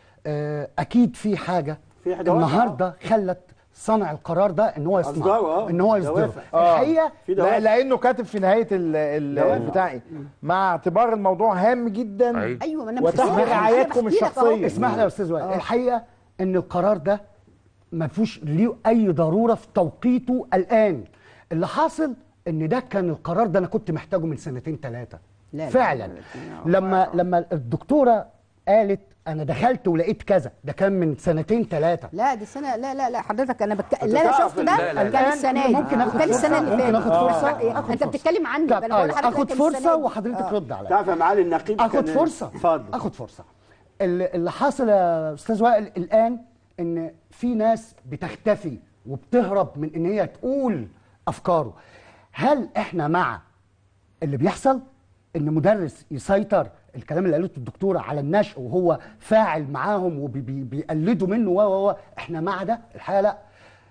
آه، اكيد في حاجه في حاجة واضحة. النهارده خلت صنع القرار ده ان هو يصنعه أصدره، آه. ان هو يصدره دوافع. الحقيقه في لا دوافع لانه كاتب في نهايه ال ال دوافع. البتاع إيه؟ مع اعتبار الموضوع هام جدا أيوة. ايوه ما انا وتحت بفهمك. أنا رعايتكم بحكي لك أهو. الشخصيه اسمح لي يا استاذ وائل الحقيقه ان القرار ده ما فيهوش ليه اي ضروره في توقيته الان اللي حاصل ان ده كان القرار ده انا كنت محتاجه من سنتين ثلاثه لا، لا، فعلا لا، لا. لما لما الدكتوره قالت انا دخلت ولقيت كذا ده كان من سنتين ثلاثه لا دي سنه لا لا لا حضرتك انا بك... أنت اللي انا تعرف شفته ال- ده لا، لا، كان الآن السنه دي ممكن آخد كان السنه فرصة؟ اللي ممكن فاتت آخد فرصة؟ آه. آخد انت فرصة. بتتكلم عني طب أنا بقول آه، لحضرتك اخد كان السنة فرصه دي. وحضرتك آه. رد عليا تعرف يا معالي النقيب اخد كان- فرصه اتفضل اخد فرصه اللي اللي حاصل يا استاذ وائل الان ان في ناس بتختفي وبتهرب من ان هي تقول افكاره هل احنا مع اللي بيحصل ان مدرس يسيطر الكلام اللي قالته الدكتوره على النشء وهو فاعل معاهم وبيقلدوا منه و و و احنا مع ده الحقيقه لا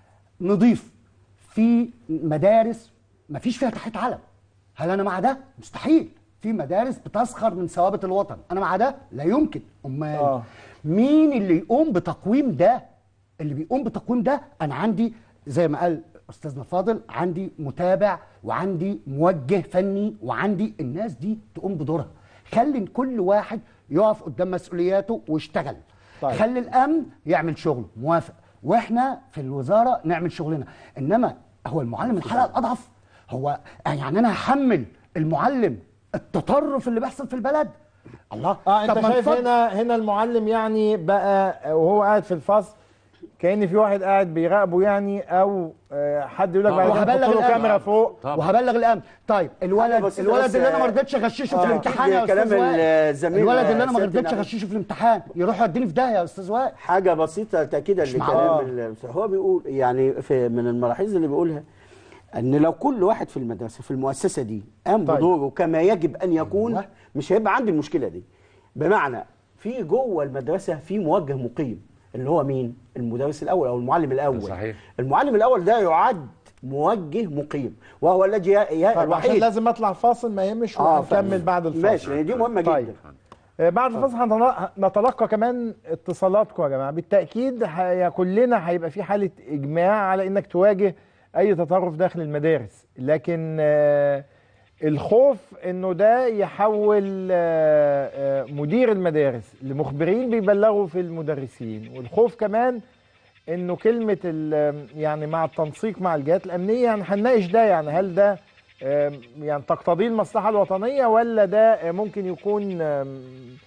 نضيف في مدارس ما فيش فيها تحت علم هل انا مع ده مستحيل في مدارس بتسخر من ثوابت الوطن انا مع ده لا يمكن امال آه. مين اللي يقوم بتقويم ده اللي بيقوم بتقويم ده انا عندي زي ما قال استاذنا فاضل عندي متابع وعندي موجه فني وعندي الناس دي تقوم بدورها خلي كل واحد يقف قدام مسؤولياته ويشتغل طيب. خلي الامن يعمل شغله موافق واحنا في الوزاره نعمل شغلنا انما هو المعلم الحلقه الاضعف هو يعني انا هحمل المعلم التطرف اللي بيحصل في البلد الله اه انت طب ما شايف نفضل- هنا هنا المعلم يعني بقى وهو قاعد في الفصل كان في واحد قاعد بيراقبه يعني او آه، حد يقول لك طبعا. بعد كده وهبلغ نحط له الأمن. كاميرا فوق طبعا. وهبلغ الامن طيب الولد بسيطة الولد بس، اللي انا ما آه، رضيتش اغششه آه، في الامتحان يا كلام استاذ وائل الزميل الولد اللي انا ما سيادة رضيتش النائب. اغششه في الامتحان يروح يوديني في داهيه يا استاذ وائل حاجه بسيطه تاكيدا مش لكلام معقول. ال- هو بيقول يعني في من الملاحظ اللي بيقولها ان لو كل واحد في المدرسه في المؤسسه دي قام طيب. بدوره كما يجب ان يكون أيوة. مش هيبقى عندي المشكله دي بمعنى في جوه المدرسه في موجه مقيم اللي هو مين المدرس الاول او المعلم الاول صحيح. المعلم الاول ده يعد موجه مقيم وهو الذي ي- ي- طيب عشان الوحيد لازم اطلع فاصل ما يهمش آه، وهنكمل فاهم. بعد الفاصل ماشي لان دي مهمه طيب. جدا آه، بعد الفاصل هنتل- نتلقى كمان اتصالاتكم يا جماعه بالتاكيد ه- كلنا هيبقى في حاله اجماع على انك تواجه اي تطرف داخل المدارس لكن آه، الخوف انه ده يحول آه، آه، مدير المدارس لمخبرين بيبلغوا في المدرسين والخوف كمان انه كلمه ال- يعني مع التنسيق مع الجهات الامنيه يعني هنناقش ده يعني هل ده آم، يعني تقتضيه المصلحه الوطنيه ولا ده آه، ممكن يكون آم،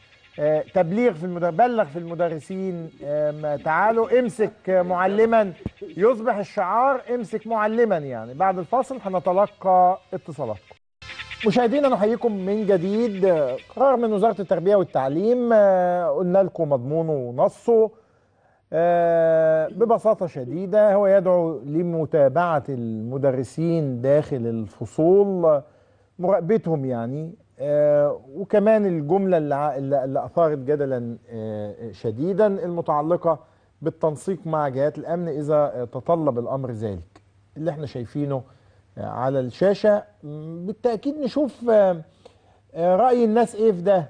آه، تبليغ في المدر... بلغ في المدرسين آم، تعالوا امسك آه، معلما يصبح الشعار امسك معلما يعني بعد الفاصل هنتلقى اتصالاتكم مشاهدينا نحييكم من جديد آه، قرار من وزاره التربيه والتعليم آه، قلنا لكم مضمونه ونصه آه، ببساطة شديدة هو يدعو لمتابعة المدرسين داخل الفصول آه، مراقبتهم يعني آه، وكمان الجملة اللي ع- اللي اللي أثارت جدلا آه، شديدا المتعلقة بالتنسيق مع جهات الأمن إذا آه، تطلب الأمر ذلك اللي احنا شايفينه آه، على الشاشة م، بالتأكيد نشوف آه، آه، رأي الناس إيه في ده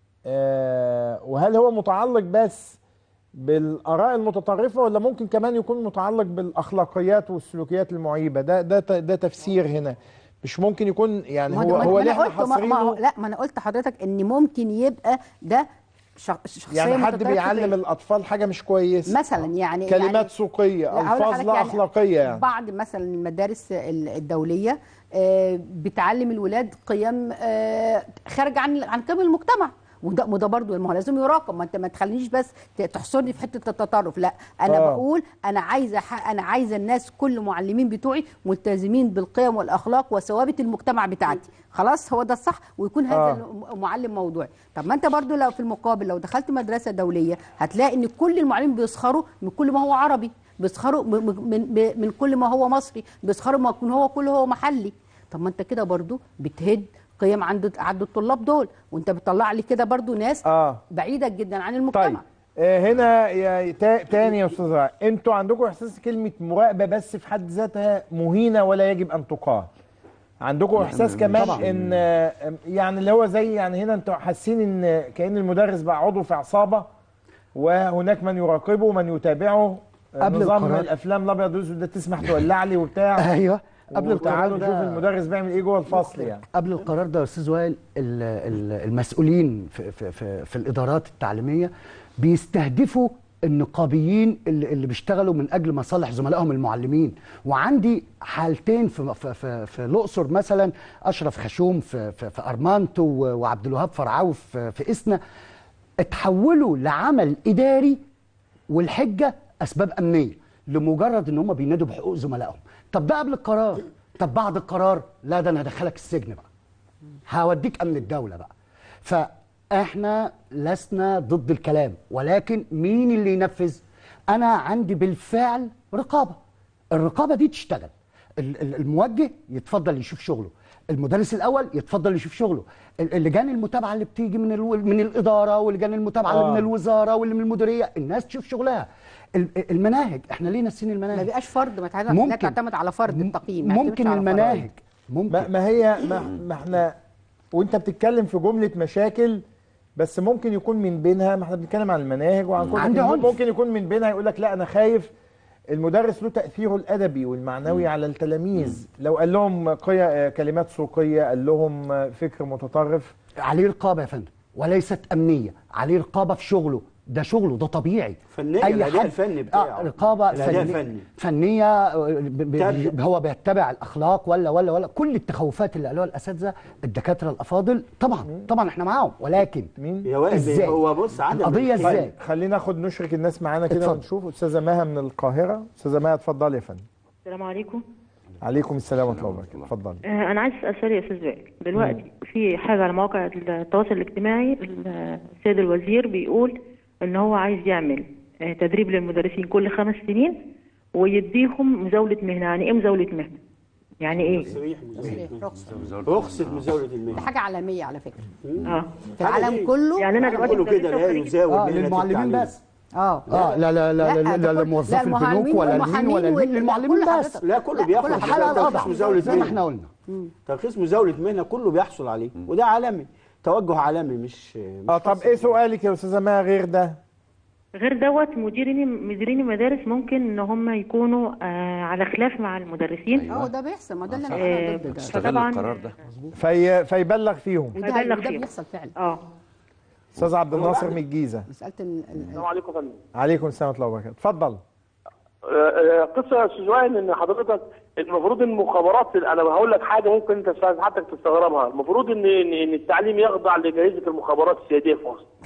آه، وهل هو متعلق بس بالاراء المتطرفه ولا ممكن كمان يكون متعلق بالاخلاقيات والسلوكيات المعيبه ده ده ت- ده تفسير هنا مش ممكن يكون يعني ما هو ما- هو ما اللي انا احنا قلت ما ما هو- حاصرينه لا ما انا قلت حضرتك ان ممكن يبقى ده شخ- شخصيه يعني حد متطرفة بيعلم زي- الاطفال حاجه مش كويسه مثلا يعني كلمات يعني سوقيه لا، هقول الفاظ لحضرتك لا يعني اخلاقيه يعني بعض مثلا المدارس ال- الدوليه آه، بتعلم الولاد قيم آه، خارجه عن عن قيم المجتمع وده وده برضه ما هو لازم يراقب ما انت ما تخلينيش بس ت- تحصرني في حته التطرف لا انا آه. آه. بقول انا عايزه ح- انا عايزه الناس كل المعلمين بتوعي ملتزمين بالقيم والاخلاق وثوابت المجتمع بتاعتي خلاص هو ده الصح ويكون هذا آه. الم- معلم موضوعي طب ما انت برضو لو في المقابل لو دخلت مدرسه دوليه هتلاقي ان كل المعلمين بيسخروا من كل ما هو عربي بيسخروا من, من, من كل ما هو مصري بيسخروا ما يكون هو كله هو محلي طب ما انت كده برضو بتهد قيم عند عند الطلاب دول وانت بتطلع لي كده برضو ناس اه بعيده جدا عن طيب المجتمع آه، هنا يا تا- تاني يا استاذ رائع انتوا عندكم احساس كلمه مراقبه بس في حد ذاتها مهينه ولا يجب ان تقال عندكم احساس كمان طبعاً. ان آه، يعني اللي هو زي يعني هنا انتوا حاسين ان كان المدرس بقى عضو في عصابه وهناك من يراقبه ومن يتابعه قبل نظام القرار. الافلام الابيض والاسود ده تسمح تولع لي وبتاع ايوه قبل القرار تعالوا ده نشوف المدرس بيعمل ايه جوه الفصل يعني قبل القرار ده يا استاذ وائل ال- ال- المسؤولين في, في, في, في الادارات التعليميه بيستهدفوا النقابيين اللي, اللي بيشتغلوا من اجل مصالح زملائهم المعلمين وعندي حالتين في في, في, في الاقصر مثلا اشرف خشوم في, في, في ارمانتو و- وعبد الوهاب فرعاوي في, في اسنا اتحولوا لعمل اداري والحجه اسباب امنيه لمجرد ان هم بينادوا بحقوق زملائهم طب ده قبل القرار طب بعد القرار لا ده انا هدخلك السجن بقى هوديك امن الدوله بقى فاحنا لسنا ضد الكلام ولكن مين اللي ينفذ انا عندي بالفعل رقابه الرقابه دي تشتغل ال- ال- الموجه يتفضل يشوف شغله المدرس الاول يتفضل يشوف شغله ال- اللجان المتابعه اللي بتيجي من الو... من الاداره واللجان المتابعه اللي آه. من الوزاره واللي من المديريه الناس تشوف شغلها ال- المناهج احنا ليه ناسين المناهج ما بيبقاش فرد ما تعتمد- لا ممكن. تعتمد على فرد التقييم ما ممكن يعتمدش على المناهج فرد. ممكن ما, ما هي ما, ما احنا وانت بتتكلم في جمله مشاكل بس ممكن يكون من بينها ما احنا بنتكلم عن المناهج وعن كل عندي لكن عنف. ممكن يكون من بينها يقول لك لا انا خايف المدرس له تاثيره الادبي والمعنوي على التلاميذ لو قال لهم قيا كلمات سوقيه قال لهم فكر متطرف عليه رقابه يا فندم وليست امنيه عليه رقابه في شغله ده شغله ده طبيعي فنية، الأداء الفني بتاعه. آه رقابه الأداء فني فني. فنيه آه، ب- ب- تابع. هو بيتبع الاخلاق ولا ولا ولا كل التخوفات اللي قالوها الاساتذه الدكاتره الافاضل طبعا طبعا احنا معاهم ولكن مين يا وائل ازاي هو بص عدم القضيه الخير. ازاي خلينا ناخد نشرك الناس معانا كده اتفضل. ونشوف استاذه مها من القاهره استاذه مها اتفضلي يا فندم السلام عليكم عليكم السلام ورحمه الله وبركاته اتفضلي آه، انا عايز اسال سؤال يا استاذ وائل دلوقتي في حاجه على مواقع التواصل الاجتماعي السيد الوزير بيقول ان هو عايز يعمل آه، تدريب للمدرسين كل خمس سنين ويديهم مزاوله مهنه يعني ايه مزاوله مهنه يعني ايه تصريح تصريح، مزاولة. رخصة. رخصة مزاولة المهنة حاجه عالميه على فكره اه في العالم كله يعني انا دلوقتي كله كده لا مدرسة يزاول اه مهنة للمعلمين التعليم. بس اه اه لا لا لا لا, لا, ده لا كل- لموظفي لا، البنوك المحامين ولا المين والمحامين ولا المين وال- للمعلمين كل بس حضرتك. لا كله لا، بياخد كل حاجة الحاله ترخيص الأضعف مزاولة زي ما مهنة. احنا قلنا ترخيص مزاولة مهنة كله بيحصل عليه وده عالمي توجه عالمي مش مش اه طب خاص. ايه سؤالك يا استاذه مها غير ده غير دوت مديرين مديرين المدارس ممكن ان هم يكونوا آه على خلاف مع المدرسين اه ده بيحصل ما ده اللي آه، انا ضد ده استغل فطبعا القرار ده في فيبلغ فيهم وده هيبلغ وده فيهم. بيحصل فعلا اه استاذ عبد الناصر من الجيزه مساله ال- ال- السلام عليكم يا فندم عليكم السلام ورحمه الله وبركاته اتفضل آه، آه، قصه يا استاذ وائل ان حضرتك المفروض المخابرات انا هقول لك حاجه ممكن انت حضرتك تستغربها المفروض ان ان إن التعليم يخضع لجائزه المخابرات السياديه في مصر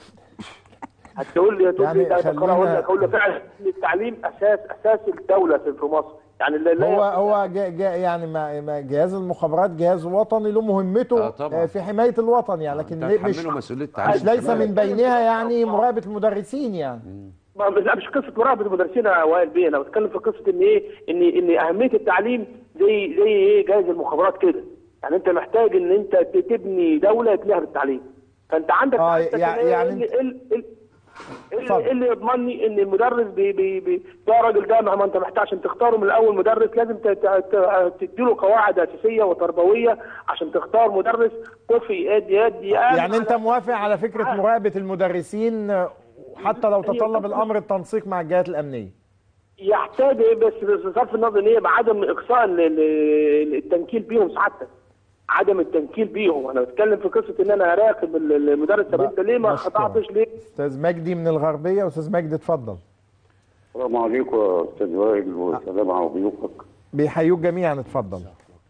هتقول لي هتقول لي يعني ده خلينا- اقول لك اقول لك فعلا إن التعليم اساس اساس الدوله في في مصر يعني لا لا هو هو جا جا يعني ما ما جهاز المخابرات جهاز وطني له مهمته آه طبعاً. آه، في حمايه الوطن يعني لكن انت ليه- مش هتحمله مسؤوليه مش التعليم ليس من بينها يعني مراقبه المدرسين يعني ما لا مش قصه مراقبه المدرسين يا وائل بيه انا بتكلم في قصه ان ايه ان ان اهميه التعليم زي زي ايه جهاز المخابرات كده يعني انت محتاج ان انت ت- تبني دوله يبنيها بالتعليم فانت عندك آه، عندك يع- إيه- يعني إيه- إيه- إيه- اتفضل. ايه اللي يضمني ان المدرس بي بي بي ده الراجل ده ما انت محتاج عشان تختاره من الاول مدرس لازم ت- ت- ت- تديله قواعد اساسيه وتربويه عشان تختار مدرس كفء يد يد يعني انت موافق على فكره مراقبه المدرسين آه، حتى لو تطلب الامر التنسيق مع الجهات الامنيه يحتاج إيه بس بصرف النظر ان هي بعدم اقصاء ال- ال- التنكيل بيهم سعادتك عدم التنكيل بيهم انا بتكلم في قصه ان انا اراقب ال- المدرس طب انت ليه ما مشكورة. خضعتش ليه استاذ مجدي من الغربيه استاذ مجدي اتفضل السلام عليكم يا استاذ وائل والسلام على ضيوفك بيحيوك جميعا اتفضل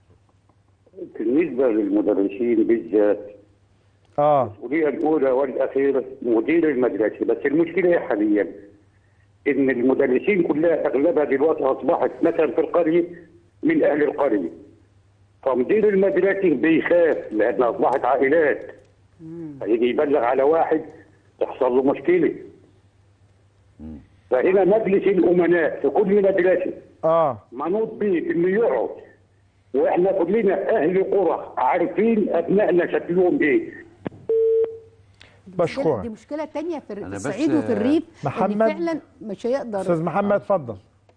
بالنسبه للمدرسين بالذات اه المسؤوليه الاولى والاخيره مدير المدرسه بس المشكله إيه حاليا ان المدرسين كلها اغلبها دلوقتي اصبحت مثلا في القريه من اهل القريه فمدير المدرسه بيخاف لانها اصبحت عائلات هيجي يبلغ على واحد تحصل له مشكله فهنا مجلس الامناء في كل مدرسه اه منوط بيه انه يقعد واحنا كلنا اهل قرى عارفين ابنائنا شكلهم ايه مشكلة- دي مشكله تانية في الر- أنا في بس، الصعيد وفي آه، الريف محمد- إن فعلا مش هيقدر استاذ محمد اتفضل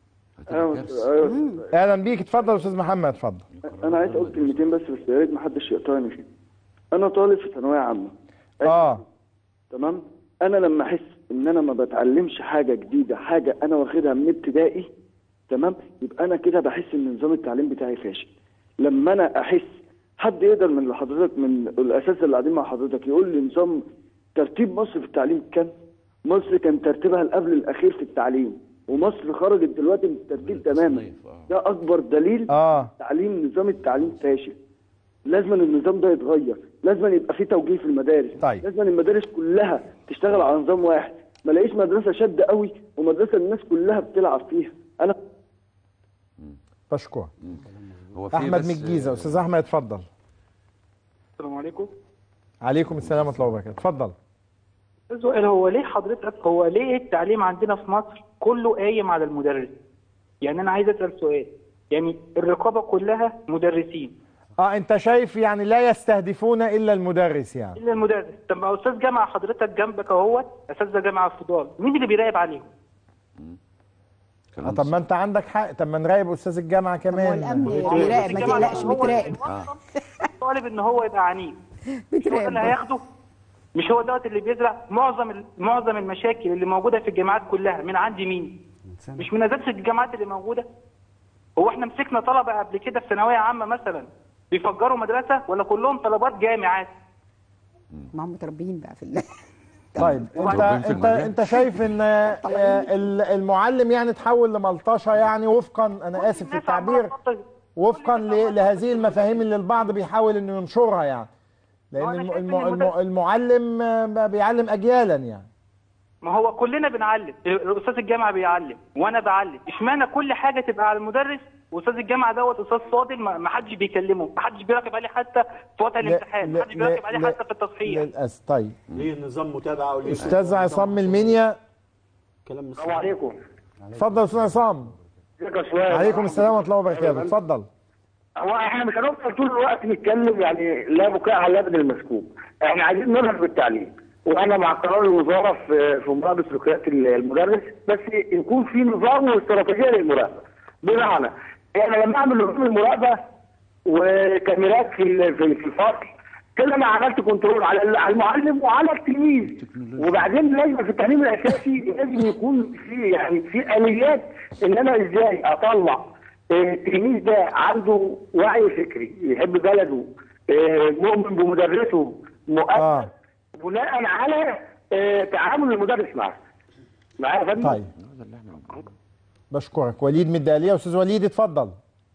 اهلا بيك اتفضل استاذ محمد اتفضل انا عايز اقول كلمتين بس بس يا ريت ما حدش يقطعني فيه انا طالب في ثانويه عامه اه تمام انا لما احس ان انا ما بتعلمش حاجه جديده حاجه انا واخدها من ابتدائي تمام يبقى انا كده بحس ان نظام التعليم بتاعي فاشل لما انا احس حد يقدر من اللي حضرتك من الاساتذه اللي قاعدين مع حضرتك يقول لي نظام ترتيب مصر في التعليم كام مصر كان ترتيبها القبل الاخير في التعليم ومصر خرجت دلوقتي من الترتيب تماما ده اكبر دليل اه تعليم نظام التعليم فاشل لازم النظام ده يتغير لازم يبقى في توجيه في المدارس طيب. لازم المدارس كلها تشتغل على نظام واحد ما الاقيش مدرسه شاده قوي ومدرسه الناس كلها بتلعب فيها انا بشكر هو في احمد بس- من الجيزه استاذ احمد اتفضل السلام عليكم عليكم السلام ورحمه الله وبركاته اتفضل سؤال هو ليه حضرتك هو ليه التعليم عندنا في مصر كله قايم على المدرس يعني انا عايز اسال سؤال يعني الرقابه كلها مدرسين اه انت شايف يعني لا يستهدفون الا المدرس يعني الا المدرس طب ما استاذ جامعه حضرتك جنبك اهوت اساتذه جامعه الفضال مين اللي بيراقب عليهم آه طب ما انت عندك حق طب ما نراقب استاذ الجامعه كمان الأمن بيراقب ما تقلقش بتراقب طالب ان هو يبقى عنيف مش هو ده اللي هياخده مش هو دوت اللي بيزرع معظم ال- معظم المشاكل اللي موجوده في الجامعات كلها من عند مين؟ مش من اساتذه الجامعات اللي موجوده هو احنا مسكنا طلبه قبل كده في ثانويه عامه مثلا بيفجروا مدرسه ولا كلهم طلبات جامعات؟ ما هم متربيين بقى في الله طيب انت متربين في انت المجال. انت شايف ان آه، ال- المعلم يعني تحول لملطشه يعني وفقا انا اسف في التعبير وفقا ل- لهذه المفاهيم اللي البعض بيحاول انه ينشرها يعني لان الم- الم- الم- المعلم آه، بيعلم اجيالا يعني ما هو كلنا بنعلم استاذ الجامعه بيعلم وانا بعلم اشمعنى كل حاجه تبقى على المدرس واستاذ الجامعه دوت استاذ فاضل ما ما حدش بيكلمه ما حدش بيراقب عليه حتى في وقت الامتحان ما حدش بيراقب عليه حتى في التصحيح للاسف طيب ليه نظام متابعه وليه استاذ عصام من المنيا كلام السلام عليكم اتفضل استاذ عصام ازيك يا سؤال عليكم السلام ورحمه الله وبركاته اتفضل هو احنا مش هنفضل طول الوقت نتكلم يعني لا بكاء على اللبن المسكوب احنا عايزين ننهض بالتعليم وانا مع قرار الوزاره في في مراقبه سلوكيات المدرس بس يكون في نظام واستراتيجيه للمراقبه بمعنى احنا لما اعمل نظام المراقبه وكاميرات في ال- في في الفصل كده انا عملت كنترول على ال- على المعلم وعلى التلميذ وبعدين لازم في التعليم الاساسي لازم يكون في يعني في اليات ان انا ازاي اطلع آه، التلميذ ده عنده وعي فكري يحب بلده آه، مؤمن بمدرسه مؤثر بناء على آه، تعامل المدرس معه معايا يا فندم؟ طيب بشكرك وليد من الدقهليه استاذ وليد اتفضل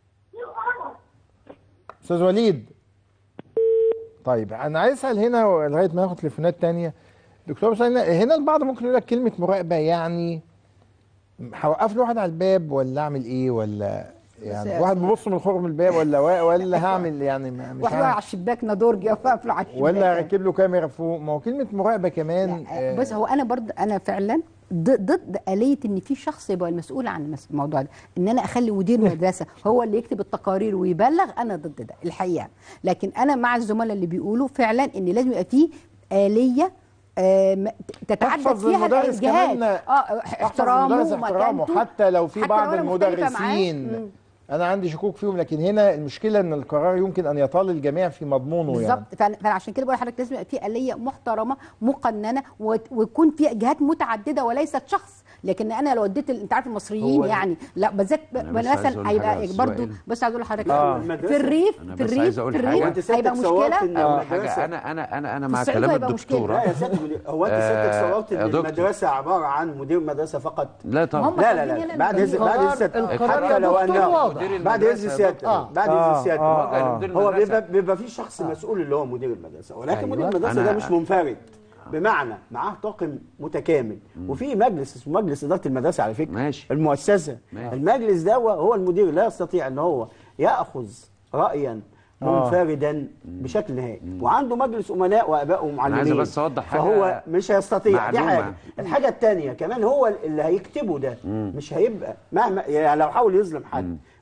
استاذ وليد طيب انا عايز اسال هنا لغايه ما ناخد تليفونات تانية دكتور بس هنا هنا البعض ممكن يقول لك كلمه مراقبه يعني هوقف له واحد على الباب ولا اعمل ايه ولا يعني بس- واحد بيبص من خرم الباب ولا ولا هعمل يعني ما- مش واحد واقع على عارف الشباك ندورج يقف له على الشباك ولا اركب له كاميرا فوق ما هو كلمه مراقبه كمان آه، بص هو انا برضه انا فعلا ضد ضد آلية ان في شخص يبقى المسؤول عن المس- الموضوع ده ان انا اخلي مدير مدرسه هو اللي يكتب التقارير ويبلغ انا ضد ده الحقيقه لكن انا مع الزملاء اللي بيقولوا فعلا ان لازم يبقى في آلية آه، م- تتعدد تحفظ فيها المدرس الجهات كمان اه احترامه المدرس احترامه ومكانته حتى لو في حتى بعض لو أنا مختلفة معاه. المدرسين مم. انا عندي شكوك فيهم لكن هنا المشكله ان القرار يمكن ان يطال الجميع في مضمونه يعني بالظبط فأنا- فانا عشان كده بقول لحضرتك لازم يبقى في آلية محترمة مقننة وت- ويكون في جهات متعددة وليست شخص لكن انا لو اديت ال- انت عارف المصريين هو- يعني لا بالذات ب- أنا بس عايز مثلا أقول حاجة هيبقى بس برضه سؤال. بس عايز اقول لحضرتك آه. في الريف أنا في بس الريف عايز أقول في حاجة. الريف وأنت هيبقى سيادتك صورت مشكلة إن آه، المدرسة- حاجه انا انا انا انا مع الصعيد كلام هيبقى مشكلة. الدكتوره لا يا سيادة المدير، هو انت آه، سيادتك صورت يا ان دكتور. المدرسه عباره عن مدير مدرسه فقط لا طبعا لا لا لا بعد اذن بعد اذن سيادتك القرار حتى يا لو دكتور انه واضح. بعد اذن سيادتك آه. بعد آه، اذن سيادتك آه، آه. مدير هو المدرسة. بيبقى بيبقى في شخص مسؤول اللي هو مدير المدرسه ولكن أيوة. مدير المدرسه أنا- ده مش منفرد بمعنى معاه طاقم متكامل وفي مجلس اسمه مجلس اداره المدرسه على فكره ماشي. المؤسسه ماشي. المجلس ده هو المدير لا يستطيع ان هو ياخذ رايا آه. منفردا بشكل نهائي وعنده مجلس امناء واباء ومعلمين عايز بس أوضح حاجة فهو مش هيستطيع دي معلومة. حاجه الحاجه الثانيه كمان هو اللي هيكتبه ده مم. مش هيبقى مهما يعني لو حاول يظلم حد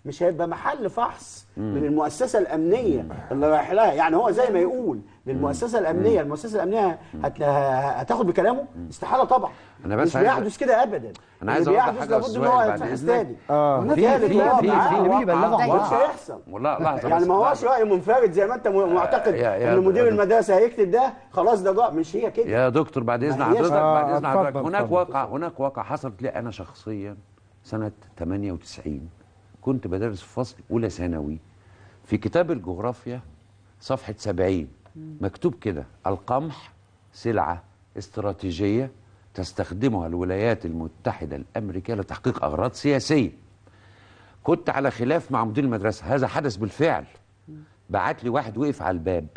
مش هيبقى محل فحص من المؤسسه الامنيه اللي رايح لها يعني هو زي ما يقول للمؤسسه الامنيه المؤسسه الامنيه هت... هتاخد بكلامه استحاله طبعا أنا بس مش عايز- بيحدث كده ابدا أنا عايز اللي أوضح بيحدث حاجة لابد ان هو بعد يتفحص إذنك. تاني آه. والناس في- هي اللي في- تقف في- معاه. في واقعة- مش هيحصل والله لحظه يعني بس، ما هوش لحظة. راي منفرد زي ما انت م- معتقد يا- يا- ان مدير يا- المدرسه هيكتب ده خلاص ده ضاع مش هي كده يا دكتور بعد اذن ما هيش- حضرتك آه، بعد اذن حضرتك اتفضل، هناك اتفضل. واقع هناك واقع حصلت لي انا شخصيا سنه 98 كنت بدرس في فصل اولى ثانوي في كتاب الجغرافيا صفحه 70 مكتوب كده القمح سلعه استراتيجيه تستخدمها الولايات المتحده الامريكيه لتحقيق اغراض سياسيه كنت على خلاف مع مدير المدرسه هذا حدث بالفعل بعت لي واحد وقف على الباب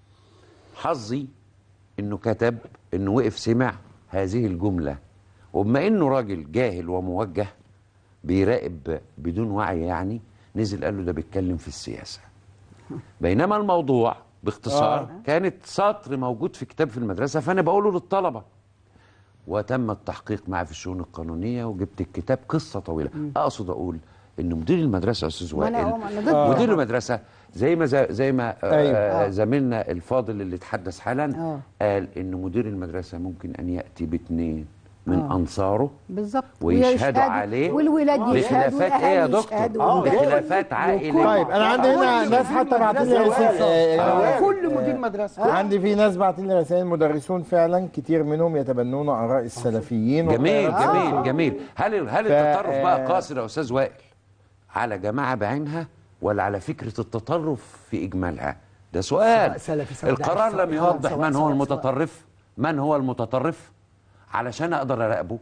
حظي انه كتب انه وقف سمع هذه الجمله وبما انه راجل جاهل وموجه بيراقب بدون وعي يعني نزل قال له ده بيتكلم في السياسه بينما الموضوع باختصار آه. كانت سطر موجود في كتاب في المدرسه فانا بقوله للطلبه وتم التحقيق معي في الشؤون القانونيه وجبت الكتاب قصه طويله اقصد اقول ان مدير المدرسه يا استاذ ما أنا- وائل أنا ضد مدير ده. المدرسه زي ما زي, زي ما أيوة. آه آه. زميلنا الفاضل اللي اتحدث حالا آه. قال ان مدير المدرسه ممكن ان ياتي باثنين من آه. انصاره بالظبط ويشهدوا ويشهدوا عليه والولاد يشهدوا بخلافات ايه يا والأهالي دكتور يشهدوا آه، وده بخلافات كله. عائليه طيب انا عندي هنا كل ناس مدير حتى بعتين لي مدرسة رسائل آه. كل مدير مدرسه عندي في ناس باعتين لي رسائل مدرسون فعلا كتير منهم يتبنون اراء السلفيين جميل وقراءات جميل السلفيين. جميل هل هل ف- التطرف بقى آه. قاصر يا استاذ وائل على جماعه بعينها ولا على فكره التطرف في اجمالها ده سؤال سلفي سواء القرار داعش لم سواء يوضح سواء من هو سواء المتطرف من هو المتطرف علشان اقدر اراقبه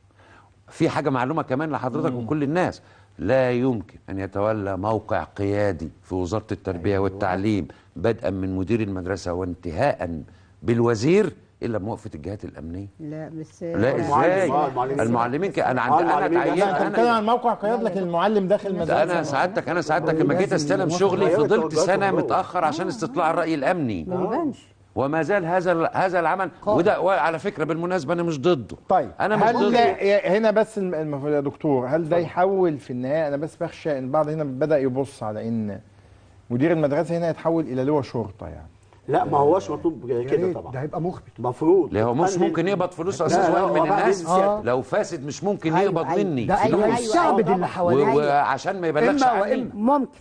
في حاجه معلومه كمان لحضرتك وكل الناس لا يمكن ان يتولى موقع قيادي في وزاره التربيه والتعليم بدءا من مدير المدرسه وانتهاء بالوزير الا بموافقه الجهات الامنيه لا بس لا المعلم- ازاي آه، المعلمين. المعلمين ك... انا آه، عندي انا المعلمين اتعينت لا انت بتتكلم انا عن موقع قياد لكن المعلم داخل ده المدرسه انا سعادتك انا سعادتك لما جيت استلم شغلي أيوة، فضلت توجهات سنه وجوه. متاخر عشان استطلاع الراي الامني ما يبانش وما زال هذا ال- هذا العمل وده وعلى فكره بالمناسبه انا مش ضده طيب انا مش هل ضده ده هنا بس الم- المفروض يا دكتور هل ده يحول في النهايه انا بس بخشى ان البعض هنا بدا يبص على ان مدير المدرسه هنا يتحول الى لواء شرطه يعني لا ما هوش مطلوب يا كده ريت، طبعا ده هيبقى مخبت مفروض ليه هو مش أنهي- ممكن يقبض فلوس يا لا، استاذ لا، وائل من هو بعد الناس السيادة. لو فاسد مش ممكن أيوة، يقبض أيوة. مني ده أيوة، أيوة أيوة، الشعب آه، اللي حواليه أيوة. وعشان ما يبلغش إما عني وإما. ممكن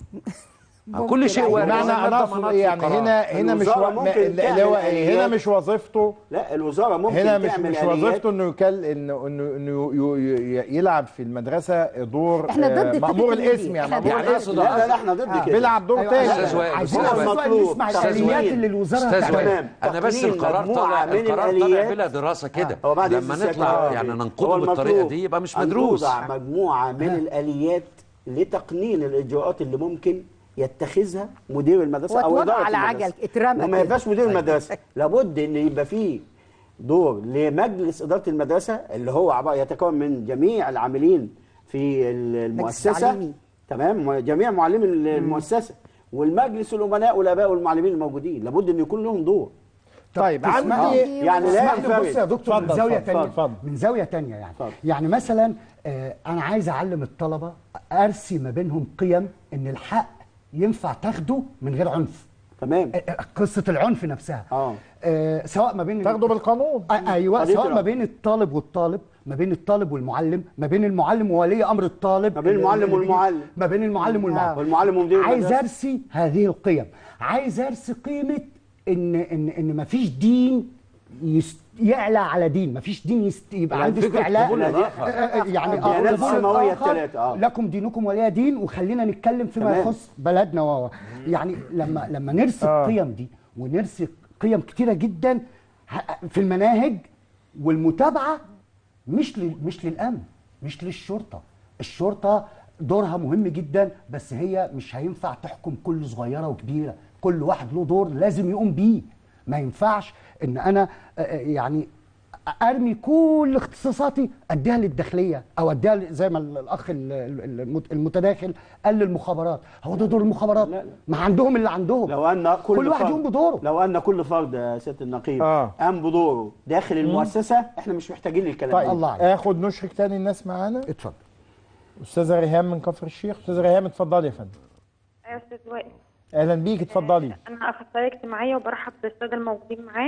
كل شيء وارد بمعنى زي ما انا أنت اقصد مناط ايه في يعني القرار. هنا هنا مش الوزارة و... ممكن لا- تعمل اللي هو إيه؟ هنا آليات. مش وظيفته لا الوزاره ممكن هنا مش تعمل مش آليات. وظيفته انه يكل انه انه انه ي- ي- يلعب في المدرسه دور إحنا آه، ضد مأمور التكنيك. الاسم يعني إحنا مأمور يعني الاسم أقصد- لا لا لا احنا ضد كده بيلعب دور أيوة، تاني أستاذ وائل، عايزين أستاذ السؤال وائل. نسمع مطلوب. الآليات تقنين. اللي الوزاره استاذ بتعملها. وائل تمام. انا بس تقنين القرار مجموعة طالع من القرار طالع الآليات. بلا دراسه كده هو بعد لما إذن نطلع السيادة. يعني هو ننقده بالطريقه المطلوب دي يبقى مش أن مدروس توضع مجموعه من الاليات لتقنين الاجراءات اللي ممكن يتخذها مدير المدرسه او واتوضع اداره على المدرسة. عجل، اترمى وما كده. يبقاش مدير المدرسه لابد ان يبقى فيه دور لمجلس اداره المدرسه اللي هو عبارة يتكون من جميع العاملين في المؤسسه التعليمي. تمام جميع معلمي المؤسسه والمجلس الامناء والاباء والمعلمين الموجودين لابد ان يكون لهم دور طيب تسمح عندي لي- يعني لا تسمح لي ينفرد. بص يا دكتور من اتفضل، زاويه اتفضل، تانية اتفضل. من زاويه تانية يعني اتفضل. يعني مثلا آه انا عايز اعلم الطلبه ارسي ما بينهم قيم ان الحق ينفع تاخده من غير عنف تمام آه، آه، قصه العنف نفسها اه آه سواء ما بين تاخده بالقانون آه ايوه قضية سواء ما العنف. بين الطالب والطالب ما بين الطالب والمعلم ما بين المعلم وولي امر الطالب ما بين المعلم اللي- والمعلم. ما بين المعلم والمعلم والمعلم ومدير عايز المدرسة. ارسي هذه القيم عايز ارسي قيمه ان ان ان ما فيش دين يست... يعلى على دين ما فيش دين يست... يبقى لا، عنده فكرة استعلاء قبول الآخر. آه، آه، يعني الديانات قبول السماوية الآخر. الثلاثة، آه. لكم دينكم ولي دين وخلينا نتكلم فيما تمام. يخص بلدنا و يعني لما لما نرسي آه. القيم دي ونرسي قيم كتيره جدا ه- في المناهج والمتابعه مش لل... مش للامن مش للشرطه الشرطه دورها مهم جدا بس هي مش هينفع تحكم كل صغيره وكبيره كل واحد له دور لازم يقوم بيه ما ينفعش ان انا آه، آه، يعني ارمي كل اختصاصاتي اديها للداخليه او اديها ل- زي ما ال- الاخ ال- ال- المت- المتداخل قال للمخابرات هو ده دور المخابرات لا، لا. ما عندهم اللي عندهم لو ان كل, كل واحد فرد- يقوم بدوره لو ان كل فرد يا سياده النقيب آه. قام بدوره داخل المؤسسه احنا مش محتاجين الكلام طيب ده الله عليك. اخد نشرك تاني الناس معانا اتفضل استاذه ريهام من كفر الشيخ استاذه ريهام اتفضلي يا فندم يا استاذ وائل اهلا بيك اتفضلي انا اخصائيه اجتماعيه وبرحب بالساده الموجودين معاك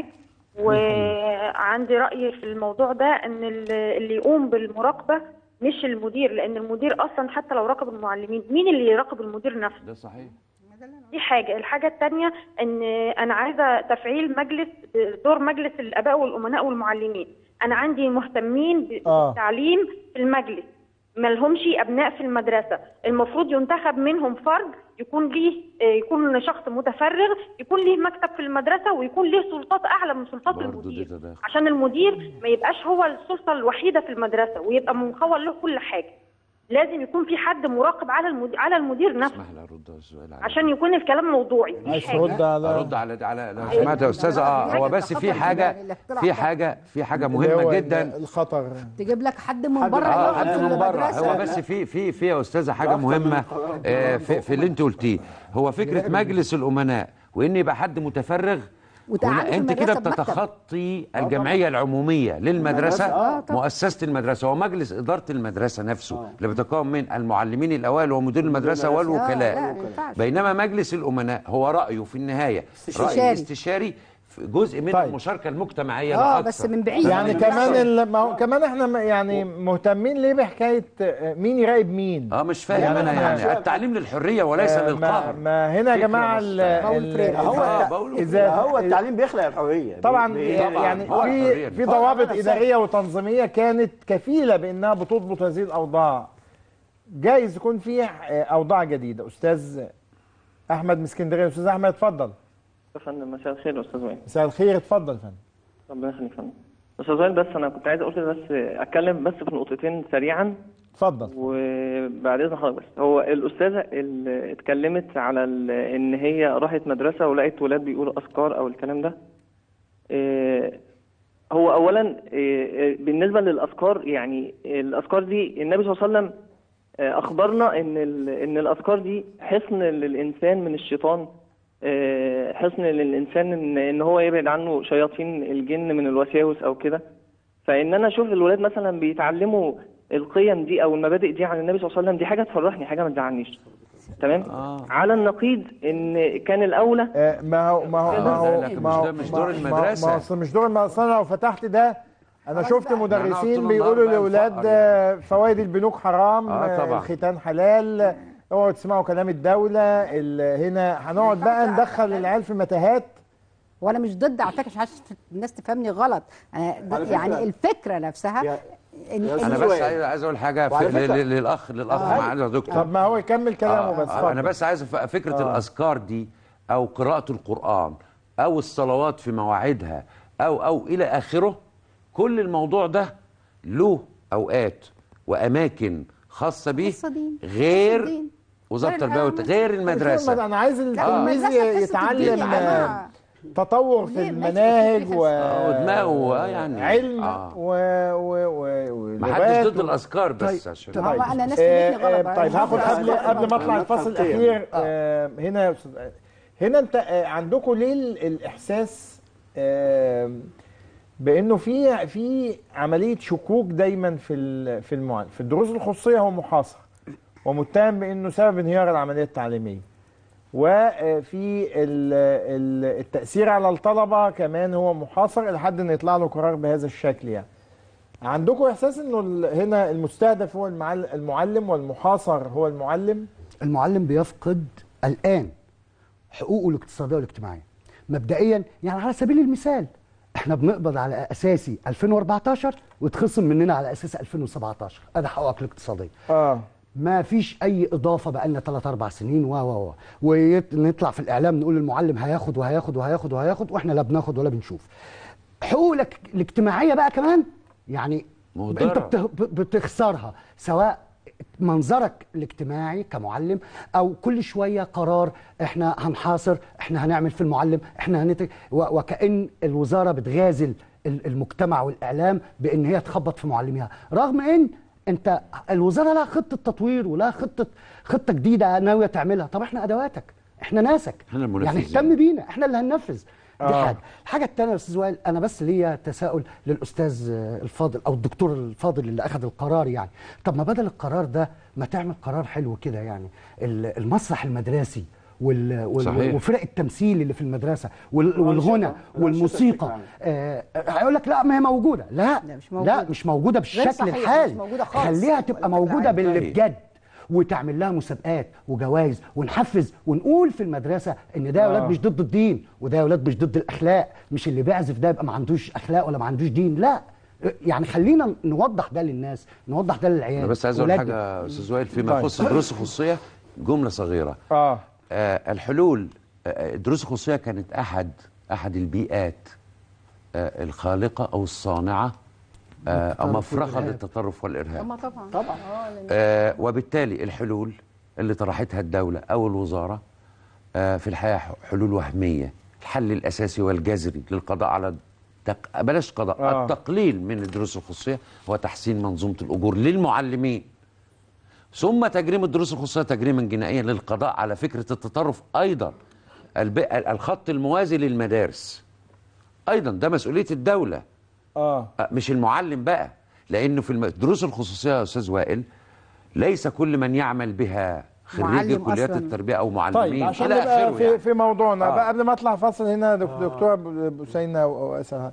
وعندي راي في الموضوع ده ان ال- اللي يقوم بالمراقبه مش المدير لان المدير اصلا حتى لو راقب المعلمين مين اللي يراقب المدير نفسه ده صحيح دي حاجه الحاجه الثانيه ان انا عايزه تفعيل مجلس دور مجلس الاباء والامناء والمعلمين انا عندي مهتمين ب- آه. بالتعليم في المجلس ما لهمش ابناء في المدرسه المفروض ينتخب منهم فرد يكون ليه آه، يكون شخص متفرغ يكون ليه مكتب في المدرسه ويكون ليه سلطات اعلى من سلطات برضه المدير دي تداخل عشان المدير ما يبقاش هو السلطه الوحيده في المدرسه ويبقى مخول له كل حاجه لازم يكون في حد مراقب على المدير على المدير نفسه اسمح لي ارد على السؤال على عشان يكون الكلام موضوعي دي عايز حاجة. ترد على ارد على على لو سمعت يا استاذه اه هو بس في حاجه في حاجه في حاجه اللي مهمه هو جدا الخطر تجيب لك حد من بره اه يقعد حد في من بره المدرسة. هو بس في في في يا استاذه حاجه مهمه آه، في, في اللي انت قلتيه هو فكره مجلس الامناء وان يبقى حد متفرغ وتقعدوا هنا في انت كده المدرسة بمكتب. بتتخطي الجمعيه العموميه للمدرسه آه، طبعا. مؤسسه المدرسه ومجلس اداره المدرسه نفسه اللي بيتكون من المعلمين الاوائل ومدير المدرسه لا، لا، والوكلاء ما ينفعش. بينما مجلس الامناء هو رايه في النهايه استشاري. راي استشاري في جزء من طيب. المشاركه المجتمعيه اه لا بس أكثر. من بعيد يعني من كمان بعيد. ال- ما هو كمان احنا م- يعني مهتمين ليه بحكايه آه، مين يراقب مين اه مش فاهم يعني انا إحنا- يعني التعليم للحريه وليس آه، ما, للقهر ما هنا يا فكرة جماعه بس. ال- بقول ال- فريق. هو إذا- الت- بقول اذا هو التعليم بيخلق الحريه طبعا بي- يعني هو في الحرية. في هو ضوابط نفسها. اداريه وتنظيميه كانت كفيله بانها بتضبط هذه الاوضاع جايز يكون في آه، اوضاع جديده استاذ احمد من اسكندريه استاذ احمد اتفضل يا فندم مساء الخير يا استاذ وائل مساء الخير اتفضل يا فندم ربنا يخليك يا فندم استاذ وائل بس انا كنت عايز اقول كده بس اتكلم بس في نقطتين سريعا اتفضل وبعد اذن حضرتك بس هو الاستاذه اللي اتكلمت على ال- ان هي راحت مدرسه ولقيت ولاد بيقولوا اذكار او الكلام ده إيه، هو اولا إيه، بالنسبه للاذكار يعني الاذكار دي النبي صلى الله عليه وسلم آه، اخبرنا ان ال- ان الاذكار دي حصن للانسان من الشيطان آه، حصن للانسان ان ان هو يبعد عنه شياطين الجن من الوساوس او كده فان انا اشوف الولاد مثلا بيتعلموا القيم دي او المبادئ دي عن النبي صلى الله عليه وسلم دي حاجه تفرحني حاجه ما تزعلنيش تمام آه. على النقيض ان كان الاولى آه، ما هو ما هو ما هو لكن ما هو مش ده- مش دور ما- ما- المدرسة. ما هو أصل مش دور المدرسه أنا لو فتحت ده انا خلاص شفت بقى. يعني أقعد مدرسين طول بيقولوا النهار بقى لاولاد نفقر آه، فوائد البنوك حرام آه، آه، طبعا. الختان حلال اوعوا تسمعوا كلام الدوله ال- هنا هنقعد بقى ندخل العيال في متاهات وانا مش ضد على فكره مش عايز الناس تفهمني غلط أنا د- على فكرة- يعني الفكره نفسها يا- إن يا إن انا أستاذ بس وائل. عايز عايز اقول حاجه وعلى في فكرة- ل- للاخ للاخ آه. معالي يا دكتور طب ما هو يكمل كلامه بس آه، اتفضل. انا بس عايز أف- فكره آه. الاذكار دي او قراءه القران او الصلوات في مواعيدها او او الى اخره كل الموضوع ده له اوقات واماكن خاصه بيه خاصة بيه. غير خاصة بيه. وزاره غير التربيه والت- غير المدرسه انا عايز التلميذ المدرسة قصة يتعلم الدين يا آه، جماعة. تطور في وليه؟ ماشي، المناهج في و آه، ودماغه آه، يعني علم آه. و و و ما حدش ولغات ضد و- الاذكار بس طيب، عشان طيب. هو أنا ناس آه، فهمتني غلط. آه، طيب أنا هاخد عايز قبل أعرف قبل ما غلط. اطلع الفصل خلفية. الاخير آه، هنا يا استاذ هنا انت آه، عندكم ليه ال- الاحساس آه، بانه في في عمليه شكوك دايما في ال- في المعلم في الدروس الخصوصيه هو محاصر ومتهم بانه سبب انهيار العمليه التعليميه وفي ال- ال- التاثير على الطلبه كمان هو محاصر لحد ان يطلع له قرار بهذا الشكل يعني عندكم احساس انه ال- هنا المستهدف هو المعل- المعلم والمحاصر هو المعلم المعلم بيفقد الآن حقوقه الاقتصادية والاجتماعية مبدئيا يعني على سبيل المثال احنا بنقبض على اساسي 2014 وتخصم مننا على اساس 2017 ادي حقوقك الاقتصاديه اه ما فيش اي اضافه بقى لنا 3 4 سنين و و و ونطلع في الاعلام نقول المعلم هياخد وهياخد وهياخد وهياخد واحنا لا بناخد ولا بنشوف حقوقك الاجتماعيه بقى كمان يعني مهدرة. انت بت- بتخسرها سواء منظرك الاجتماعي كمعلم او كل شويه قرار احنا هنحاصر احنا هنعمل في المعلم احنا هنت... و- وكأن الوزاره بتغازل ال- المجتمع والاعلام بان هي تخبط في معلميها رغم ان انت الوزاره لها خطه تطوير ولها خطه خطه جديده ناويه تعملها طب احنا ادواتك احنا ناسك احنا يعني المنفذين. اهتم بينا احنا اللي هننفذ دي آه. حاجه الحاجه الثانيه يا استاذ وائل انا بس ليا تساؤل للاستاذ آه، الفاضل او الدكتور الفاضل اللي اخذ القرار يعني طب ما بدل القرار ده ما تعمل قرار حلو كده يعني ال- المسرح المدرسي وال وال صحيح. وفرق التمثيل اللي في المدرسه وال والغنى والموسيقى آه هيقول لك لا ما هي موجوده لا لا، مش موجودة. لا مش موجوده غير بالشكل صحيح، الحالي مش موجودة خالص. خليها تبقى موجوده باللي بجد وتعمل لها مسابقات وجوائز ونحفز ونقول في المدرسه ان ده يا اولاد آه. مش ضد الدين وده يا اولاد مش ضد الاخلاق مش اللي بيعزف ده يبقى ما عندوش اخلاق ولا ما عندوش دين لا يعني خلينا نوضح ده للناس نوضح ده للعيال انا بس عايز اقول ولادنا. حاجه يا استاذ وائل فيما طيب. يخص الدروس الخصوصيه جمله صغيره اه آه الحلول آه الدروس الخصوصيه كانت احد احد البيئات آه الخالقه او الصانعه آه او للتطرف مفرخه والإرهاب. للتطرف والارهاب طبعا طبعا طبعا اه لأن- آه وبالتالي الحلول اللي طرحتها الدولة أو الوزارة آه في الحقيقة ح- حلول وهمية الحل الأساسي والجذري للقضاء على تق... بلاش قضاء آه. آه. التقليل من الدروس الخصوصية هو تحسين منظومة الأجور للمعلمين ثم تجريم الدروس الخصوصية تجريما جنائيا للقضاء على فكرة التطرف أيضا الب... الخط الموازي للمدارس أيضا ده مسؤولية الدولة اه آه، مش المعلم بقى لانه في الم- الدروس الخصوصيه يا استاذ وائل ليس كل من يعمل بها خريجي معلم كليات أصلاً. التربيه او معلمين طيب عشان الى نبقى اخره في, يعني. في موضوعنا آه. بقى قبل ما اطلع فاصل هنا دك- دكتوره ب- بسينه او اسال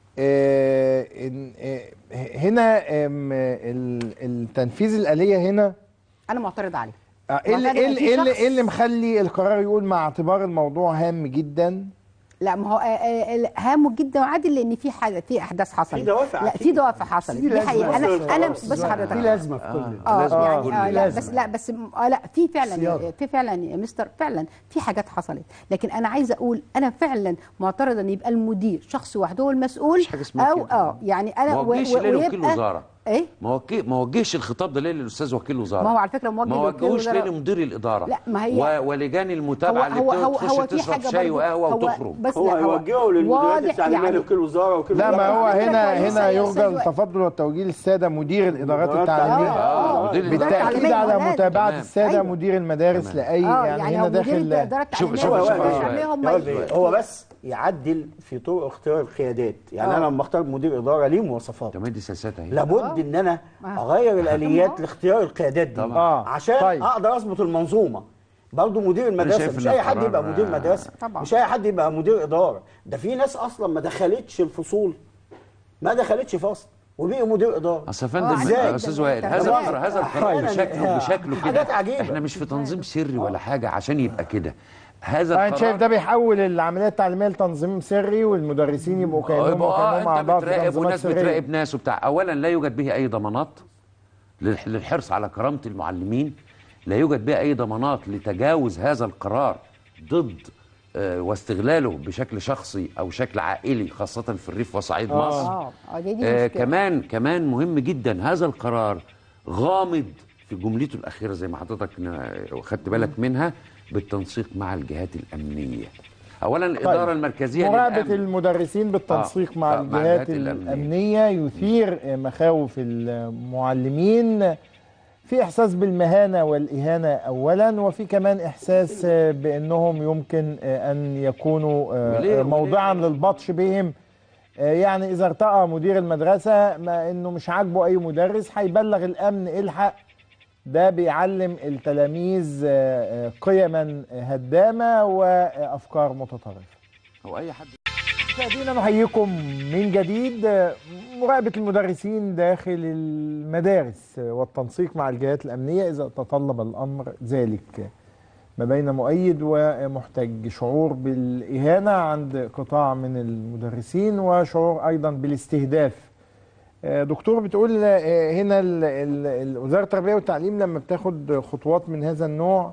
آه إن- آه هنا آم، ال- التنفيذ الآلية هنا انا معترض عليه آه، ايه اللي معترض ايه إن اللي- في ايه اللي, شخص- إيه اللي مخلي القرار يقول مع اعتبار الموضوع هام جدا لا ما هو آه، آه، هامه جدا وعادل لان في حاجه في احداث حصلت في دوافع لا أكيد. في دوافع حصلت في دي لازمة. حقيقه انا في انا لازمة. بص حضرتك في لازمه في كل اه لازمة. يعني كل آه لا لازمة. بس لا بس اه لا في فعلا صياغة. في فعلا يا مستر فعلا في حاجات حصلت لكن انا عايزه اقول انا فعلا معترضه ان يبقى المدير شخص واحد هو المسؤول حاجة اسمها او كده. اه يعني انا ما و- وجهش و- ليه وكيل ويبقى- وزاره ايه ما وجه ما وجهش الخطاب ده ليه للاستاذ وكيل وزاره ما هو على فكره موجه ما لوكيل وجهوش ليه وزراء. لمدير الاداره لا، ما هي- و... ولجان المتابعه اللي هو- هو- بتخش هو في تشرب حاجة شاي برضو- وقهوه هو وتخرج بس هو لا، هو هيوجهه للمديريات واضح التعليميه يعني- لوكيل وزاره وكيل لا ما هو فكرة هنا كويسة هنا يا يرجى أستاذ وائل. التفضل والتوجيه للساده مدير الادارات الإدارات التعليميه التعليمية. آه، مدير بالتاكيد التعليمية على أولاد. متابعه تمام. الساده أيوة. مدير المدارس تمام. لاي اه يعني, يعني هنا هو مدير داخل الاداره شوف- التعليميه شوف- هو شوف- هو- والتعليمية هم هو- ال- هو بس يعدل في طرق اختيار القيادات يعني آه. انا لما اختار مدير اداره ليه مواصفات كمان دي سياسات اهي لابد ان انا آه. اغير الاليات طبعا. لاختيار القيادات دي طبعا. آه. عشان طيب. اقدر اظبط المنظومه برضه مدير المدرسه شايف مش إن اي حد القرار- يبقى مدير مدرسه طبعا. مش اي حد يبقى مدير اداره ده في ناس اصلا ما دخلتش الفصول ما دخلتش فصل وبقي مدير اداره اصل يا آه، فندم عادي يا جداً. استاذ وائل طب هذا طبعاً. القرار هذا القرار أحياناً بشكله بشكله حاجات كده عجيبة. احنا مش في تنظيم سري ولا حاجه عشان يبقى كده هذا آه، انت شايف القرار ده بيحول العمليه التعليميه لتنظيم سري والمدرسين يبقوا كانهم يبقى كانهم اه اعضاء انت في بتراقب تنظيمات وناس سريه بتراقب ناس وبتاع اولا لا يوجد به اي ضمانات للح- للحرص على كرامه المعلمين لا يوجد به اي ضمانات لتجاوز هذا القرار ضد آه، واستغلاله بشكل شخصي او شكل عائلي خاصه في الريف وصعيد آه. مصر اه آه، دي دي آه مشكلة. كمان كمان مهم جدا هذا القرار غامض في جملته الاخيره زي ما حضرتك ن- خدت بالك منها بالتنسيق مع الجهات الامنيه اولا الاداره طيب. المركزيه مراقبة للأمن. المدرسين بالتنسيق آه، مع آه، مع الجهات الجهات الأمنية. الأمنية يثير مخاوف المعلمين في إحساس بالمهانة والإهانة أولا وفي كمان إحساس بأنهم يمكن أن يكونوا وليه- موضعا للبطش بهم يعني إذا ارتأى مدير المدرسة ما إنه مش عاجبه أي مدرس هيبلغ الأمن الحق ده بيعلم التلاميذ آه، آه، قيما هدامة وأفكار متطرفة او اي حد مشاهدينا نحييكم من جديد آه، مراقبة المدرسين داخل المدارس آه، والتنسيق مع الجهات الأمنية إذا تطلب الأمر ذلك ما بين مؤيد ومحتج شعور بالإهانة عند قطاع من المدرسين وشعور أيضا بالاستهداف آه، دكتور بتقول آه، هنا ال- ال- ال- وزارة التربية والتعليم لما بتاخد خطوات من هذا النوع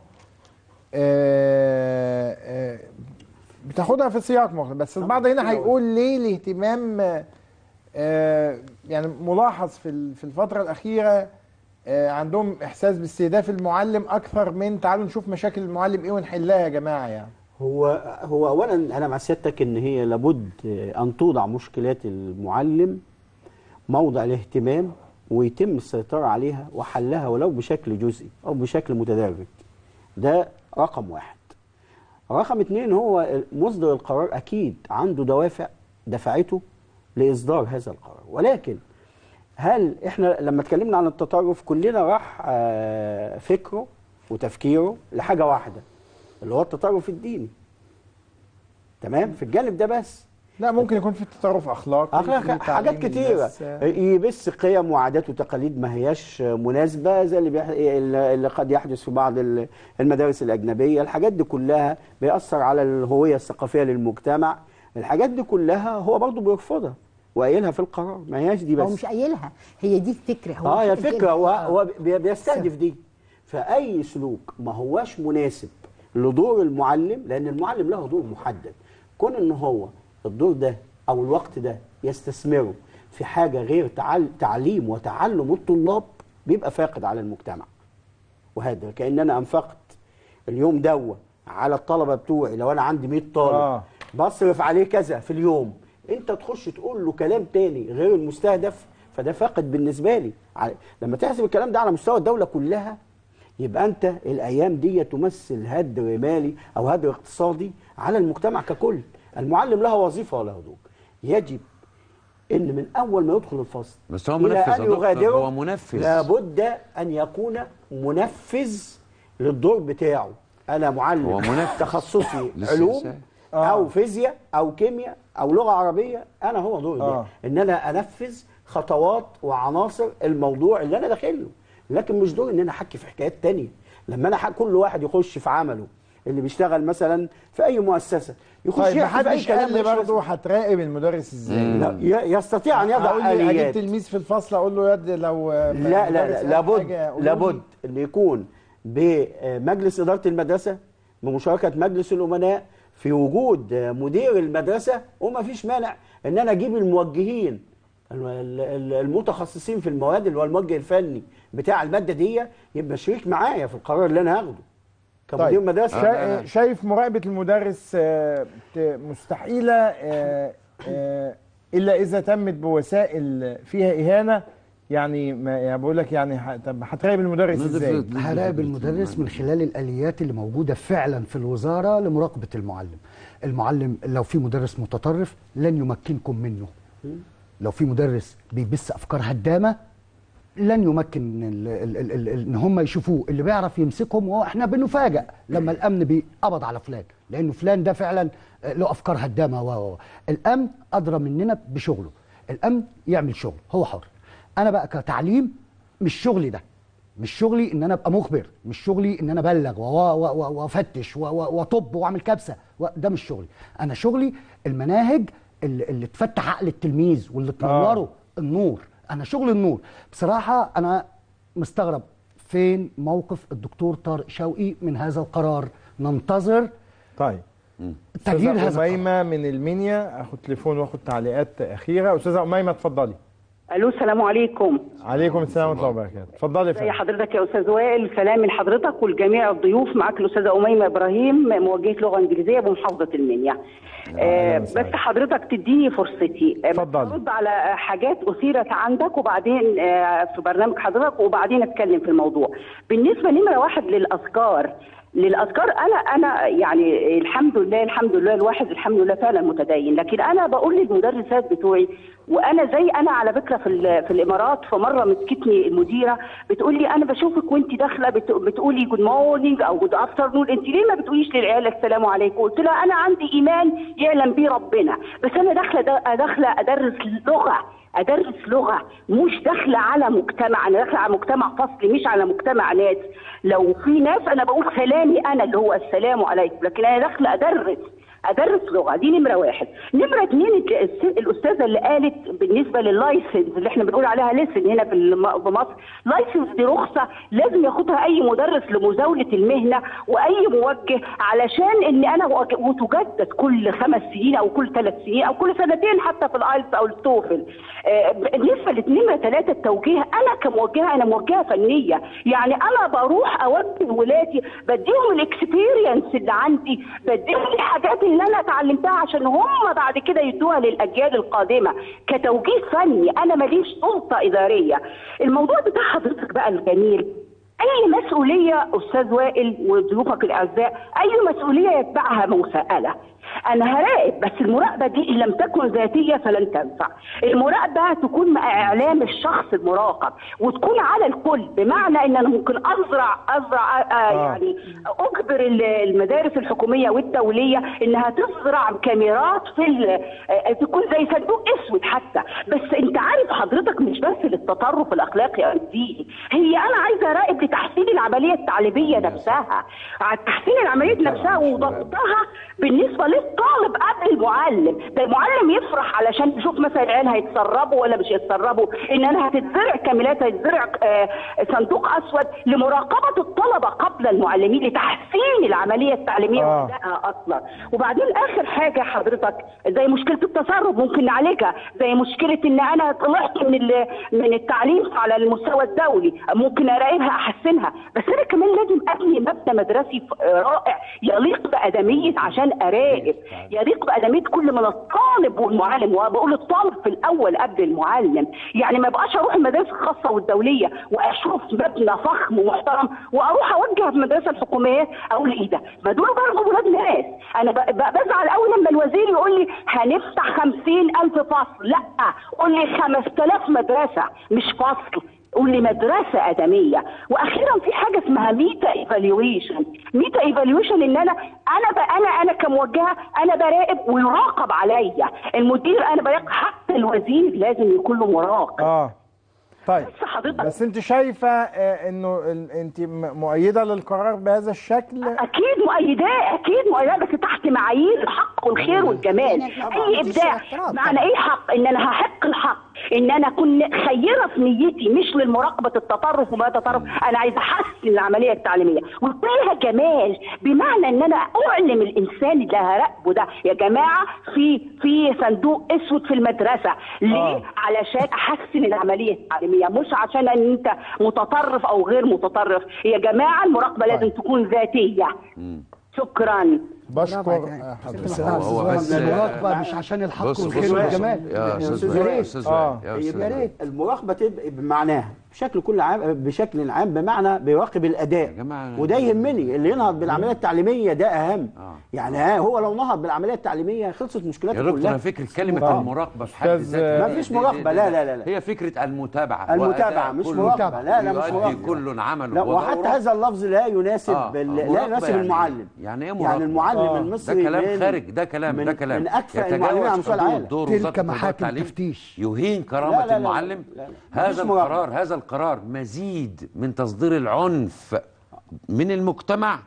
آه، آه، بتاخدها في سياق مختلف بس البعض هنا هيقول ليه الاهتمام آه، يعني ملاحظ في ال- في الفترة الأخيرة آه، عندهم إحساس باستهداف المعلم أكثر من تعالوا نشوف مشاكل المعلم إيه ونحلها يا جماعة يعني هو هو اولا انا مع سيادتك ان هي لابد ان توضع مشكلات المعلم موضع الاهتمام ويتم السيطره عليها وحلها ولو بشكل جزئي او بشكل متدرج ده رقم واحد رقم اتنين هو مصدر القرار اكيد عنده دوافع دفعته لاصدار هذا القرار ولكن هل احنا لما اتكلمنا عن التطرف كلنا راح آه، فكره وتفكيره لحاجه واحده اللي هو التطرف الديني تمام في الجانب ده بس لا ممكن يكون في تطرف اخلاقي أخلاق في حاجات تعليم كتيرة الناس، آه، يبث قيم وعادات وتقاليد ما هياش مناسبة زي اللي, بيح... اللي قد يحدث في بعض ال- المدارس الأجنبية الحاجات دي كلها بيأثر على الهوية الثقافية للمجتمع الحاجات دي كلها هو برضه بيرفضها وقايلها في القرار ما هياش دي هو بس مش قايلها هي دي الفكره هو اه مش هي قايلها. فكرة هو, آه. هو بي- بيستهدف دي فأي سلوك ما هواش مناسب لدور المعلم لأن المعلم له دور محدد كون إن هو الدور ده أو الوقت ده يستثمره في حاجة غير تعل... تعليم وتعلم الطلاب بيبقى فاقد على المجتمع وهذا كأن أنا أنفقت اليوم دوا على الطلبة بتوعي لو أنا عندي 100 طالب آه. آه. بصرف عليه كذا في اليوم انت تخش تقول له كلام تاني غير المستهدف فده فاقد بالنسبه لي ع- لما تحسب الكلام ده على مستوى الدوله كلها يبقى انت الايام دي تمثل هدر مالي او هدر اقتصادي على المجتمع ككل المعلم له وظيفه وله دور يجب ان من اول ما يدخل الفصل بس هو إلى منفذ يا أن دكتور، يغادره هو منفذ. لابد ان يكون منفذ للدور بتاعه انا معلم هو منفذ. تخصصي لسه علوم إزاي؟ او فيزياء او كيمياء او لغه عربيه انا هو دوري ده آه. ان انا انفذ خطوات وعناصر الموضوع اللي انا داخله لكن مش دوري ان انا احكي في حكايات تانية لما انا ح- كل واحد يخش في عمله اللي بيشتغل مثلا في اي مؤسسه يخش طيب يحكي في اي محدش قال كلام لي ملوش برضه هتراقب المدرس ازاي لا، ي- يستطيع ان يضع أقول لي اجيب اليات تلميذ في الفصل اقول له يد لو لا لا, مدرس لا قال لابد حاجة قولوا لي. لابد ان يكون بمجلس اداره المدرسه بمشاركه مجلس الامناء في وجود مدير المدرسه وما فيش مانع ان انا اجيب الموجهين ال- ال- المتخصصين في المواد اللي هو الموجه الفني بتاع الماده دي يبقى شريك معايا في القرار اللي انا هاخده كمدير طيب مدرسه شا... شايف مراقبه المدرس آه، ت- مستحيله آه، آه، الا اذا تمت بوسائل فيها اهانه يعني ما يعني بقول لك يعني ح- طب هتراقب المدرس ازاي؟ هراقب المدرس من خلال الاليات اللي موجوده فعلا في الوزاره لمراقبه المعلم. المعلم لو في مدرس متطرف لن يمكنكم منه. لو في مدرس بيبث افكار هدامه لن يمكن ال ال ال ال ال ان هم يشوفوه اللي بيعرف يمسكهم هو احنا بنفاجئ لما الامن بيقبض على فلان لانه فلان ده فعلا له افكار هدامه و و- و. الامن ادرى مننا بشغله الامن يعمل شغل هو حر انا بقى كتعليم مش شغلي ده مش شغلي ان انا ابقى مخبر مش شغلي ان انا ابلغ و- و- و- وافتش و- و- واطب واعمل كبسه و- ده مش شغلي انا شغلي المناهج اللي, اللي تفتح عقل التلميذ واللي تنوره النور انا شغل النور بصراحه انا مستغرب فين موقف الدكتور طارق شوقي من هذا القرار ننتظر طيب تغيير استاذه هذا اميمه من المنيا اخد تليفون واخد تعليقات اخيره استاذه اميمه اتفضلي الو السلام عليكم عليكم السلام ورحمه الله وبركاته اتفضلي يا زي فندم حضرتك يا استاذ وائل سلام لحضرتك ولجميع الضيوف معاك الاستاذه اميمه ابراهيم موجهه لغه انجليزيه بمحافظه المنيا آه بس حضرتك تديني فرصتي اتفضل ارد على حاجات اثيرت عندك وبعدين آه في برنامج حضرتك وبعدين اتكلم في الموضوع بالنسبه نمره واحد للاذكار للاذكار انا انا يعني الحمد لله الحمد لله الواحد الحمد لله فعلا متدين لكن انا بقول للمدرسات بتوعي وانا زي انا على فكره في ال- في الامارات في مره مسكتني المديره بتقول لي انا بشوفك وانت داخله بت- بتقولي جود مورنينج او جود افترنون انت ليه ما بتقوليش للعيال السلام عليكم قلت لها انا عندي ايمان يعلم بيه ربنا بس انا داخله دا- داخله ادرس لغه ادرس لغه مش داخله على مجتمع انا داخله على مجتمع فصلي مش على مجتمع ناس لو في ناس انا بقول سلامي انا اللي هو السلام عليكم لكن انا داخله ادرس ادرس لغه دي نمره واحد نمره اثنين الس- الاستاذه اللي قالت بالنسبه لللايسنس اللي احنا بنقول عليها ليسن هنا في الم- في مصر لايسنس دي رخصه لازم ياخدها اي مدرس لمزاوله المهنه واي موجه علشان ان انا وأج- وتجدد كل خمس سنين او كل ثلاث سنين او كل سنتين حتى في الايلتس او التوفل آه، بالنسبه لنمره ثلاثه التوجيه انا كموجهه انا موجهه فنيه يعني انا بروح اوجه ولادي بديهم الاكسبيرينس اللي عندي بديهم الحاجات اللي انا اتعلمتها عشان هم بعد كده يدوها للاجيال القادمه كتوجيه فني انا ماليش سلطه اداريه الموضوع بتاع حضرتك بقى الجميل اي مسؤوليه استاذ وائل وضيوفك الاعزاء اي مسؤوليه يتبعها مساءله انا هراقب بس المراقبه دي ان لم تكن ذاتيه فلن تنفع المراقبه تكون مع اعلام الشخص المراقب وتكون على الكل بمعنى ان انا ممكن ازرع ازرع آه آه. يعني اجبر ال- المدارس الحكوميه والدوليه انها تزرع كاميرات في ال- آه، تكون زي صندوق اسود حتى بس انت عارف حضرتك مش بس للتطرف الاخلاقي او الديني هي انا عايزه اراقب لتحسين العمليه التعليميه نفسها على تحسين العمليه نفسها وضبطها بالنسبه للطالب قبل المعلم ده المعلم يفرح علشان يشوف مثلا العيال هيتسربوا ولا مش هيتسربوا ان انا هتتزرع كاميرات هيتزرع آه، صندوق اسود لمراقبه الطلبه قبل المعلمين لتحسين العمليه التعليميه آه. وأدائها اصلا وبعدين اخر حاجه حضرتك زي مشكله التسرب ممكن نعالجها زي مشكله ان انا طلعت من ال- من التعليم على المستوى الدولي ممكن اراقبها احسنها بس انا كمان لازم ابني مبنى مدرسي ف- رائع يليق بادميه عشان اراقب يليق بادميه كل من الطالب والمعلم وبقول الطالب في الاول قبل المعلم يعني ما بقاش اروح المدارس الخاصه والدوليه واشوف مبنى فخم ومحترم واروح اوجه في المدرسه الحكوميه اقول ايه ده ما دول برضه ولاد ناس انا ب- ب- بزعل قوي لما الوزير يقول لي هنفتح خمسين الف فصل لا قول لي خمس تلاف مدرسه مش فصل قول لي مدرسه ادميه واخيرا في حاجه اسمها ميتا ايفالويشن ميتا ايفالويشن ان انا انا ب... انا انا كموجهه انا براقب ويراقب عليا المدير انا براقب حتى الوزير لازم يكون له مراقب اه طيب بس حضرتك بس انت شايفه آه، انه ال- انت م- مؤيده للقرار بهذا الشكل اكيد مؤيداه اكيد مؤيداه بس تحت معايير الحق والخير والجمال اي ابداع معنى ايه حق ان انا هحق الحق ان انا اكون خيره في نيتي مش للمراقبه التطرف وما تطرف انا عايزه احسن العمليه التعليميه ويكون لها جمال بمعنى ان انا اعلم الانسان اللي هراقبه ده يا جماعه في في صندوق اسود في المدرسه ليه آه. علشان احسن العمليه التعليميه مش عشان ان انت متطرف او غير متطرف يا جماعه المراقبه لازم تكون ذاتيه شكرا بشكر بس حضرتك هو بس المراقبه مش عشان الحق بص- والخير بص- والجمال يا أستاذ أستاذ وائل، وائل. أستاذ آه. وائل، يا أستاذ يا وائل. ريت المراقبه تبقى بمعناها بشكل كل عام بشكل عام بمعنى بيراقب الاداء وده يهمني اللي ينهض بالعمليه التعليميه ده اهم يعني ها هو لو نهض بالعمليه التعليميه خلصت مشكلاته يا كلها دكتور أنا فكره كلمه آه. المراقبه في حد أستاذ- ذاتها ما دي- فيش دي- مراقبة، دي- لا- لا- لا- لا. هي فكره المتابعه المتابعه وأداء مش كل- مراقبه لا لا مش يؤدي مراقبه كل عمله لا ودوره. وحتى هذا اللفظ لا يناسب آه، بال... آه، لا مراقبة يناسب يعني المعلم يعني ايه يعني مراقبة؟ المعلم آه، المصري ده كلام من- خارج ده كلام من- ده كلام من أكفأ يتجاوز المعلمين على مستوى حدود العالم. دور تلك وزارة التربية محاكم والتعليم. تفتيش. يهين لا، كرامه لا، لا، المعلم لا، لا. هذا مفيش مراقبة. القرار هذا القرار مزيد من تصدير العنف من المجتمع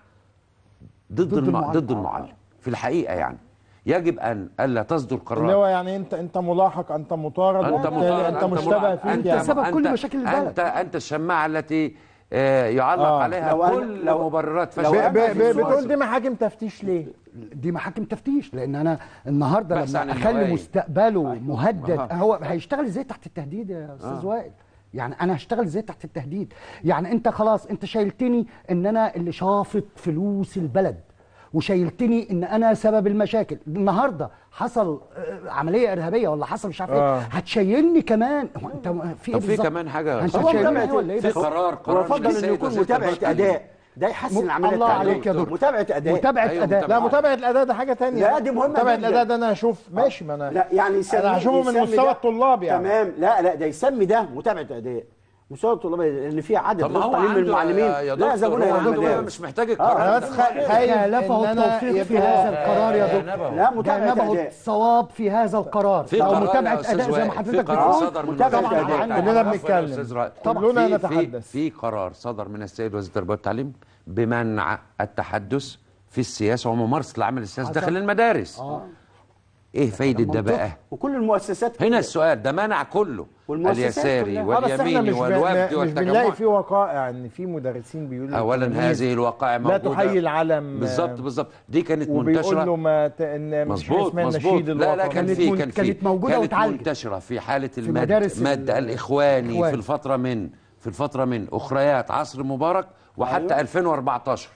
ضد الم... المعلم. ضد المعلم في الحقيقه يعني يجب ان الا تصدر اللي قرار هو يعني انت انت ملاحق انت مطارد انت وبالتالي مطالب انت مشتبه فيك انت يعني سبب كل مشاكل البلد انت انت الشماعه التي آه، يعلق آه. عليها لو أنا- كل لو- مبررات لو فشل أنا في الصورة- بتقول دي محاكم تفتيش ليه؟ دي محاكم تفتيش لان انا النهارده بحث عن لما اخلي النوايا. مستقبله مهدد أها. هو هيشتغل ازاي تحت التهديد يا استاذ آه. وائل يعني انا هشتغل ازاي تحت التهديد يعني انت خلاص انت شايلتني ان انا اللي شافط فلوس البلد وشايلتني ان انا سبب المشاكل النهارده حصل آه، عمليه ارهابيه ولا حصل مش عارف ايه آه. هتشيلني كمان هو انت في ايه طب في بالظبط؟ كمان حاجه انت هو هتشيلني متابعة ولا ايه في بس؟ قرار قرار هو من افضل انه السيد يكون وزير متابعه التربية اداء ده يحسن م- العمليه الله التعليميه عليك يا دكتور. متابعه اداء متابعة أيوة، أداء. لا متابعه الاداء ده حاجه تانية لا دي مهمه متابعه جداً. الاداء ده انا اشوف ماشي ما انا لا يعني يسمي انا هشوفه من يسمي مستوى ده- الطلاب يعني تمام لا لا ده يسمي ده متابعه اداء مستوى الطلاب لان في عدد طب ما هو قليل من عنده المعلمين يا- يا لا دكتور، يذهبون هو الى عنده المدارس مش محتاج آه، القرار انا بس خا- خايف كلفه ان انا التوفيق في يبقى- هذا القرار يا دكتور لا متابعه جنبه اداء الصواب في هذا القرار في او قرار يا متابعه أستاذ اداء زي ما وائل، حضرتك في قرار بتقول صدر من متابعة وزارة أداء. التربية كلنا والتعليم. بنتكلم. أستاذ رائد. كلنا في- نتحدث. في في قرار صدر من السيد وزير التربيه والتعليم بمنع التحدث في السياسه وممارسه العمل السياسي داخل المدارس اه ايه فايده ده بقى وكل المؤسسات هنا السؤال ده منع كله والمؤسسات اليساري كلها. اه بس احنا واليميني مش ب- والوفدي مش بنلاقي والتجمع في وقائع ان في مدرسين بيقولوا اولا للتلاميذ هذه الوقائع لا موجوده تحيي العلم بالظبط بالظبط دي كانت وبيقول منتشره له ما ت... ان مش حاجه مظبوط اسمها مظبوط نشيد لا لا الوطن كان كانت في من- كان في كانت موجودة كانت واتعالجت. منتشره في حاله في المد مدارس مد ال- الاخواني الإخوان. في الفتره من في الفتره من اخريات عصر مبارك وحتى أيوة. 2014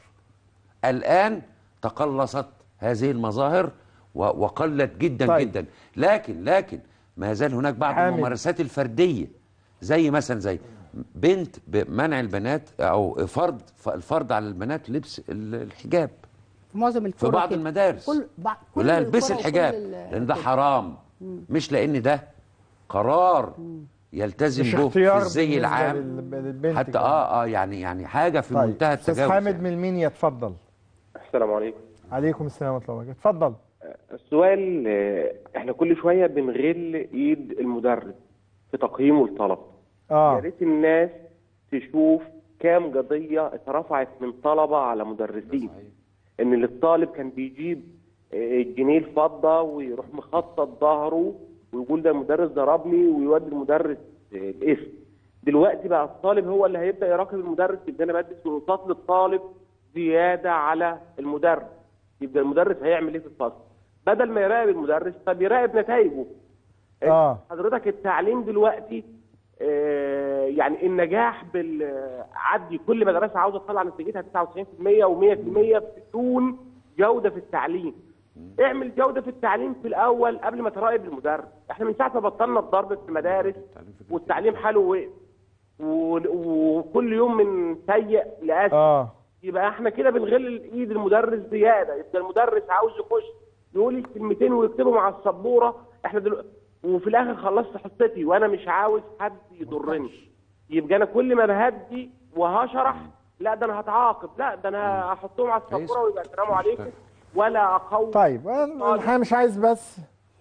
الان تقلصت هذه المظاهر و- وقلت جدا طيب. طيب. جدا لكن لكن ما زال هناك بعض حامد. الممارسات الفرديه زي مثلا زي بنت بمنع البنات او فرض الفرض على البنات لبس ال- الحجاب في معظم في القرى بعض كده. المدارس كل بع- كل لا القرى البسي وكل الحجاب ال- لان ده حرام مش لان ده قرار يلتزم مش به في اختيار الزي بالنسبة العام لل- للبنت حتى كمان. اه اه يعني يعني حاجه في طيب منتهى استاذ التجاوز حامد من المنيا اتفضل السلام عليكم عليكم السلام ورحمه الله وبركاته اتفضل السؤال آه، احنا كل شويه بنغل ايد المدرس في تقييمه الطلب اه يا ريت الناس تشوف كام قضيه اترفعت من طلبه على مدرسين ان الطالب كان بيجيب آه، الجنيه الفضه ويروح مخطط ظهره ويقول ده المدرس ضربني ويودي المدرس آه، الاسم دلوقتي بقى الطالب هو اللي هيبدا يراقب المدرس يبقى انا بدي سلطات للطالب زياده على المدرس يبقى المدرس هيعمل ايه في الفصل بدل ما يراقب المدرس طب يراقب نتائجه اه حضرتك التعليم دلوقتي آه، يعني النجاح بالعدي كل مدرسه عاوزه تطلع نتيجتها 99% و100% بدون جوده في التعليم اعمل جوده في التعليم في الاول قبل ما تراقب المدرس احنا من ساعه ما بطلنا الضرب في المدارس والتعليم حاله وقف و- وكل يوم من سيء لاسوء اه يبقى احنا كده بنغل ايد المدرس زياده يبقى المدرس عاوز يخش يقول لي كلمتين ويكتبهم على السبوره احنا دلوقتي وفي الاخر خلصت حصتي وانا مش عاوز حد يضرني يبقى انا كل ما بهدي وهشرح لا ده انا هتعاقب لا ده انا هحطهم على السبوره ويبقى السلام عليكم ولا اقوم طيب أنا الحقيقه مش عايز بس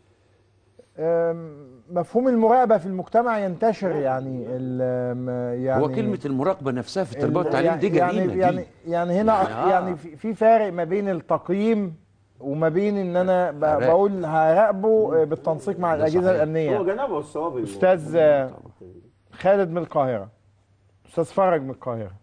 أم، مفهوم المراقبه في المجتمع ينتشر يعني ال- يعني هو كلمه المراقبه نفسها في التربيه ال- والتعليم دي يعني جريمه يعني دي يعني هنا يعني آه. يعني في في فارق ما بين التقييم وما بين ان انا ب- هراقب. بقول هراقبه بالتنسيق مع ده الاجهزه صحيح. الامنيه هو جنبه الصواب استاذ آه، خالد من القاهره استاذ فرج من القاهره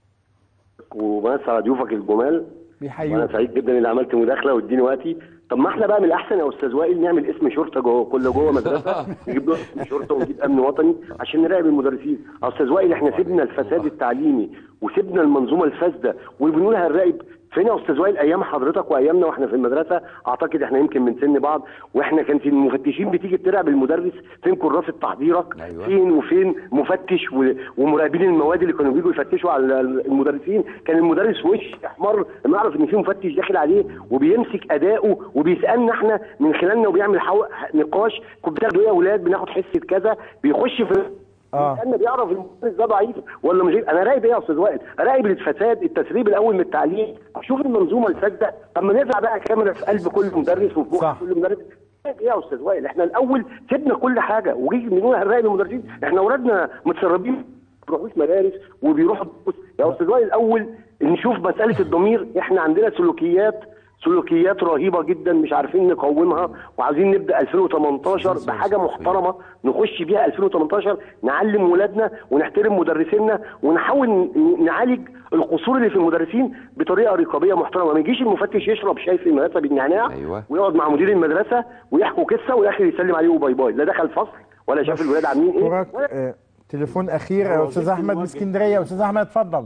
وبس على ضيوفك الجمال بيحيوك وانا سعيد جدا اني عملت مداخله واديني وقتي طب ما احنا بقى من الاحسن يا استاذ وائل نعمل اسم شرطه جوه كل جوه مدرسه نجيب له اسم شرطه ونجيب امن وطني عشان نراقب المدرسين يا استاذ وائل احنا سيبنا الفساد التعليمي وسيبنا المنظومه الفاسده وبنقول هنراقب فين يا استاذ وائل ايام حضرتك وايامنا واحنا في المدرسه اعتقد احنا يمكن من سن بعض واحنا كان في المفتشين بتيجي تراقب المدرس فين كراسه تحضيرك أيوة. فين وفين مفتش و- ومراقبين المواد اللي كانوا بيجوا يفتشوا على المدرسين كان المدرس وش احمر لما يعرف ان في مفتش داخل عليه وبيمسك اداؤه وبيسالنا احنا من خلالنا وبيعمل حو... نقاش كنت بتاخدوا ايه يا اولاد بناخد حصه كذا بيخش في اه لان بيعرف المدرس ده ضعيف ولا مش انا راقب ايه يا استاذ وائل؟ راقب الفساد التسريب الاول من التعليم اشوف المنظومه الفاسده اما نزرع بقى كاميرا في قلب كل مدرس وفي مخ كل مدرس راقب ايه يا استاذ وائل؟ احنا الاول سيبنا كل حاجه وجي بنقول هنراقب المدرسين احنا اولادنا متسربين ما بيروحوش مدارس وبيروحوا دروس. يا استاذ وائل الاول نشوف مساله الضمير احنا عندنا سلوكيات سلوكيات رهيبه جدا مش عارفين نقومها وعاوزين نبدا 2018 بحاجه محترمه نخش بيها 2018 نعلم ولادنا ونحترم مدرسينا ونحاول ن- نعالج القصور اللي في المدرسين بطريقه رقابيه محترمه ما يجيش المفتش يشرب شاي في المدرسه بالنعناع أيوة. ويقعد مع مدير المدرسه ويحكوا قصه والاخر يسلم عليه وباي باي لا دخل فصل ولا شاف الولاد عاملين ايه أشكرك. آه، تليفون اخير يا استاذ احمد من اسكندريه استاذ احمد اتفضل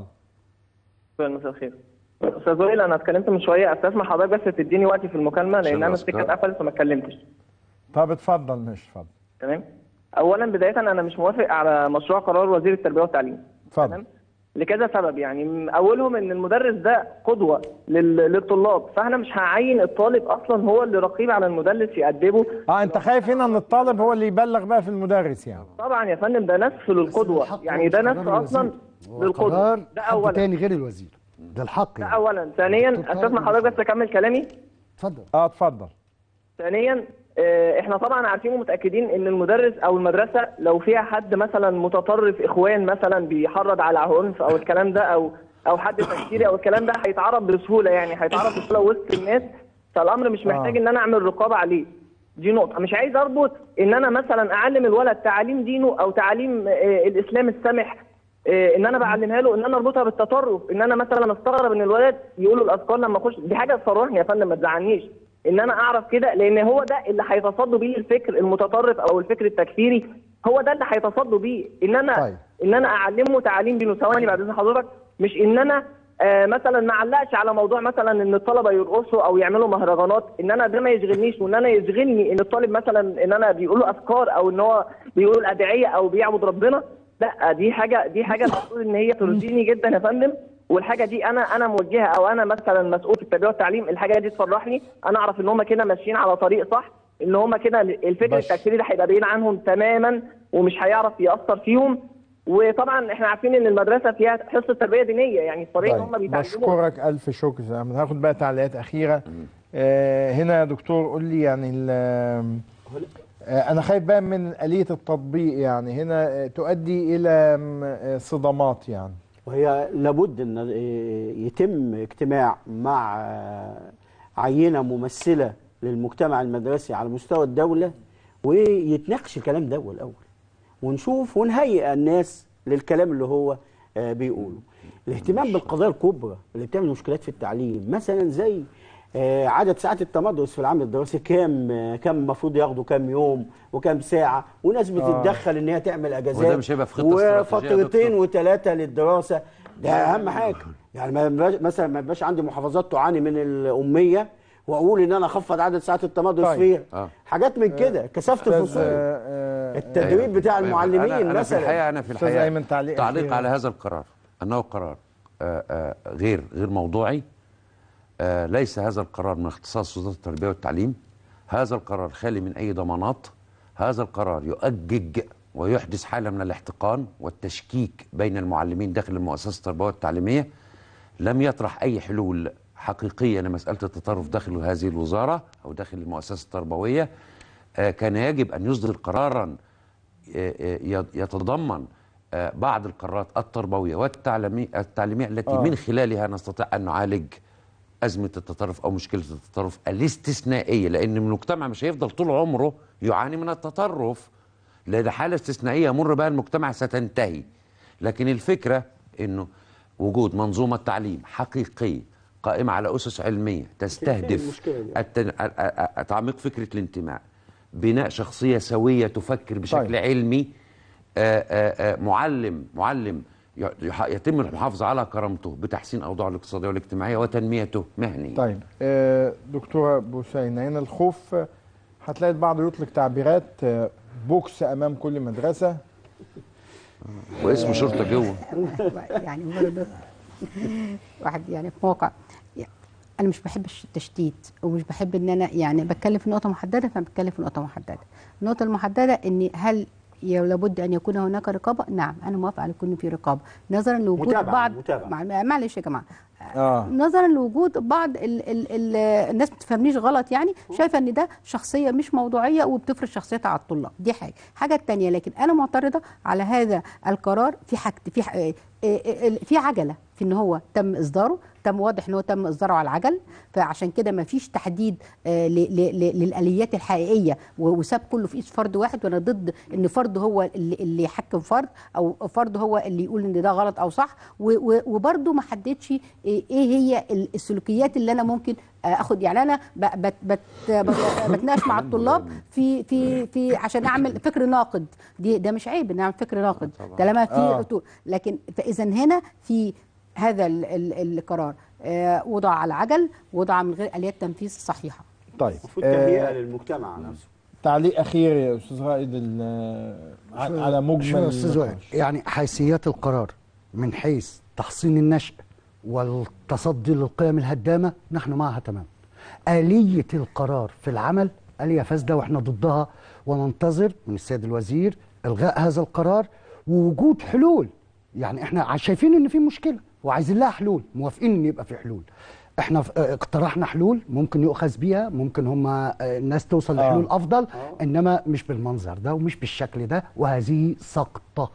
مساء الخير استاذ وائل انا اتكلمت من شويه استسمح حضرتك بس تديني وقتي في المكالمه لان انا السكه اتقفلت فما اتكلمتش طب اتفضل ماشي اتفضل تمام اولا بدايه انا مش موافق على مشروع قرار وزير التربيه والتعليم اتفضل لكذا سبب يعني م- اولهم ان المدرس ده قدوه لل- للطلاب فاحنا مش هعين الطالب اصلا هو اللي رقيب على المدرس يأدبه اه انت خايف هنا ان الطالب هو اللي يبلغ بقى في المدرس يعني طبعا يا فندم ده نسف للقدوه يعني ده نسف اصلا للقدوه قرار ده حد اولا تاني غير الوزير ده الحق ده يعني اولا ثانيا استسمح حضرتك بس اكمل كلامي اتفضل اه اتفضل ثانيا آه، احنا طبعا عارفين ومتاكدين ان المدرس او المدرسه لو فيها حد مثلا متطرف اخوان مثلا بيحرض على عنف او الكلام ده او او حد تفكيري او الكلام ده هيتعرض بسهوله يعني هيتعرض بسهوله وسط الناس فالامر مش محتاج آه. ان انا اعمل رقابه عليه دي نقطه مش عايز اربط ان انا مثلا اعلم الولد تعاليم دينه او تعاليم آه، الاسلام السمح آه، ان انا بعلمها له ان انا اربطها بالتطرف ان انا مثلا استغرب ان الولد يقولوا الاذكار لما اخش دي حاجه تفرحني يا فندم ما تزعلنيش ان انا اعرف كده لان هو ده اللي هيتصدوا بيه الفكر المتطرف او الفكر التكفيري هو ده اللي هيتصدوا بيه ان انا طيب. ان انا اعلمه تعليم دينه ثواني بعد اذن حضرتك مش ان انا آه مثلا ما علقش على موضوع مثلا ان الطلبه يرقصوا او يعملوا مهرجانات ان انا ده ما يشغلنيش وان انا يشغلني ان الطالب مثلا ان انا بيقولوا افكار او ان هو بيقول ادعيه او بيعبد ربنا لا دي حاجه دي حاجه المفروض ان هي ترضيني جدا يا فندم والحاجه دي انا انا موجهه او انا مثلا مسؤول في التربيه والتعليم الحاجه دي تفرحني انا اعرف ان هم كده ماشيين على طريق صح ان هم كده الفكر بس. التكفيري ده هيبقى بعيد عنهم تماما ومش هيعرف ياثر فيهم وطبعا احنا عارفين ان المدرسه فيها حصه تربيه دينيه يعني الطريقه اللي هم طيب بيتعلموا بشكرك الف شكر زي ما هاخد بقى تعليقات اخيره آه هنا يا دكتور قول لي يعني ال- آه انا خايف بقى من اليه التطبيق يعني هنا آه، تؤدي الى م- آه، صدمات يعني وهي لابد ان إيه، يتم اجتماع مع آه، عينه ممثله للمجتمع المدرسي على مستوى الدوله ويتناقش الكلام ده الاول ونشوف ونهيئ الناس للكلام اللي هو آه، بيقوله الاهتمام بالقضايا الكبرى اللي بتعمل مشكلات في التعليم مثلا زي آه، عدد ساعات التمدرس في العام الدراسي كام آه، كام المفروض ياخدوا كام يوم وكام ساعه وناس بتتدخل ان هي تعمل اجازات وده مش هيبقى في خطة استراتيجية يا وفترتين وثلاثه للدراسه ده اهم حاجه يعني ما يبقاش- مثلا ما يبقاش عندي محافظات تعاني من الاميه واقول ان انا اخفض عدد ساعات التمدرس طيب. فيها آه. حاجات من كده كثافه أستاذ، الفصول آه، آه، التدريب بتاع طيب، المعلمين أنا أنا في مثلا الحقيقة أنا في أستاذ الحقيقة أيمن تعليق تعليق أخير. على هذا القرار أنه قرار آه، آه، غير غير موضوعي آه، ليس هذا القرار من اختصاص وزارة التربية والتعليم هذا القرار خالي من أي ضمانات هذا القرار يؤجج ويحدث حالة من الاحتقان والتشكيك بين المعلمين داخل المؤسسة التربوية والتعليمية لم يطرح أي حلول حقيقية لمسألة التطرف داخل هذه الوزارة أو داخل المؤسسة التربوية آه، كان يجب أن يصدر قرارا آه، آه، يتضمن آه، بعض القرارات التربوية والتعليمية التعليمية التي آه. من خلالها نستطيع أن نعالج أزمة التطرف أو مشكلة التطرف الاستثنائية لأن المجتمع مش هيفضل طول عمره يعاني من التطرف لأن حالة استثنائية يمر بها المجتمع ستنتهي لكن الفكرة أنه وجود منظومة تعليم حقيقية قائمة على أسس علمية تستهدف المشكلة دي. التن... أ- أ- أ- تعميق فكرة الانتماء بناء شخصية سوية تفكر بشكل طيب. طيب. علمي آآ آآ معلم معلم ي- يح- يتم المحافظة على كرامته بتحسين أوضاعه الاقتصادية والاجتماعية وتنميته مهنيا طيب آه، دكتورة بوسينة هنا الخوف آه، هتلاقي البعض يطلق تعبيرات آه، بوكس امام كل مدرسه واسم شرطة جوه يعني برضه واحد يعني في موقع يعني انا مش بحب التشتيت ومش بحب ان انا يعني بتكلم في نقطه محدده فانا بتكلم في نقطه محدده النقطه المحدده ان هل ي- لابد ان يكون هناك رقابه نعم انا موافقه على يكون في رقابه نظرا لوجود متابعة، بعض متابعة. مع- معلش يا جماعه اه نظرا لوجود بعض ال ال ال الناس ما تفهمنيش غلط يعني شايفه ان ده شخصيه مش موضوعيه وبتفرض شخصيتها على الطلاب دي حاجه الحاجه الثانيه لكن انا معترضه على هذا القرار في حاجه في ح- آه، آه، آه، في عجله في ان هو تم اصداره تم واضح ان هو تم اصداره على العجل فعشان كده ما فيش تحديد آه، ل- ل- ل- للاليات الحقيقيه و- وساب كله في ايد فرد واحد وانا ضد ان فرد هو اللي, اللي يحكم فرد او فرد هو اللي يقول ان ده غلط او صح و- و- وبرده ما حددش ايه إيه هي ال- السلوكيات اللي انا ممكن آه، اخد يعني انا ب- بت بت بت- بتناقش مع الطلاب في في في عشان اعمل فكر ناقد دي ده مش عيب ان اعمل فكر ناقد طالما في آه. طول لكن فاذا هنا في هذا ال ال القرار آه، وضع على عجل وضع من غير اليات تنفيذ صحيحه طيب المفروض تهيئه آه للمجتمع نفسه تعليق اخير يا استاذ رائد ال- ع- على شوف مجمل يا استاذ وائل النقاش. يعني حيثيات القرار من حيث تحصين النشء والتصدي للقيم الهدامه نحن معها تماما. آلية القرار في العمل آلية فاسدة واحنا ضدها وننتظر من السيد الوزير إلغاء هذا القرار ووجود حلول يعني احنا ع- شايفين ان في مشكلة وعايزين لها حلول موافقين ان يبقى في حلول احنا ف- اه، اقترحنا حلول ممكن يؤخذ بيها ممكن هم الناس توصل آه. لحلول افضل انما مش بالمنظر ده ومش بالشكل ده وهذه سقطة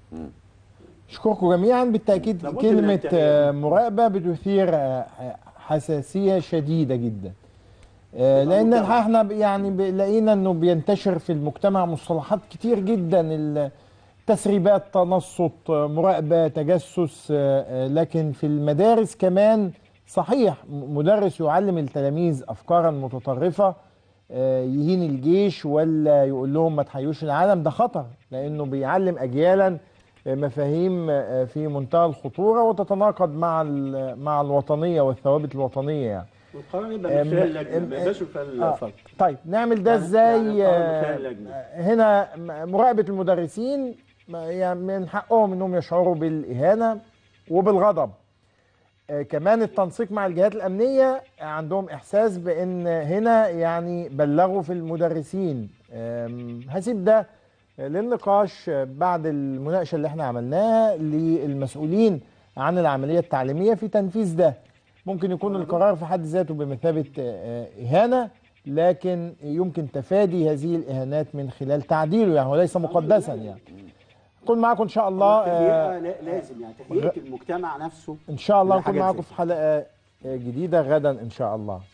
اشكركم جميعا بالتاكيد لابد من كلمه التغيير. آه، مراقبه بتثير آه، حساسيه شديده جدا آه، لان الحقيقه احنا ب- يعني ب- لقينا انه بينتشر في المجتمع مصطلحات كتير جدا ال- تسريبات تنصت آه، مراقبه تجسس آه، آه، لكن في المدارس كمان صحيح م- مدرس يعلم التلاميذ افكارا متطرفه آه، يهين الجيش ولا يقول لهم ما تحيوش العالم ده خطر لانه بيعلم اجيالا آه، مفاهيم آه، في منتهى الخطوره وتتناقض مع ال- مع الوطنيه والثوابت الوطنيه يعني والقرار يبقى من أم- خلال اللجنه أم- ما يبقاش من خلال آه، الفرد طيب نعمل ده يعني- ازاي يعني القرار من آه، خلال اللجنة. هنا م- مراقبه المدرسين ما- يعني من حقهم انهم يشعروا بالاهانه وبالغضب آه، كمان التنسيق مع الجهات الامنيه عندهم احساس بان هنا يعني بلغوا في المدرسين آم، هسيب ده للنقاش بعد المناقشه اللي احنا عملناها للمسؤولين عن العمليه التعليميه في تنفيذ ده ممكن يكون القرار في حد ذاته بمثابه آه، اهانه لكن يمكن تفادي هذه الاهانات من خلال تعديله يعني وليس مقدسا يعني كن معكم ان شاء الله التهيئة آه، لا- لازم يعني تهيئه المجتمع نفسه ان شاء الله نكون لحاجات معاكم زي في حلقه جديده غدا ان شاء الله